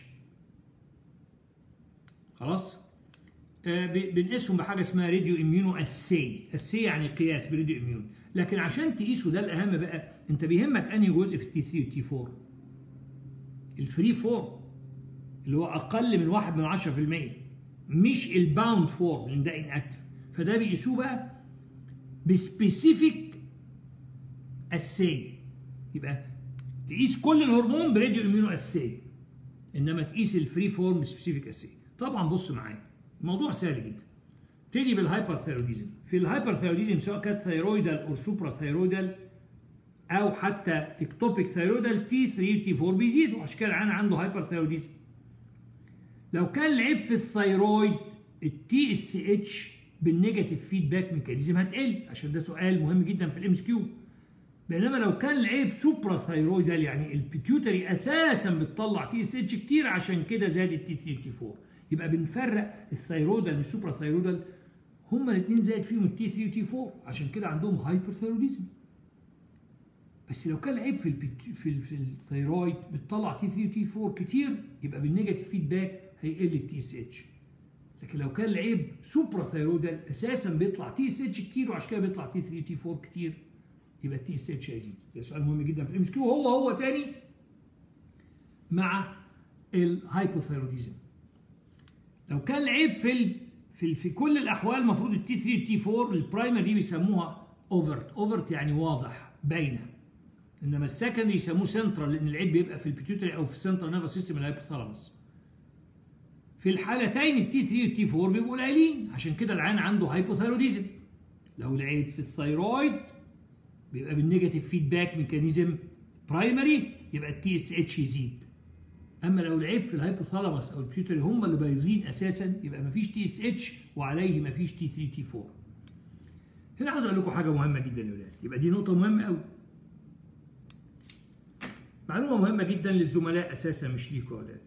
خلاص آه بنقيسهم بحاجه اسمها راديو اميونو اسي اسي يعني قياس براديو اميون لكن عشان تقيسه ده الاهم بقى انت بيهمك انهي جزء في التي 3 والتي 4 الفري فورم اللي هو اقل من 1 من 10% مش الباوند فورم لان ده انكتف فده بيقيسوه بقى بسبيسيفيك اسي يبقى تقيس كل الهرمون براديو اميونو اسي انما تقيس الفري فورم سبيسيفيك اسي طبعا بص معايا الموضوع سهل جدا تيجي بالهايبر ثايروديزم في الهايبر ثايروديزم سواء كانت ثايرويدال او سوبرا ثايرويدال او حتى اكتوبيك ثايرويدال تي 3 تي 4 بيزيدوا عشان كده العيان عنده هايبر ثايروديزم لو كان العيب في الثايرويد التي اس اتش بالنيجاتيف فيدباك ميكانيزم هتقل عشان ده سؤال مهم جدا في الام اس كيو بينما لو كان العيب سوبرا ثايرويدال يعني البيتيوتري اساسا بتطلع تي اس اتش كتير عشان كده زادت تي 3 تي 4 يبقى بنفرق الثايرويدال من السوبرا ثايرويدال هما الاثنين زائد فيهم التي 3 وتي 4 عشان كده عندهم هايبر ثايروديزم بس لو كان العيب في البيت في, ال في الثايرويد بتطلع تي 3 وتي 4 كتير يبقى بالنيجاتيف فيدباك هيقل التي اس اتش لكن لو كان العيب سوبرا ثايرويدال اساسا بيطلع تي اس اتش كتير وعشان كده بيطلع تي 3 وتي 4 كتير يبقى التي اس اتش هيزيد ده سؤال مهم جدا في الام اس كيو هو هو تاني مع الهايبوثايروديزم لو كان العيب في ال... في في كل الاحوال المفروض التي 3 والتي 4 البرايمري دي بيسموها اوفرت اوفرت يعني واضح باينه انما السكندري يسموه سنترال لان العيب بيبقى في البيتيوتري او في السنترال نيرفس سيستم الهايبوثالاموس في الحالتين التي 3 والتي 4 بيبقوا قليلين عشان كده العيان عنده هايبوثايروديزم لو العيب في الثايرويد بيبقى بالنيجاتيف فيدباك ميكانيزم برايمري يبقى التي اس اتش يزيد اما لو العيب في الهايبوثالاموس او البيوتري هم اللي بايظين اساسا يبقى مفيش تي اس اتش وعليه مفيش تي 3 تي 4 هنا عاوز اقول لكم حاجه مهمه جدا يا ولاد يبقى دي نقطه مهمه قوي معلومه مهمه جدا للزملاء اساسا مش ليكوا يا ولاد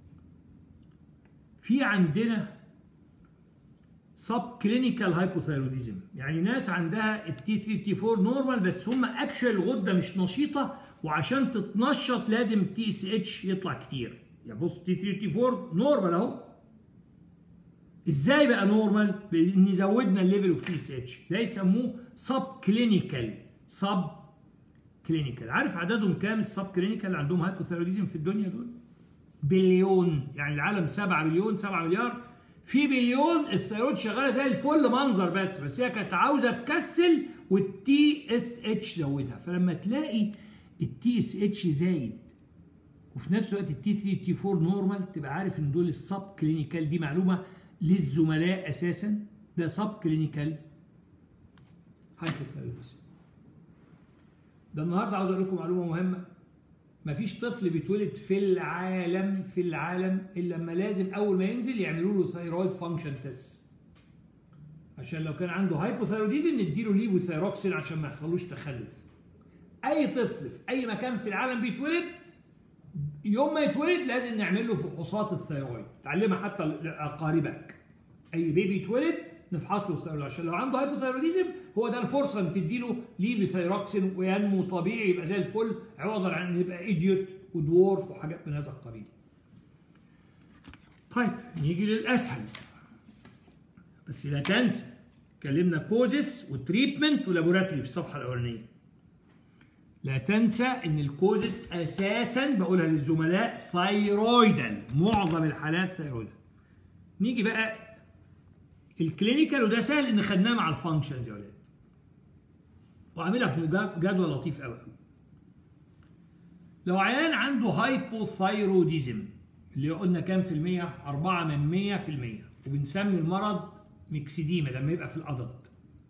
في عندنا سب كلينيكال هايبوثايروديزم يعني ناس عندها التي 3 تي 4 نورمال بس هم اكشن الغده مش نشيطه وعشان تتنشط لازم التي اس اتش يطلع كتير يعني بص تي 3 تي 4 نورمال اهو ازاي بقى نورمال بان زودنا الليفل اوف تي اس اتش ده يسموه سب كلينيكال سب كلينيكال عارف عددهم كام السب كلينيكال اللي عندهم هايبوثايروديزم في الدنيا دول بليون يعني العالم 7 بليون 7 مليار في بليون الثيرويد شغاله زي الفل منظر بس بس هي كانت عاوزه تكسل والتي اس اتش زودها فلما تلاقي التي اس اتش زايد وفي نفس الوقت التي 3 تي 4 نورمال تبقى عارف ان دول السب كلينيكال دي معلومه للزملاء اساسا ده سب كلينيكال هايبوثايرويدز ده النهارده عاوز اقول لكم معلومه مهمه مفيش طفل بيتولد في العالم في العالم الا لما لازم اول ما ينزل يعملوا له ثايرويد فانكشن تيست عشان لو كان عنده هايبوثايروديزم نديله ليفوثايروكسين عشان ما يحصلوش تخلف اي طفل في اي مكان في العالم بيتولد يوم ما يتولد لازم نعمل له فحوصات الثيرويد تعلمها حتى لاقاربك اي بيبي يتولد نفحص له الثيرويد عشان لو عنده هايبوثايروديزم هو ده الفرصه ان تديله ليفوثايروكسين وينمو طبيعي يبقى زي الفل عوضا عن ان يبقى ايديوت ودورف وحاجات من هذا القبيل. طيب نيجي للاسهل بس لا تنسى اتكلمنا كوزس وتريتمنت ولابوراتوري في الصفحه الاولانيه. لا تنسى ان الكوزس اساسا بقولها للزملاء ثايرويدال معظم الحالات ثايرويدال. نيجي بقى الكلينيكال وده سهل ان خدناه مع الفانكشنز يا ولاد. وعاملها في جدول لطيف قوي قوي. لو عيان عنده هايبوثايروديزم اللي قلنا كام في المية؟ 4 من 100 في المية وبنسمي المرض ميكسيديما لما يبقى في الأدلت.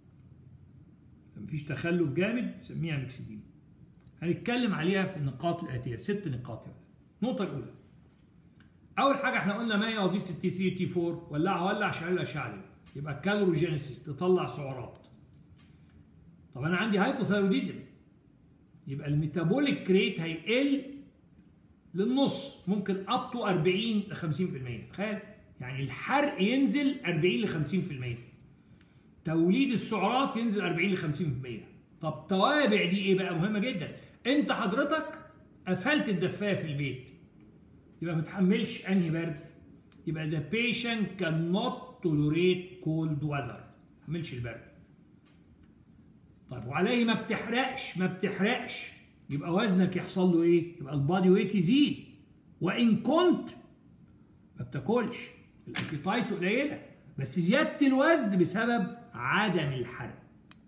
مفيش تخلف جامد نسميها ميكسيديما. هنتكلم عليها في النقاط الآتية ست نقاط يعني. النقطة الأولى أول حاجة احنا قلنا ما هي وظيفة التي 3 تي 4 ولع ولع شعل شعل يبقى كالوروجينيسيس تطلع سعرات. طب أنا عندي هايبوثايروديزم يبقى الميتابوليك ريت هيقل للنص ممكن اب تو 40 ل 50% تخيل يعني الحرق ينزل 40 ل 50% توليد السعرات ينزل 40 ل 50% طب توابع دي ايه بقى مهمه جدا انت حضرتك قفلت الدفايه في البيت يبقى ما تحملش انهي برد يبقى the patient cannot tolerate cold weather ما تحملش البرد طيب وعليه ما بتحرقش ما بتحرقش يبقى وزنك يحصل له ايه يبقى البادي ويت يزيد وان كنت ما بتاكلش الابيتايت قليله بس زياده الوزن بسبب عدم الحرق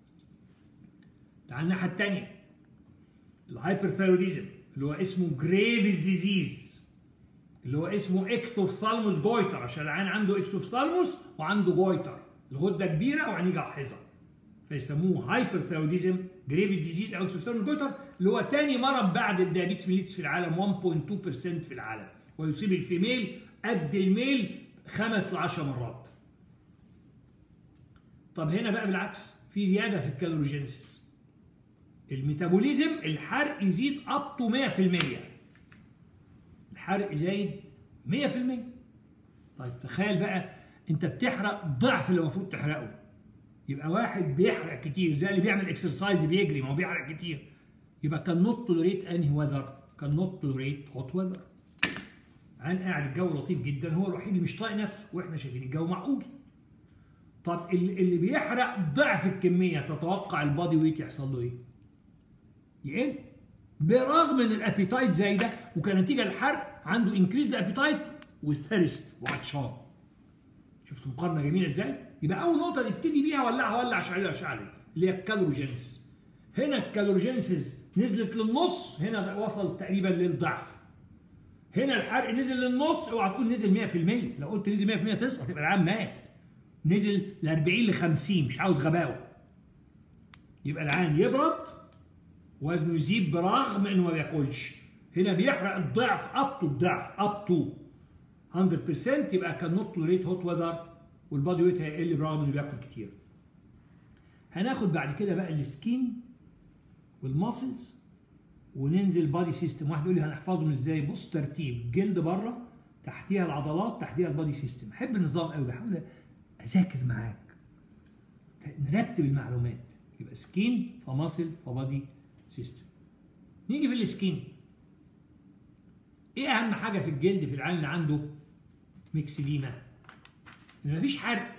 تعال الناحيه الثانيه الهايبرثايروديزم اللي هو اسمه جريفز ديزيز اللي هو اسمه اكثوفثالموس جويتر عشان العين عنده اكثوفثالموس وعنده جويتر الغده كبيره وعينيه جاحظه فيسموه هايبرثايروديزم جريفز ديزيز او اكثوفثالموس جويتر اللي هو ثاني مرض بعد الدايابيتس ميليتس في العالم 1.2% في العالم ويصيب الفيميل قد الميل خمس ل 10 مرات طب هنا بقى بالعكس في زياده في الكالوريجينيسيس الميتابوليزم الحرق يزيد اب تو 100% الحرق زايد 100% طيب تخيل بقى انت بتحرق ضعف اللي المفروض تحرقه يبقى واحد بيحرق كتير زي اللي بيعمل اكسرسايز بيجري ما هو بيحرق كتير يبقى كان نوت توليريت انهي وذر كان نوت توليريت هوت وذر عن قاعد الجو لطيف جدا هو الوحيد اللي مش طايق نفسه واحنا شايفين الجو معقول طب اللي بيحرق ضعف الكميه تتوقع البادي ويت يحصل له ايه؟ يقل برغم ان الابيتايت زايده وكنتيجه الحرق عنده انكريز الابيتايت وثيرست وعطشان شفت مقارنه جميله ازاي؟ يبقى اول نقطه نبتدي بيها ولعها ولع شعلة شعلة اللي هي الكالوروجينس هنا الكالوروجينسز نزلت للنص هنا وصل تقريبا للضعف هنا الحرق نزل للنص اوعى تقول نزل 100% لو قلت نزل 100% تصحى تبقى العام مات نزل ل 40 ل 50 مش عاوز غباوه يبقى العام يبرد وزنه يزيد برغم انه ما بياكلش هنا بيحرق الضعف اب تو الضعف اب تو 100% يبقى كان نوت ريت هوت وذر والبادي ويت هيقل برغم انه بياكل كتير هناخد بعد كده بقى السكين والماسلز وننزل بادي سيستم واحد يقول لي هنحفظهم ازاي بص ترتيب جلد بره تحتيها العضلات تحتيها البادي سيستم احب النظام قوي بحاول اذاكر معاك نرتب المعلومات يبقى سكين فماسل فبادي سيستم نيجي في السكين ايه اهم حاجه في الجلد في العين اللي عنده ميكسديما ان مفيش حرق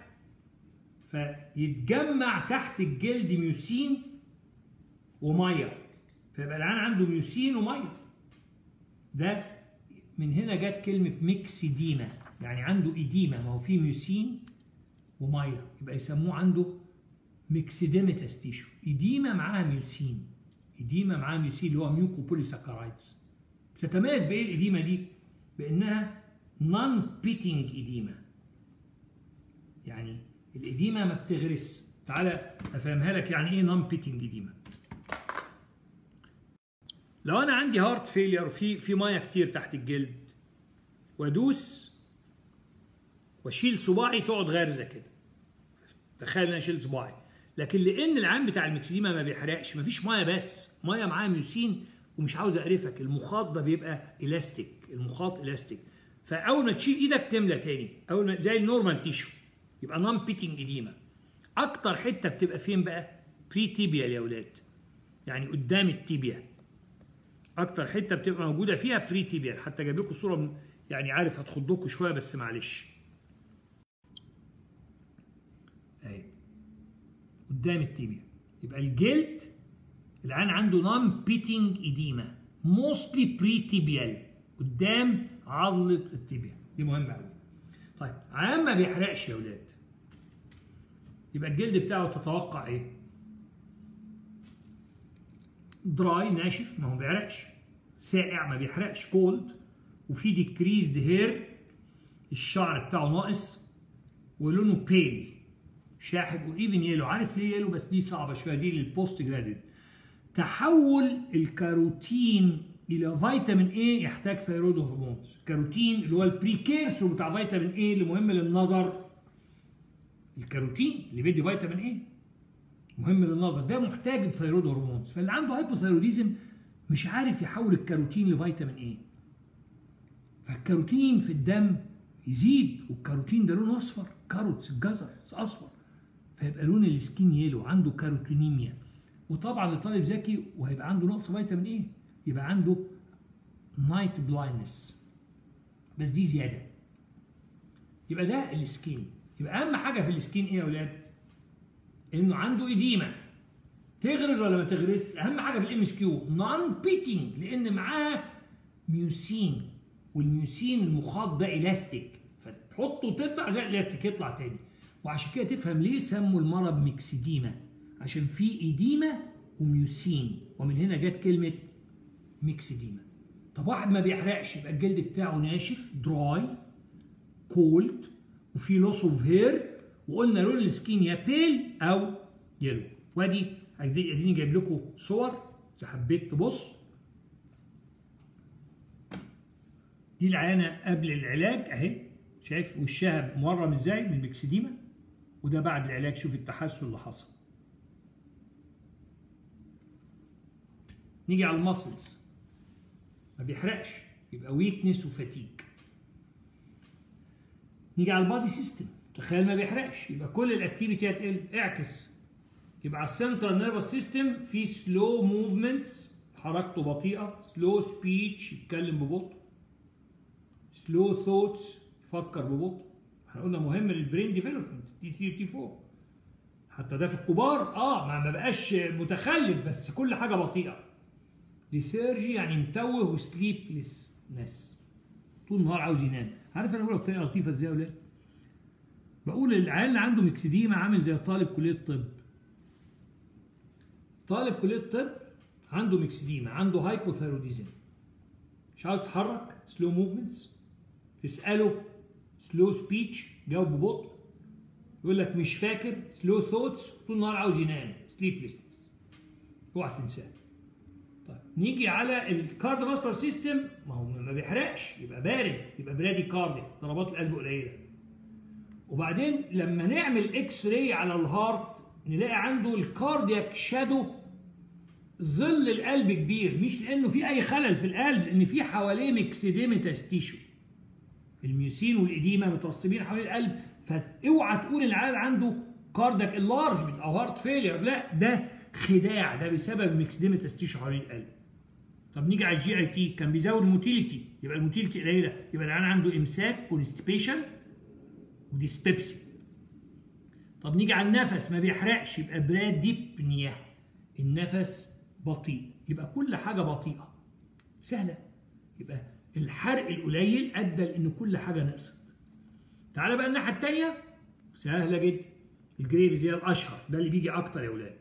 فيتجمع تحت الجلد ميوسين وميه فيبقى العين عنده ميوسين وميه ده من هنا جت كلمه ميكسديما يعني عنده ايديما ما هو فيه ميوسين وميه يبقى يسموه عنده ميكسيديميتاس تيشو ايديما معاها ميوسين ايديما معاها ميوسين اللي هو ميوكو بوليساكرايدز تتميز بايه الايديما دي بانها نون بيتنج ايديما يعني الايديما ما بتغرس تعالى افهمها لك يعني ايه نون بيتنج ايديما لو انا عندي هارت فيلير في في ميه كتير تحت الجلد وادوس واشيل صباعي تقعد غارزه كده تخيل انا اشيل صباعي لكن لان العام بتاع المكسديما ما بيحرقش مفيش ميه بس ميه معاها ميوسين ومش عاوز اقرفك المخاط ده بيبقى الاستيك المخاط الاستيك فاول ما تشيل ايدك تملى تاني اول ما زي النورمال تيشو يبقى نون بيتنج اديما اكتر حته بتبقى فين بقى بري تيبيا يا اولاد يعني قدام التيبيا اكتر حته بتبقى موجوده فيها بري تيبيا حتى جايب لكم صوره يعني عارف هتخضكم شويه بس معلش اهي قدام التيبيا يبقى الجلد العين عنده نون بيتنج ايديما موستلي بري تيبيال قدام عضله التيبيا دي مهمه قوي طيب عام ما بيحرقش يا اولاد يبقى الجلد بتاعه تتوقع ايه دراي ناشف ما هو بيحرقش ساقع ما بيحرقش كولد وفي ديكريزد هير الشعر بتاعه ناقص ولونه بيل شاحب وايفن يلو عارف ليه يلو بس دي صعبه شويه دي للبوست جراديويت تحول الكاروتين الى فيتامين اي يحتاج ثيرويد هرمونز الكاروتين اللي هو البريكيرسور بتاع فيتامين اي اللي مهم للنظر الكاروتين اللي بيدي فيتامين اي مهم للنظر ده محتاج الثيرويد هرمونز فاللي عنده هايبوثيروديزم مش عارف يحول الكاروتين لفيتامين اي فالكاروتين في الدم يزيد والكاروتين ده لونه اصفر كاروتس الجزر اصفر فيبقى لون السكين يلو عنده كاروتينيميا وطبعا الطالب ذكي وهيبقى عنده نقص فيتامين ايه يبقى عنده نايت بلايندنس بس دي زياده يبقى ده السكين يبقى اهم حاجه في السكين ايه يا اولاد انه عنده اديمه تغرز ولا ما تغرزش اهم حاجه في الام اس كيو نون بيتنج لان معاها ميوسين والميوسين المخاط ده الاستيك فتحطه تطلع زي الاستيك يطلع تاني وعشان كده تفهم ليه سموا المرض ميكسيديما عشان في ايديما وميوسين ومن هنا جت كلمه ميكسيديما طب واحد ما بيحرقش يبقى الجلد بتاعه ناشف دراي كولد وفي لوس اوف هير وقلنا لون السكين يا بيل او يلو وادي اديني جايب لكم صور اذا حبيت تبص دي العيانه قبل العلاج اهي شايف وشها مورم ازاي من المكسديما وده بعد العلاج شوف التحسن اللي حصل نيجي على الماسلز ما بيحرقش يبقى ويكنس وفاتيج نيجي على البادي سيستم تخيل ما بيحرقش يبقى كل الاكتيفيتي هتقل اعكس يبقى على السنترال نيرفس سيستم في سلو موفمنتس حركته بطيئه سلو سبيتش يتكلم ببطء سلو ثوتس يفكر ببطء احنا قلنا مهم للبرين ديفلوبمنت دي 34 حتى ده في الكبار اه ما بقاش متخلف بس كل حاجه بطيئه ليثيرجي يعني متوه وسليبلسنس طول النهار عاوز ينام عارف انا بقول بطريقه لطيفه ازاي يا ولاد بقول العيال اللي عنده مكسديما عامل زي طالب كليه الطب طالب كليه الطب عنده مكسديما عنده هايبوثايروديزم مش عاوز يتحرك سلو موفمنتس تساله سلو سبيتش جاوب ببطء يقول لك مش فاكر سلو ثوتس طول النهار عاوز ينام سليبلسنس اوعى تنساه طيب نيجي على الكارد فاسكولار سيستم ما هو ما بيحرقش يبقى بارد يبقى برادي كاردي ضربات القلب قليله وبعدين لما نعمل اكس راي على الهارت نلاقي عنده الكاردياك شادو ظل القلب كبير مش لانه في اي خلل في القلب لان في حواليه ميكسيديمتاس تيشو الميوسين والاديمه مترسبين حوالين القلب فاوعى تقول العيال عنده كاردك اللارج او هارت فيلير لا ده خداع ده بسبب ميكسيديمتاس تيشو حوالين القلب طب نيجي على الجي اي تي كان بيزود الموتيليتي يبقى الموتيليتي قليله يبقى العيال عنده امساك كونستيبيشن وديسبيبسي طب نيجي على النفس ما بيحرقش يبقى براديبنيا النفس بطيء يبقى كل حاجه بطيئه سهله يبقى الحرق القليل ادى لان كل حاجه نقصت تعالى بقى الناحيه الثانيه سهله جدا الجريفز اللي هي الاشهر ده اللي بيجي اكتر يا اولاد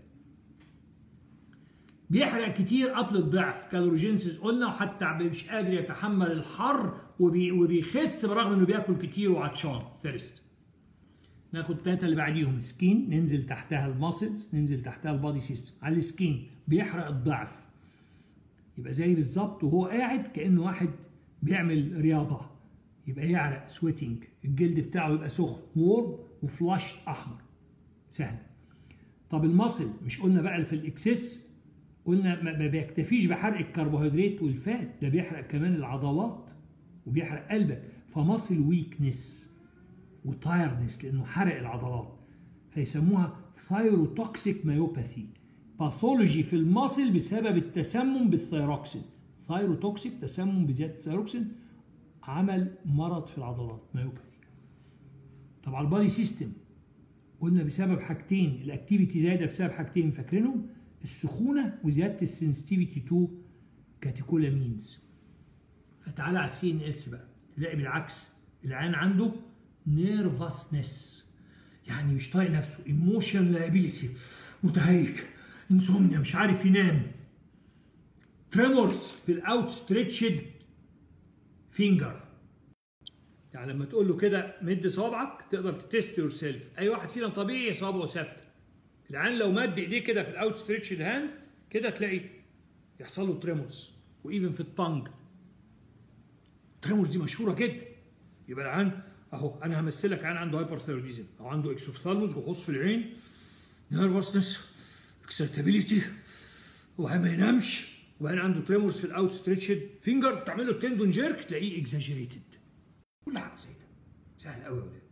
بيحرق كتير قبل الضعف كالوروجينسيس قلنا وحتى مش قادر يتحمل الحر وبي وبيخس برغم انه بياكل كتير وعطشان ثيرست ناخد الثلاثه اللي بعديهم سكين ننزل تحتها الماسلز ننزل تحتها البادي سيستم على السكين بيحرق الضعف يبقى زي بالظبط وهو قاعد كانه واحد بيعمل رياضه يبقى يعرق سويتنج الجلد بتاعه يبقى سخن وورم وفلاش احمر سهل طب المصل مش قلنا بقى في الاكسس قلنا ما بيكتفيش بحرق الكربوهيدرات والفات ده بيحرق كمان العضلات وبيحرق قلبك فمصل ويكنس وتايرنس لانه حرق العضلات فيسموها ثايروتوكسيك مايوباثي باثولوجي في المصل بسبب التسمم بالثيروكسين ثايروتوكسيك تسمم بزياده الثيروكسين عمل مرض في العضلات مايوباثي طبعا البادي سيستم قلنا بسبب حاجتين الاكتيفيتي زايده بسبب حاجتين فاكرينهم السخونه وزياده السنسيتيفيتي تو كاتيكولامينز فتعالى على السي ان اس بقى تلاقي بالعكس العين عنده نيرفسنس يعني مش طايق نفسه ايموشن لايبيليتي متهيج انسومنيا مش عارف ينام تريمورز في الاوت ستريتشد فينجر يعني لما تقول له كده مد صوابعك تقدر تتست يور سيلف اي واحد فينا طبيعي صوابعه ثابته العين لو مد ايديه كده في الاوت ستريتشد هاند كده تلاقي يحصل له تريمورز وايفن في الطنج تريمورز دي مشهوره جدا يبقى العين اهو انا همثلك عين عنده هايبرثيروديزم او عنده اكسوفثالموس جحوظ في العين نيرفسنس اكسيتابيليتي وما ينامش وبعدين عنده تريمورز في الاوت ستريتشد فينجر تعمل له التندون جيرك تلاقيه اكزاجيريتد كل حاجه زي كده سهل قوي يا ولاد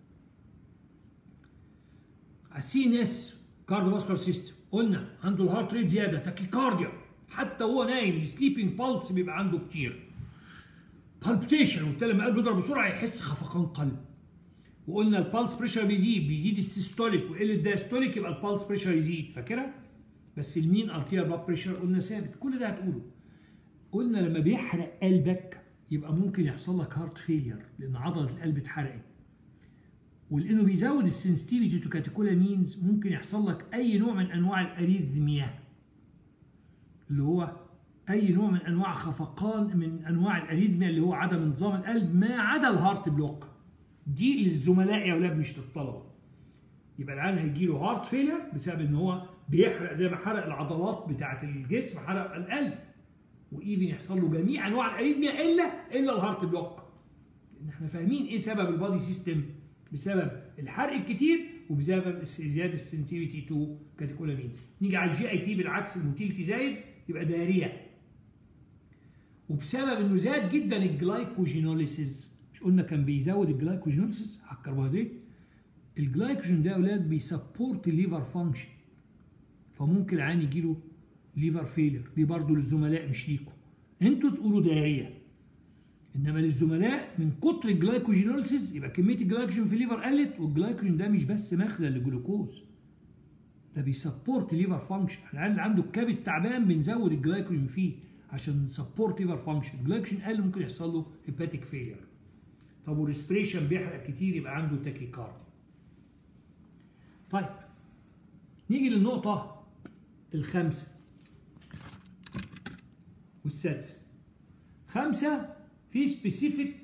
على السي ان اس كارديوفاسكولار سيستم قلنا عنده الهارت ريت زياده تاكيكارديا حتى وهو نايم السليبنج بالس بيبقى عنده كتير بالبيتيشن وبالتالي لما قلبه يضرب بسرعه يحس خفقان قلب وقلنا البالس بريشر بيزيد بيزيد السيستوليك ويقل الدايستوليك يبقى البالس بريشر يزيد فاكرها بس المين ارتيريال بلاد بريشر قلنا ثابت كل ده هتقوله قلنا لما بيحرق قلبك يبقى ممكن يحصل لك هارت فيلير لان عضله القلب اتحرقت ولانه بيزود السنسيتيفيتي تو كاتيكولامينز ممكن يحصل لك اي نوع من انواع الاريثميا اللي هو اي نوع من انواع خفقان من انواع الاريثميا اللي هو عدم انتظام القلب ما عدا الهارت بلوك دي للزملاء يا اولاد مش للطلبه يبقى العيان هيجي له هارت فيلير بسبب ان هو بيحرق زي ما حرق العضلات بتاعه الجسم حرق القلب وايفن يحصل له جميع انواع الاريثميا الا الا الهارت بلوك لان احنا فاهمين ايه سبب البادي سيستم بسبب الحرق الكتير وبسبب زياده السنسيتيفيتي تو كاتيكولامينز نيجي على الجي اي تي بالعكس الموتيلتي زايد يبقى داريه وبسبب انه زاد جدا الجلايكوجينوليسيس مش قلنا كان بيزود الجلايكوجينوليسيس على الكربوهيدرات الجلايكوجين ده يا اولاد بيسبورت الليفر فانكشن فممكن العيان يجي له ليفر فيلر دي برضه للزملاء مش ليكم انتوا تقولوا داريه انما للزملاء من كتر الجلايكوجينوليسيس يبقى كميه الجلايكوجين في الليفر قلت والجلايكوجين ده مش بس مخزن للجلوكوز ده بيسبورت ليفر فانكشن العيال اللي عنده الكبد تعبان بنزود الجلايكوجين فيه عشان نسبورت ليفر فانكشن الجلايكوجين قل ممكن يحصل له هيباتيك فيلير طب والريسبريشن بيحرق كتير يبقى عنده تاكيكارديا طيب نيجي للنقطة الخامسة والسادسة خمسة في سبيسيفيك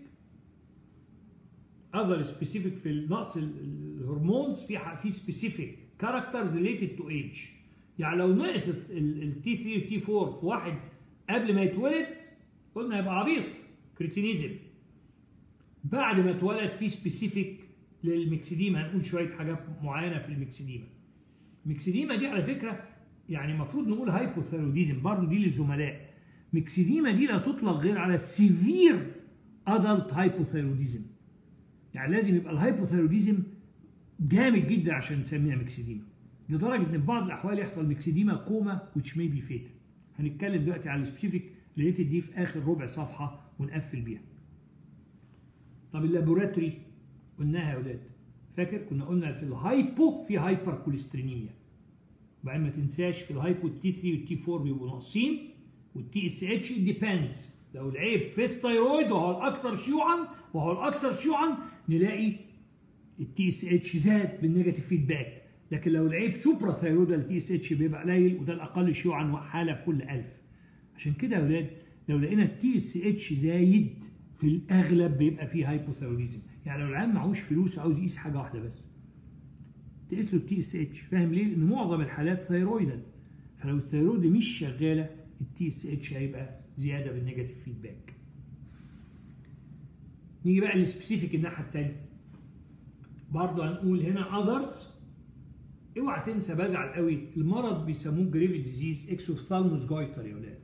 اذر سبيسيفيك في نقص الهرمونز في في سبيسيفيك كاركترز ريليتد تو ايج يعني لو نقصت التي 3 والتي 4 في واحد قبل ما يتولد قلنا هيبقى عبيط كريتينيزم بعد ما اتولد في سبيسيفيك للميكسيديما هنقول شويه حاجات معينه في الميكسيديما الميكسيديما دي على فكره يعني المفروض نقول هايبوثيروديزم برضو دي للزملاء ميكسيديما دي لا تطلق غير على سيفير ادلت هايبوثيروديزم يعني لازم يبقى الهايبوثيروديزم جامد جدا عشان نسميها ميكسيديما لدرجه ان في بعض الاحوال يحصل ميكسيديما كوما which may be fatal هنتكلم دلوقتي على السبيسيفيك ريليتد دي في اخر ربع صفحه ونقفل بيها طب اللابوراتوري قلناها يا اولاد فاكر كنا قلنا في الهايبو في هايبر كوليسترينيميا وبعدين ما تنساش في الهايبو التي 3 والتي 4 بيبقوا ناقصين والتي اس اتش ديبندز لو العيب في الثيرويد وهو الاكثر شيوعا وهو الاكثر شيوعا نلاقي التي اس اتش زاد بالنيجاتيف فيدباك لكن لو العيب سوبرا ثيرويد التي اس اتش بيبقى قليل وده الاقل شيوعا حاله في كل 1000 عشان كده يا اولاد لو لقينا التي اس اتش زايد في الاغلب بيبقى فيه هايبوثيروديزم يعني لو العيان معهوش فلوس عاوز يقيس حاجه واحده بس تقيس له التي اس اتش فاهم ليه؟ لان معظم الحالات ثيرويدال فلو الثيرويد مش شغاله التي اس اتش هيبقى زياده بالنيجاتيف فيدباك نيجي بقى للسبيسيفيك الناحيه الثانيه برضه هنقول هنا اذرز اوعى تنسى بزعل قوي المرض بيسموه جريفز ديزيز اكسوفثالموس جويتر يا ولاد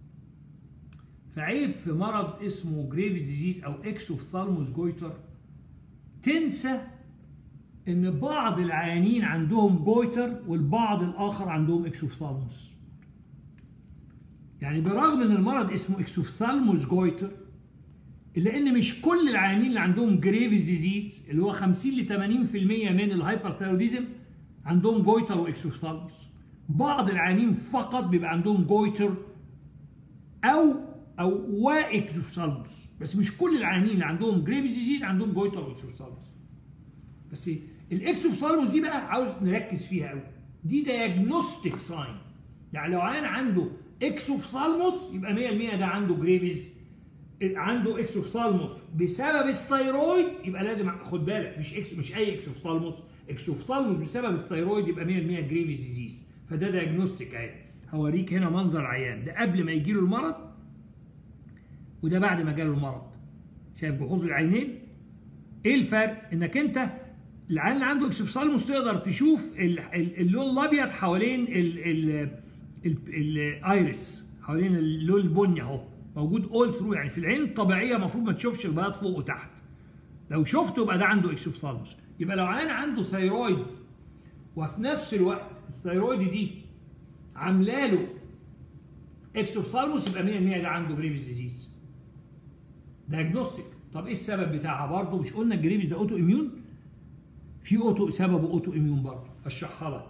فعيب في مرض اسمه جريفز ديزيز او اكسوفثالموس جويتر تنسى ان بعض العيانين عندهم جويتر والبعض الاخر عندهم اكسوفثالموس يعني برغم ان المرض اسمه اكسوفثالموس جويتر الا ان مش كل العيانين اللي عندهم جريفز ديزيز اللي هو 50 ل 80% من الهايبرثيروديزم عندهم جويتر واكسوفثالموس بعض العيانين فقط بيبقى عندهم جويتر او او واكسوفثالموس بس مش كل العيانين اللي عندهم جريفز ديزيز عندهم جويتر واكسوفثالموس بس الاكسوفثالموس دي بقى عاوز نركز فيها قوي دي دايجنوستيك ساين يعني لو عيان عنده اكسوفثالموس يبقى 100% ده عنده جريفز عنده اكسوفثالموس بسبب الثيرويد يبقى لازم خد بالك مش اكس مش اي اكسوفثالموس اكسوفثالموس بسبب الثيرويد يبقى 100% جريفز ديزيز فده دايجنوستيك اهي هوريك هنا منظر عيان ده قبل ما يجي له المرض وده بعد ما جاله المرض شايف جحوظ العينين ايه الفرق انك انت العيان اللي عنده اكسوفثالموس تقدر تشوف اللون الابيض حوالين الايرس حوالين اللون البني اهو موجود اول ثرو يعني في العين الطبيعيه المفروض ما تشوفش البياض فوق وتحت لو شفته يبقى ده عنده اكسوفثالموس يبقى لو عيان عنده ثيرويد وفي نفس الوقت الثيرويد دي عامله له اكسوفثالموس يبقى 100% ده عنده جريفز ديزيز دايجنوستيك طب ايه السبب بتاعها برضه مش قلنا الجريفز ده اوتو اميون في اوتو سببه اوتو اميون برضه اشرحها لك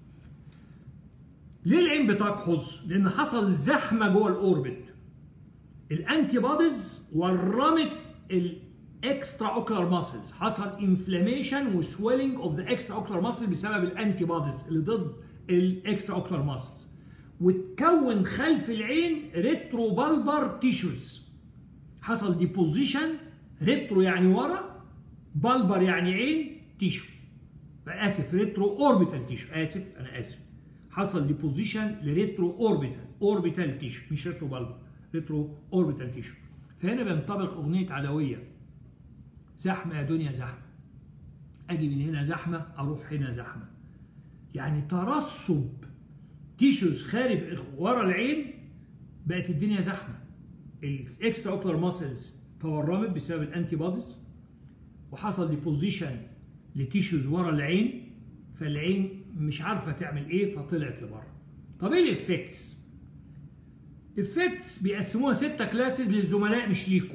ليه العين بتقحظ لان حصل زحمه جوه الاوربت الانتي بوديز ورمت الاكسترا اوكلر ماسلز حصل انفلاميشن وسويلنج اوف ذا اكسترا اوكلر ماسل بسبب الانتي بوديز اللي ضد الاكسترا اوكلر ماسلز وتكون خلف العين ريترو بالبر تيشوز حصل ديبوزيشن ريترو يعني ورا بالبر يعني عين تيشو اسف ريترو اوربيتال تيشو اسف انا اسف حصل ديبوزيشن لريترو اوربيتال اوربيتال تيشو مش ريترو بالبر ريترو اوربيتال تيشو فهنا بينطبق اغنيه عدويه زحمه يا دنيا زحمه اجي من هنا زحمه اروح هنا زحمه يعني ترسب تيشوز خارج ورا العين بقت الدنيا زحمه الاكسترا اوكلر ماسلز تورمت بسبب الانتي بوديز وحصل ديبوزيشن لتيشوز ورا العين فالعين مش عارفه تعمل ايه فطلعت لبره طب ايه الافكتس افكتس بيقسموها ستة كلاسز للزملاء مش ليكم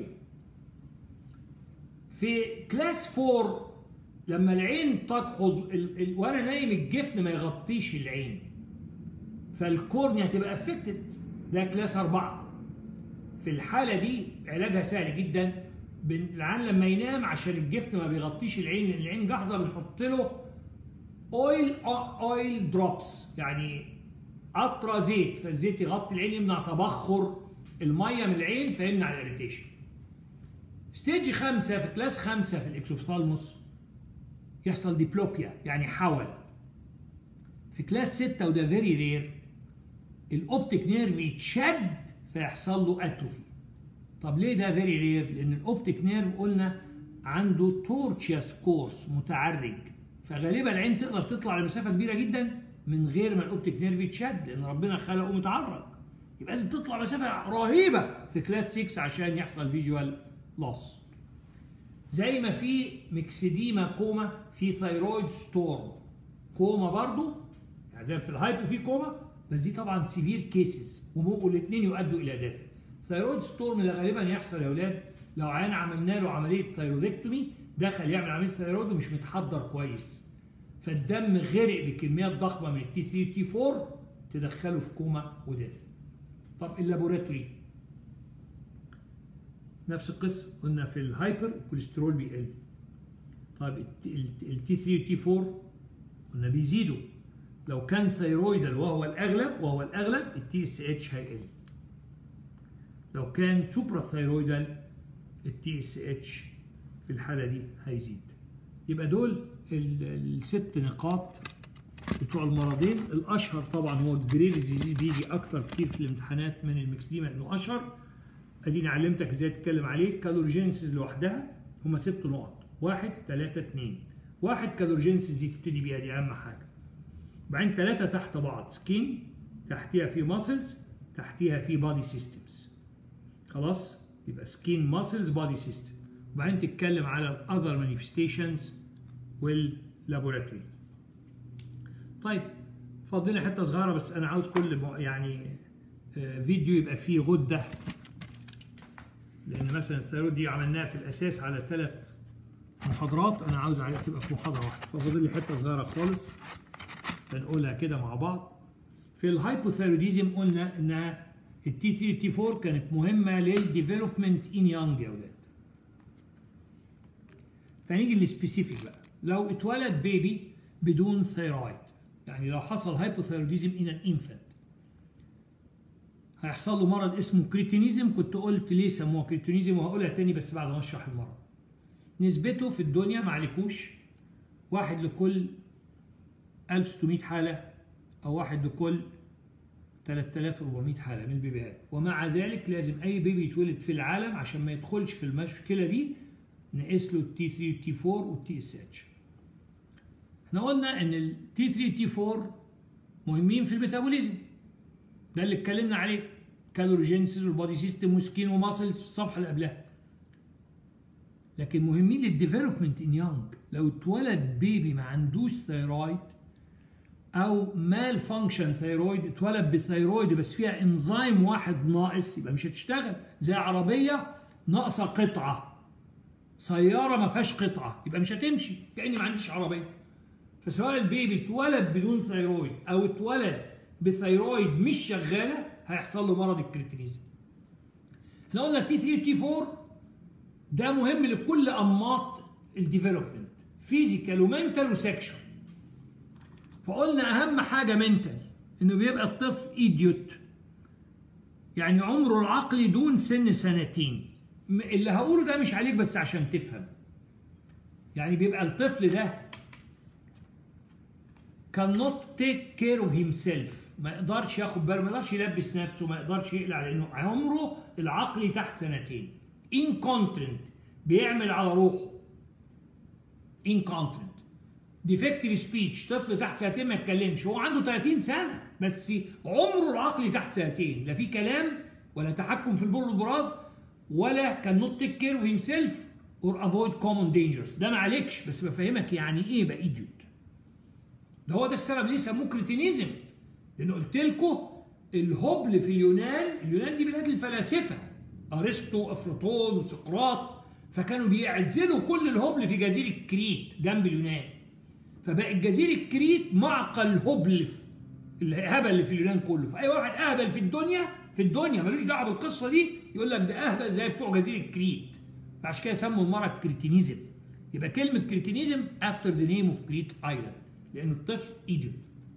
في كلاس 4 لما العين تقحظ وانا نايم الجفن ما يغطيش العين فالكورنيا تبقى افكتد ده كلاس 4 في الحالة دي علاجها سهل جدا العيان لما ينام عشان الجفن ما بيغطيش العين لان العين جاحظة بنحط له اويل اويل دروبس يعني قطرة زيت فالزيت يغطي العين يمنع تبخر المية من العين فيمنع الاريتيشن ستيج خمسة في كلاس خمسة في الاكسوفثالموس يحصل ديبلوبيا يعني حول في كلاس ستة وده فيري رير الاوبتيك نيرف يتشد فيحصل له اتروفي طب ليه ده فيري رير لان الاوبتيك نيرف قلنا عنده تورتشياس كورس متعرج فغالبا العين تقدر تطلع لمسافه كبيره جدا من غير ما الاوبتيك نيرف يتشد لان ربنا خلقه متعرج يبقى لازم تطلع مسافه رهيبه في كلاس 6 عشان يحصل فيجوال لوس زي ما في ميكسيديما كوما في ثايرويد ستورم كوما برضو يعني زي في الهايبو في كوما بس دي طبعا سيفير كيسز والاثنين يؤدوا الى ديث ثايرويد ستورم ده غالبا يحصل يا اولاد لو عيان عملنا له عمليه ثايرودكتومي دخل يعمل عمليه ثايرويد ومش متحضر كويس فالدم غرق بكميات ضخمه من التي 3 تي 4 تدخله في كوما وديث طب اللابوراتوري نفس القصه قلنا في الهايبر الكوليسترول بيقل طيب التي 3 والتي 4 قلنا بيزيدوا لو كان ثيرويدال وهو الاغلب وهو الاغلب التي اس اتش هيقل لو كان سوبرا ثيرويدال التي اس اتش في الحاله دي هيزيد يبقى دول الست نقاط بتوع المرضين الاشهر طبعا هو الجريف ديزيز بيجي اكتر كتير في الامتحانات من المكسديما انه اشهر اديني علمتك ازاي تتكلم عليه كالورجينسيس لوحدها هما ست نقط واحد ثلاثة اتنين واحد كالورجينسيس دي تبتدي بيها دي اهم حاجة بعدين ثلاثة تحت بعض سكين تحتيها في ماسلز تحتيها في بادي سيستمز خلاص يبقى سكين ماسلز بادي سيستم وبعدين تتكلم على الاذر مانيفستيشنز واللابوراتوري طيب فاضلنا حته صغيره بس انا عاوز كل يعني فيديو يبقى فيه غده لان مثلا الثيرويد دي عملناها في الاساس على ثلاث محاضرات انا عاوز عليها تبقى في محاضره واحده ففاضل لي حته صغيره خالص هنقولها كده مع بعض في الهايبوثيروديزم قلنا انها التي 3 تي 4 كانت مهمه للديفلوبمنت ان يونج يا اولاد فنيجي للسبيسيفيك بقى لو اتولد بيبي بدون ثيرويد يعني لو حصل هايبوثيروديزم ان ان انفانت هيحصل له مرض اسمه كريتينيزم كنت قلت ليه سموها كريتينيزم وهقولها تاني بس بعد ما اشرح المرض نسبته في الدنيا معلكوش واحد لكل 1600 حالة أو واحد لكل 3400 حالة من البيبيهات ومع ذلك لازم أي بيبي يتولد في العالم عشان ما يدخلش في المشكلة دي نقيس له التي 3 والتي 4 والتي اس اتش احنا قلنا ان التي 3 والتي 4 مهمين في الميتابوليزم ده اللي اتكلمنا عليه كالوريجينسيس والبادي سيستم وسكين وماسلز في الصفحه اللي قبلها لكن مهمين للديفلوبمنت ان يونج لو اتولد بيبي ما عندوش ثيرويد او مال فانكشن ثيرويد اتولد بثيرويد بس فيها انزيم واحد ناقص يبقى مش هتشتغل زي عربيه ناقصه قطعه سياره ما فيهاش قطعه يبقى مش هتمشي كاني ما عنديش عربيه فسواء البيبي اتولد بدون ثيرويد او اتولد بثيرويد مش شغاله هيحصل له مرض الكريتينيزم احنا قلنا تي 3 تي 4 ده مهم لكل انماط الديفلوبمنت فيزيكال ومنتال وسكشوال فقلنا اهم حاجه منتال انه بيبقى الطفل ايديوت يعني عمره العقلي دون سن سنتين اللي هقوله ده مش عليك بس عشان تفهم يعني بيبقى الطفل ده cannot take care of himself ما يقدرش ياخد باله ما يقدرش يلبس نفسه ما يقدرش يقلع لانه عمره العقلي تحت سنتين incontinent بيعمل على روحه incontinent defective speech طفل تحت سنتين ما يتكلمش هو عنده 30 سنه بس عمره العقلي تحت سنتين لا في كلام ولا تحكم في البول والبراز ولا كان نوت تيك كير اوف هيم سيلف اور افويد كومون دينجرز ده ما عليكش بس بفهمك يعني ايه بقى ايديوت ده هو ده السبب ليه سموه كريتينيزم لان قلت لكم الهبل في اليونان اليونان دي بلاد الفلاسفه ارسطو افلاطون وسقراط فكانوا بيعزلوا كل الهبل في جزيره كريت جنب اليونان فبقت جزيره كريت معقل هبل الهبل اللي في اليونان كله فاي واحد اهبل في الدنيا في الدنيا ملوش دعوه بالقصه دي يقول لك ده اهبل زي بتوع جزيره كريت فعشان كده سموا المرض كريتينيزم يبقى كلمه كريتينيزم افتر ذا نيم اوف كريت ايلاند لان الطفل ايديوت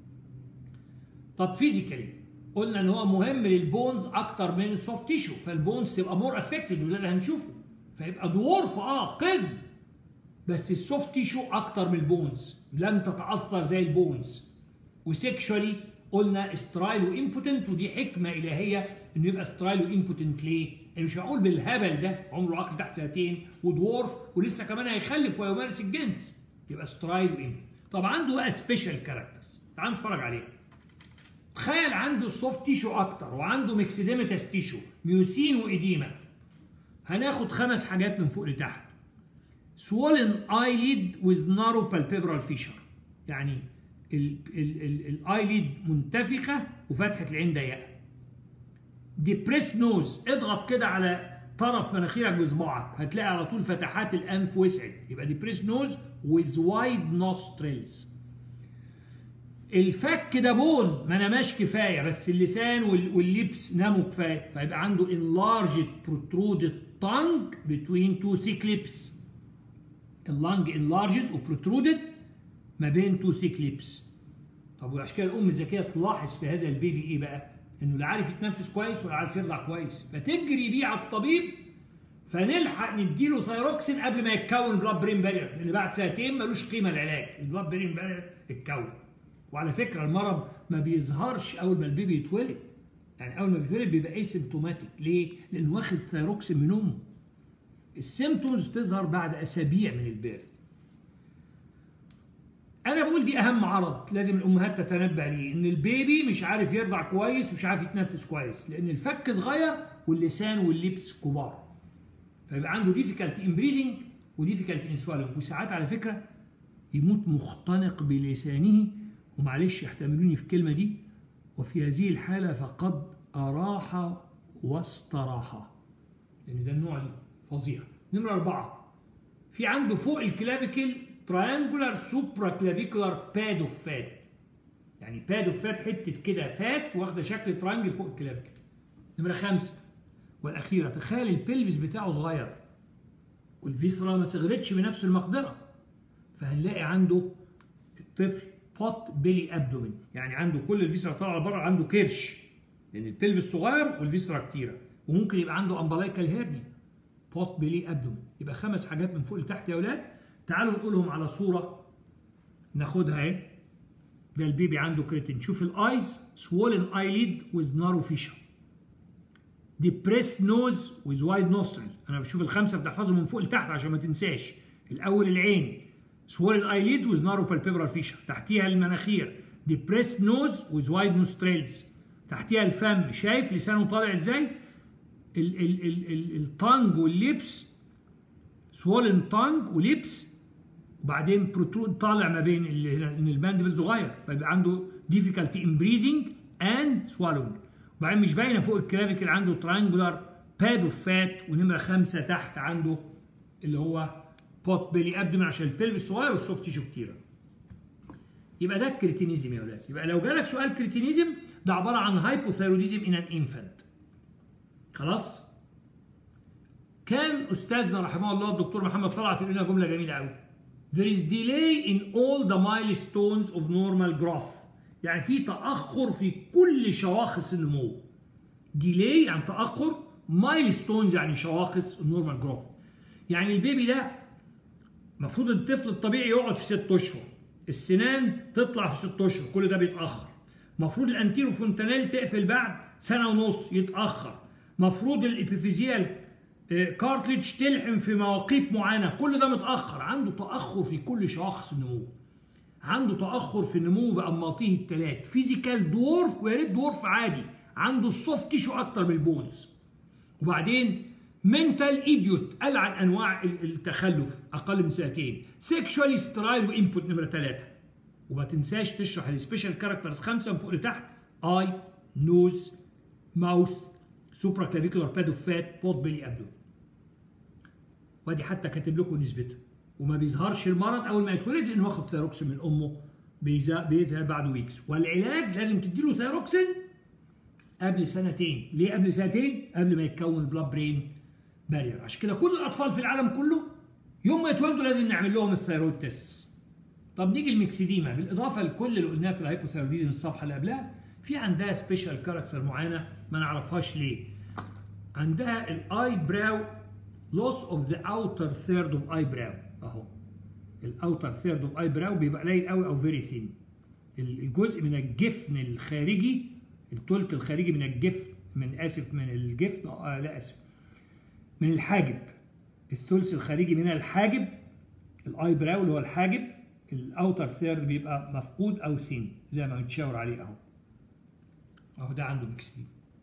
طب فيزيكالي قلنا ان هو مهم للبونز اكتر من السوفت تيشو فالبونز تبقى مور افكتد وده اللي هنشوفه فيبقى دورف اه قزم بس السوفت تيشو اكتر من البونز لم تتاثر زي البونز وسيكشوالي قلنا استرايل وامبوتنت ودي حكمه الهيه انه يبقى استرايل وامبوتنت ليه؟ يعني مش هقول بالهبل ده عمره عقل تحت سنتين ودورف ولسه كمان هيخلف ويمارس الجنس يبقى استرايل وامبوتنت طب عنده بقى سبيشال كاركترز تعال نتفرج عليها تخيل عنده السوفت تيشو اكتر وعنده ميكسيديمتاس تيشو ميوسين وايديما هناخد خمس حاجات من فوق لتحت swollen eyelid with narrow palpebral fissure يعني الايليد منتفخه وفتحه العين ضيقه ديبريس نوز اضغط كده على طرف مناخيرك بصباعك هتلاقي على طول فتحات الانف وسعت يبقى ديبريس نوز with wide nostrils الفك ده بون ما نماش كفايه بس اللسان واللبس ناموا كفايه فيبقى عنده enlarged protruded tongue between two thick lips اللنج enlarged وبروترودد ما بين تو ثيك ليبس طب وعشان كده الام الذكيه تلاحظ في هذا البيبي ايه بقى؟ انه لا عارف يتنفس كويس ولا عارف يرضع كويس فتجري بيه على الطبيب فنلحق نديله ثايروكسين قبل ما يتكون البلاد برين بارير لان بعد سنتين ملوش قيمه العلاج البلاد برين بارير اتكون وعلى فكره المرض ما بيظهرش اول ما البيبي يتولد يعني اول ما بيتولد بيبقى ايسيمتوماتيك ليه؟ لانه واخد ثايروكسين من امه السيمتومز تظهر بعد اسابيع من البيرث انا بقول دي اهم عرض لازم الامهات تتنبه ليه ان البيبي مش عارف يرضع كويس ومش عارف يتنفس كويس لان الفك صغير واللسان واللبس كبار فيبقى عنده ديفيكالتي ان بريذنج وديفيكالتي ان سوالنج وساعات على فكره يموت مختنق بلسانه ومعلش يحتملوني في الكلمه دي وفي هذه الحاله فقد اراح واستراح لان ده النوع الفظيع نمره اربعه في عنده فوق الكلافيكل تراينجولار سوبرا كلافيكولار باد اوف فات يعني باد اوف فات حته كده فات واخده شكل ترانجل فوق الكلافيكل نمره خمسه والاخيره تخيل البلفس بتاعه صغير والفيسرا ما صغرتش بنفس المقدره فهنلاقي عنده الطفل بوت بيلي ابدومين يعني عنده كل الفيسرا طالعه بره عنده كرش لان البلفس صغير والفيسرا كتيره وممكن يبقى عنده امبلايكال هيرني بوت بيلي ابدومين يبقى خمس حاجات من فوق لتحت يا اولاد تعالوا نقولهم على صورة ناخدها اهي ده البيبي عنده كريتين شوف الايز swollen eyelid with narrow fissure depressed nose with wide nostril انا بشوف الخمسه بتحفظهم من فوق لتحت عشان ما تنساش الاول العين swollen eyelid with narrow palpebral fissure تحتيها المناخير depressed nose with wide nostrils تحتيها الفم شايف لسانه طالع ازاي الطنج واللبس swollen tongue وليبس وبعدين بروترود طالع ما بين ان الباندبل صغير فيبقى عنده difficulty in breathing and swallowing وبعدين مش باينه فوق الكلافيكل عنده ترانجولار باد اوف فات ونمره خمسه تحت عنده اللي هو بوت بيلي ابدومن عشان البلفس صغير والسوفت تيشو كتيره. يبقى ده الكريتينيزم يا ولاد يبقى لو جالك سؤال كريتينيزم ده عباره عن هايبوثايروديزم ان ان انفانت. خلاص؟ كان استاذنا رحمه الله الدكتور محمد طلعت يقول لنا جمله جميله قوي. There is delay in all the milestones of normal growth. يعني في تأخر في كل شواخص النمو. ديلي يعني تأخر مايلستونز يعني شواخص النورمال جروث. يعني البيبي ده المفروض الطفل الطبيعي يقعد في ست اشهر. السنان تطلع في ست اشهر، كل ده بيتأخر. المفروض الانتيرو فونتانيل تقفل بعد سنة ونص يتأخر. المفروض الابيفيزيال كارتليج تلحم في مواقيت معينة، كل ده متأخر، عنده تأخر في كل شواخص النمو. عنده تاخر في النمو بانماطه الثلاث فيزيكال دورف ويا ريت دورف عادي عنده السوفت تيشو اكتر من البونز وبعدين منتال ايديوت العن انواع التخلف اقل من سنتين سيكشوالي سترايل وانبوت نمره ثلاثه وما تنساش تشرح السبيشال كاركترز خمسه من فوق لتحت اي نوز ماوث سوبرا كلافيكولار باد اوف فات بوت بيلي ابدو وادي حتى كاتب لكم نسبتها وما بيظهرش المرض اول ما يتولد لانه واخد ثيروكسين من امه بيظهر بعد ويكس والعلاج لازم تديله ثيروكسين قبل سنتين ليه قبل سنتين قبل ما يتكون البلاد برين بارير عشان كده كل الاطفال في العالم كله يوم ما يتولدوا لازم نعمل لهم الثيرويد تيست طب نيجي الميكسيديما بالاضافه لكل اللي قلناه في الهايبوثيروديزم الصفحه اللي قبلها في عندها سبيشال كاركتر معينه ما نعرفهاش ليه عندها الاي براو loss of the outer third of eyebrow اهو الاوتر ثيرد اوف اي براو بيبقى قليل قوي او فيري ثين الجزء من الجفن الخارجي التلك الخارجي من الجفن من اسف من الجفن آه لا اسف من الحاجب الثلث الخارجي من الحاجب الاي براو اللي هو الحاجب الاوتر ثيرد بيبقى مفقود او ثين زي ما متشاور عليه اهو اهو ده عنده ميكسدين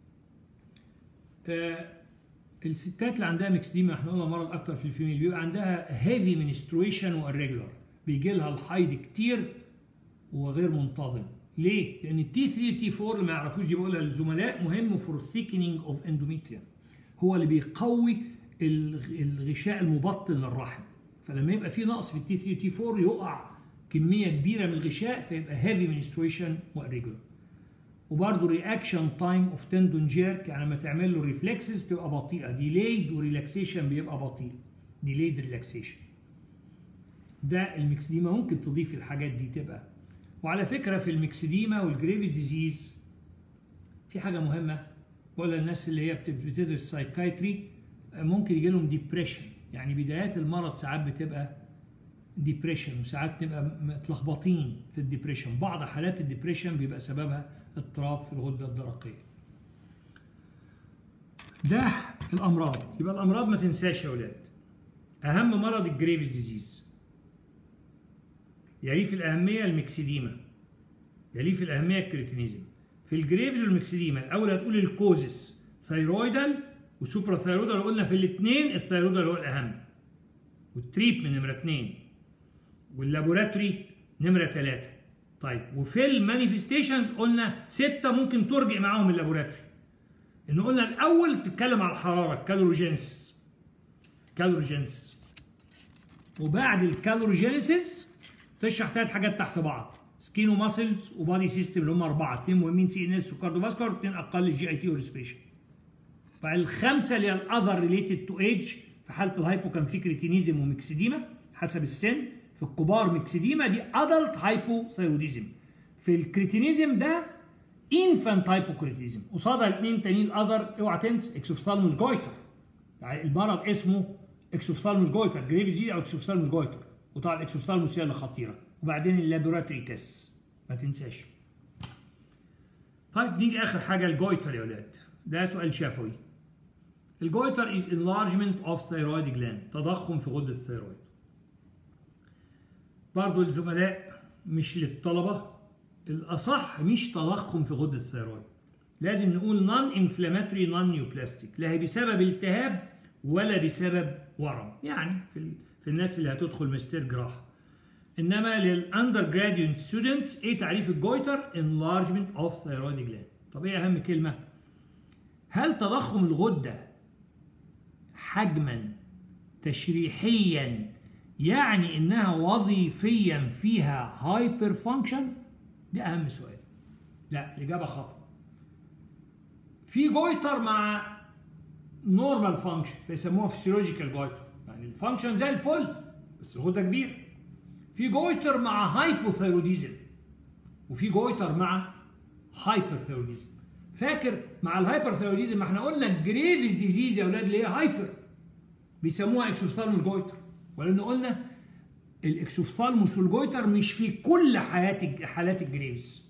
آه الستات اللي عندها ميكسديما احنا قلنا مرض اكتر في الفيميل بيبقى عندها هيفي منسترويشن والريجولار بيجي لها الحيض كتير وغير منتظم ليه؟ لان التي 3 تي 4 اللي ما يعرفوش دي بقولها للزملاء مهم فور ثيكنينج اوف اندوميتريوم هو اللي بيقوي الغشاء المبطن للرحم فلما يبقى في نقص في التي 3 تي 4 يقع كميه كبيره من الغشاء فيبقى هيفي منسترويشن والريجولار وبرضه رياكشن تايم اوف تندون جيرك يعني لما تعمل له ريفلكسز بتبقى بطيئه ديليد وريلاكسيشن بيبقى بطيء ديليد ريلاكسيشن ده المكسديما ممكن تضيف الحاجات دي تبقى وعلى فكره في المكسديما والجريفز ديزيز في حاجه مهمه ولا الناس اللي هي بتدرس سايكايتري ممكن يجي لهم ديبريشن يعني بدايات المرض ساعات بتبقى ديبريشن وساعات نبقى متلخبطين في الديبريشن بعض حالات الديبريشن بيبقى سببها اضطراب في الغده الدرقيه ده الامراض يبقى الامراض ما تنساش يا اولاد اهم مرض الجريفز ديزيز يليه في الاهميه المكسديما يليه في الاهميه الكريتينيزم في الجريفز والمكسديما الاول هتقول الكوزس ثايرويدال وسوبرا ثايرويدال قلنا في الاثنين الثايرويدال هو الاهم والتريتمنت نمره اثنين واللابوراتوري نمره ثلاثه طيب وفي المانيفستيشنز قلنا ستة ممكن ترجع معاهم اللابوراتوري ان قلنا الاول تتكلم على الحراره كالوروجينس كالوروجينس وبعد الكالوروجينيسيس تشرح ثلاث حاجات تحت بعض سكينو ماسلز وبادي سيستم اللي هم اربعه اثنين مهمين سي ان اس وكارديوفاسكولار واثنين اقل جي اي تي وريسبيشن فالخمسه اللي هي الاذر ريليتد تو ايج في حاله الهايبو كان في كريتينيزم وميكسيديما حسب السن في الكبار ميكسيديما دي ادلت هايبوثايروديزم في الكريتينيزم ده انفانت هايبوكريتيزم قصادها الاثنين تانيين الاذر اوعى تنسى اكسوفثالموس جويتر يعني المرض اسمه اكسوفثالموس جويتر جريفز دي او اكسوفثالموس جويتر وطبعا الاكسوفثالموس هي اللي خطيره وبعدين اللابوراتوري تيست ما تنساش طيب نيجي اخر حاجه الجويتر يا ولاد ده سؤال شفوي الجويتر is enlargement of thyroid gland تضخم في غده الثيرويد برضو الزملاء مش للطلبة الأصح مش تضخم في غدة الثيرويد لازم نقول نون انفلاماتوري نون نيوبلاستيك لا هي بسبب التهاب ولا بسبب ورم يعني في في الناس اللي هتدخل ماستر جراحه انما للاندر جراديوت ستودنتس ايه تعريف الجويتر enlargement of thyroid gland طب ايه اهم كلمه هل تضخم الغده حجما تشريحيا يعني انها وظيفيا فيها هايبر فانكشن ده اهم سؤال لا الاجابه خطا في جويتر مع نورمال فانكشن فيسموها فيسيولوجيكال جويتر يعني الفانكشن زي الفل بس الغده كبيره في جويتر مع هايبوثايروديزم وفي جويتر مع هايبرثايروديزم فاكر مع الهايبرثايروديزم ما احنا قلنا الجريفز ديزيز يا اولاد اللي هي هايبر بيسموها اكسوثالموس جويتر ولان قلنا الاكسوثالموس والجويتر مش في كل حالات حالات الجريفز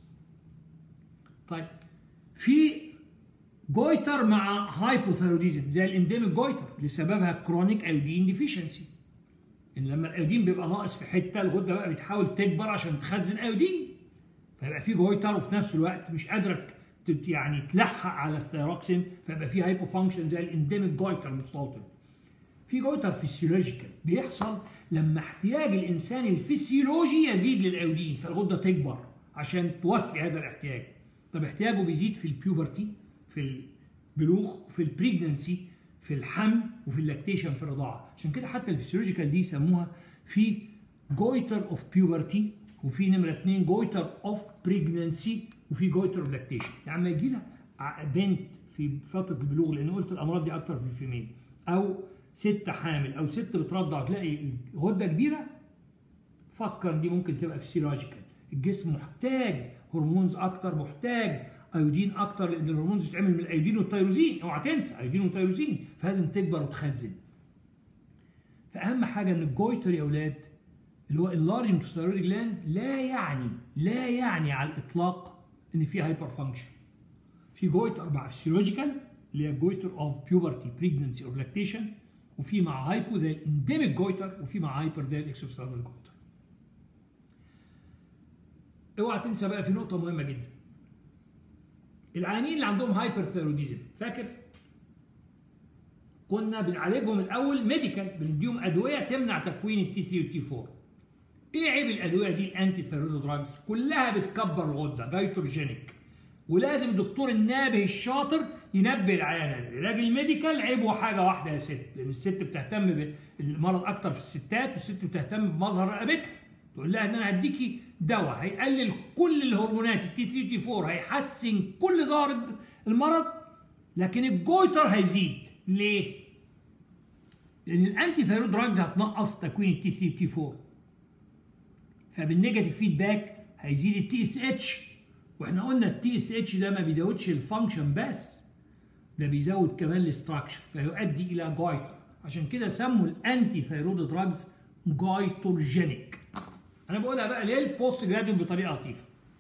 طيب في جويتر مع هايبوثايروديزم زي الانديميك جويتر لسببها كرونيك ايودين ديفيشنسي ان لما الايودين بيبقى ناقص في حته الغده بقى بتحاول تكبر عشان تخزن ايودين فيبقى في جويتر وفي نفس الوقت مش قادره يعني تلحق على الثيروكسين فيبقى في هايبو فانكشن زي الانديميك جويتر المستوطن في جويتر فيسيولوجيكال بيحصل لما احتياج الانسان الفسيولوجي يزيد للايودين فالغده تكبر عشان توفي هذا الاحتياج طب احتياجه بيزيد في البيوبرتي في البلوغ في البريجننسي في الحمل وفي اللاكتيشن في الرضاعه عشان كده حتى الفسيولوجيكال دي يسموها في جويتر اوف بيوبرتي وفي نمره اثنين جويتر اوف بريجننسي وفي جويتر اوف لاكتيشن يعني لما يجي لك بنت في فتره البلوغ لان قلت الامراض دي اكتر في الفيميل او ست حامل او ست بترضع تلاقي غده كبيره فكر دي ممكن تبقى فيسيولوجيكال الجسم محتاج هرمونز اكتر محتاج ايودين اكتر لان الهرمونز بتتعمل من الايودين والتيروزين اوعى تنسى ايودين وتيروزين فلازم تكبر وتخزن فاهم حاجه ان الجويتر يا اولاد اللي هو enlargement of thyroid gland لا يعني لا يعني على الاطلاق ان في هايبر فانكشن في جويتر مع فيسيولوجيكال اللي هي جويتر اوف بيوبرتي بريجننسي اور لاكتيشن وفي مع هايبو زي الانديميك جويتر وفي مع هايبر زي الاكسوثالمال جويتر اوعى تنسى بقى في نقطه مهمه جدا العيانين اللي عندهم هايبر ثيروديزم فاكر كنا بنعالجهم الاول ميديكال بنديهم ادويه تمنع تكوين التي 3 والتي 4 ايه عيب الادويه دي الانتي ثيرويد دراجز كلها بتكبر الغده جايتروجينيك ولازم الدكتور النابه الشاطر ينبه العيان العلاج الميديكال عيبه حاجه واحده يا ست لان الست بتهتم بالمرض اكتر في الستات والست بتهتم بمظهر رقبتها تقول لها ان انا هديكي دواء هيقلل كل الهرمونات التي 3 تي 4 هيحسن كل ظاهر المرض لكن الجويتر هيزيد ليه؟ لان الانتي ثيرويد دراجز هتنقص تكوين التي 3 تي 4 فبالنيجاتيف فيدباك هيزيد التي اس اتش واحنا قلنا التي اس اتش ده ما بيزودش الفانكشن بس ده بيزود كمان الاستراكشر فيؤدي الى جويتر عشان كده سموا الانتي ثيرويد دراجز جايتروجينيك انا بقولها بقى ليه البوست جراديوم بطريقه لطيفه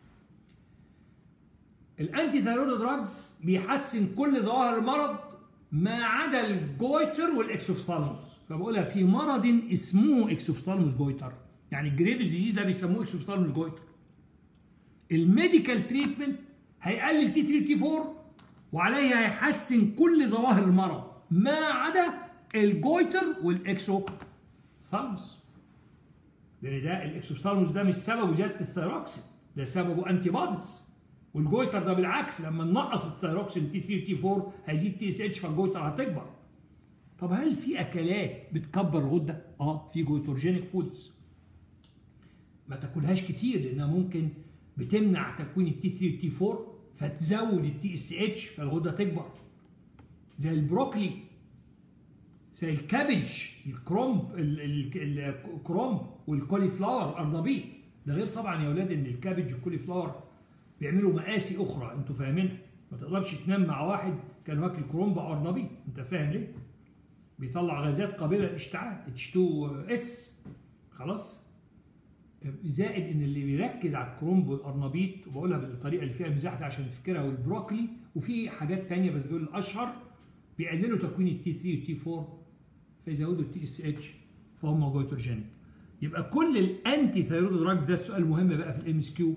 الانتي ثيرويد دراجز بيحسن كل ظواهر المرض ما عدا الجويتر والاكسوفثالموس فبقولها في مرض اسمه اكسوفثالموس جويتر يعني الجريفز ديزيز ده بيسموه اكسوفثالموس جويتر الميديكال تريتمنت هيقلل تي 3 تي 4 وعليه هيحسن كل ظواهر المرض ما عدا الجويتر والاكسوفثالموس لان ده الاكسوثالموس ده مش سببه زياده الثيروكسين ده سببه انتي بوديز والجويتر ده بالعكس لما ننقص الثيروكسين تي 3 وتي 4 هيزيد تي اس اتش فالجويتر هتكبر طب هل في اكلات بتكبر الغده؟ اه في جويتروجينيك فودز ما تاكلهاش كتير لانها ممكن بتمنع تكوين التي 3 والتي 4 فتزود التي اس اتش فالغده تكبر زي البروكلي زي الكابج الكرومب الكرومب والكولي فلاور الارنبيط ده غير طبعا يا اولاد ان الكابج والكولي فلاور بيعملوا مقاسي اخرى انتوا فاهمينها ما تقدرش تنام مع واحد كان واكل كرومب او ارنبيط انت فاهم ليه؟ بيطلع غازات قابله للاشتعال H2S خلاص زائد ان اللي بيركز على الكرومب والارنبيط وبقولها بالطريقه اللي فيها مزاح عشان تفكرها والبروكلي وفي حاجات تانية بس دول الاشهر بيقللوا تكوين التي 3 والتي 4 فيزودوا التي اس اتش فهم جويتروجينيك يبقى كل الانتي ثيرويد دراجز ده السؤال مهم بقى في الام اس كيو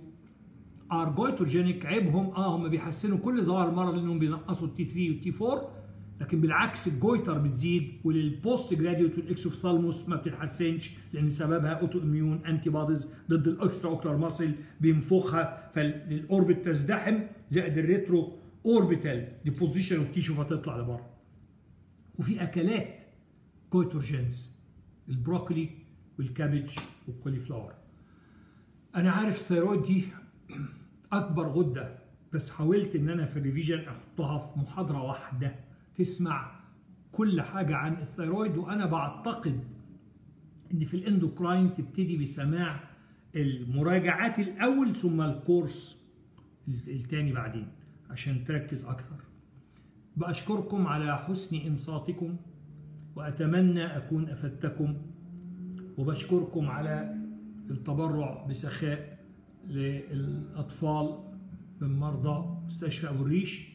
ار جويتروجينيك عيبهم اه هم بيحسنوا كل ظواهر المرض لانهم بينقصوا التي 3 والتي 4 لكن بالعكس الجويتر بتزيد وللبوست جراديوت والاكسوثالموس ما بتتحسنش لان سببها اوتو اميون انتي بوديز ضد الاكسترا اوكلر ماسل بينفخها فالاوربت تزدحم زائد الريترو اوربيتال ديبوزيشن اوف تيشو فتطلع لبره وفي اكلات جويتروجينز البروكلي والكابج والكولي فلاور انا عارف الثيرويد دي اكبر غده بس حاولت ان انا في الريفيجن احطها في محاضره واحده تسمع كل حاجه عن الثيرويد وانا بعتقد ان في الاندوكراين تبتدي بسماع المراجعات الاول ثم الكورس الثاني بعدين عشان تركز اكثر باشكركم على حسن انصاتكم واتمنى اكون افدتكم وبشكركم على التبرع بسخاء للاطفال من مرضى مستشفى ابو الريش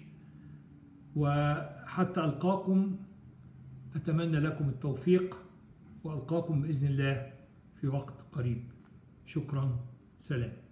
وحتى القاكم اتمنى لكم التوفيق والقاكم باذن الله في وقت قريب شكرا سلام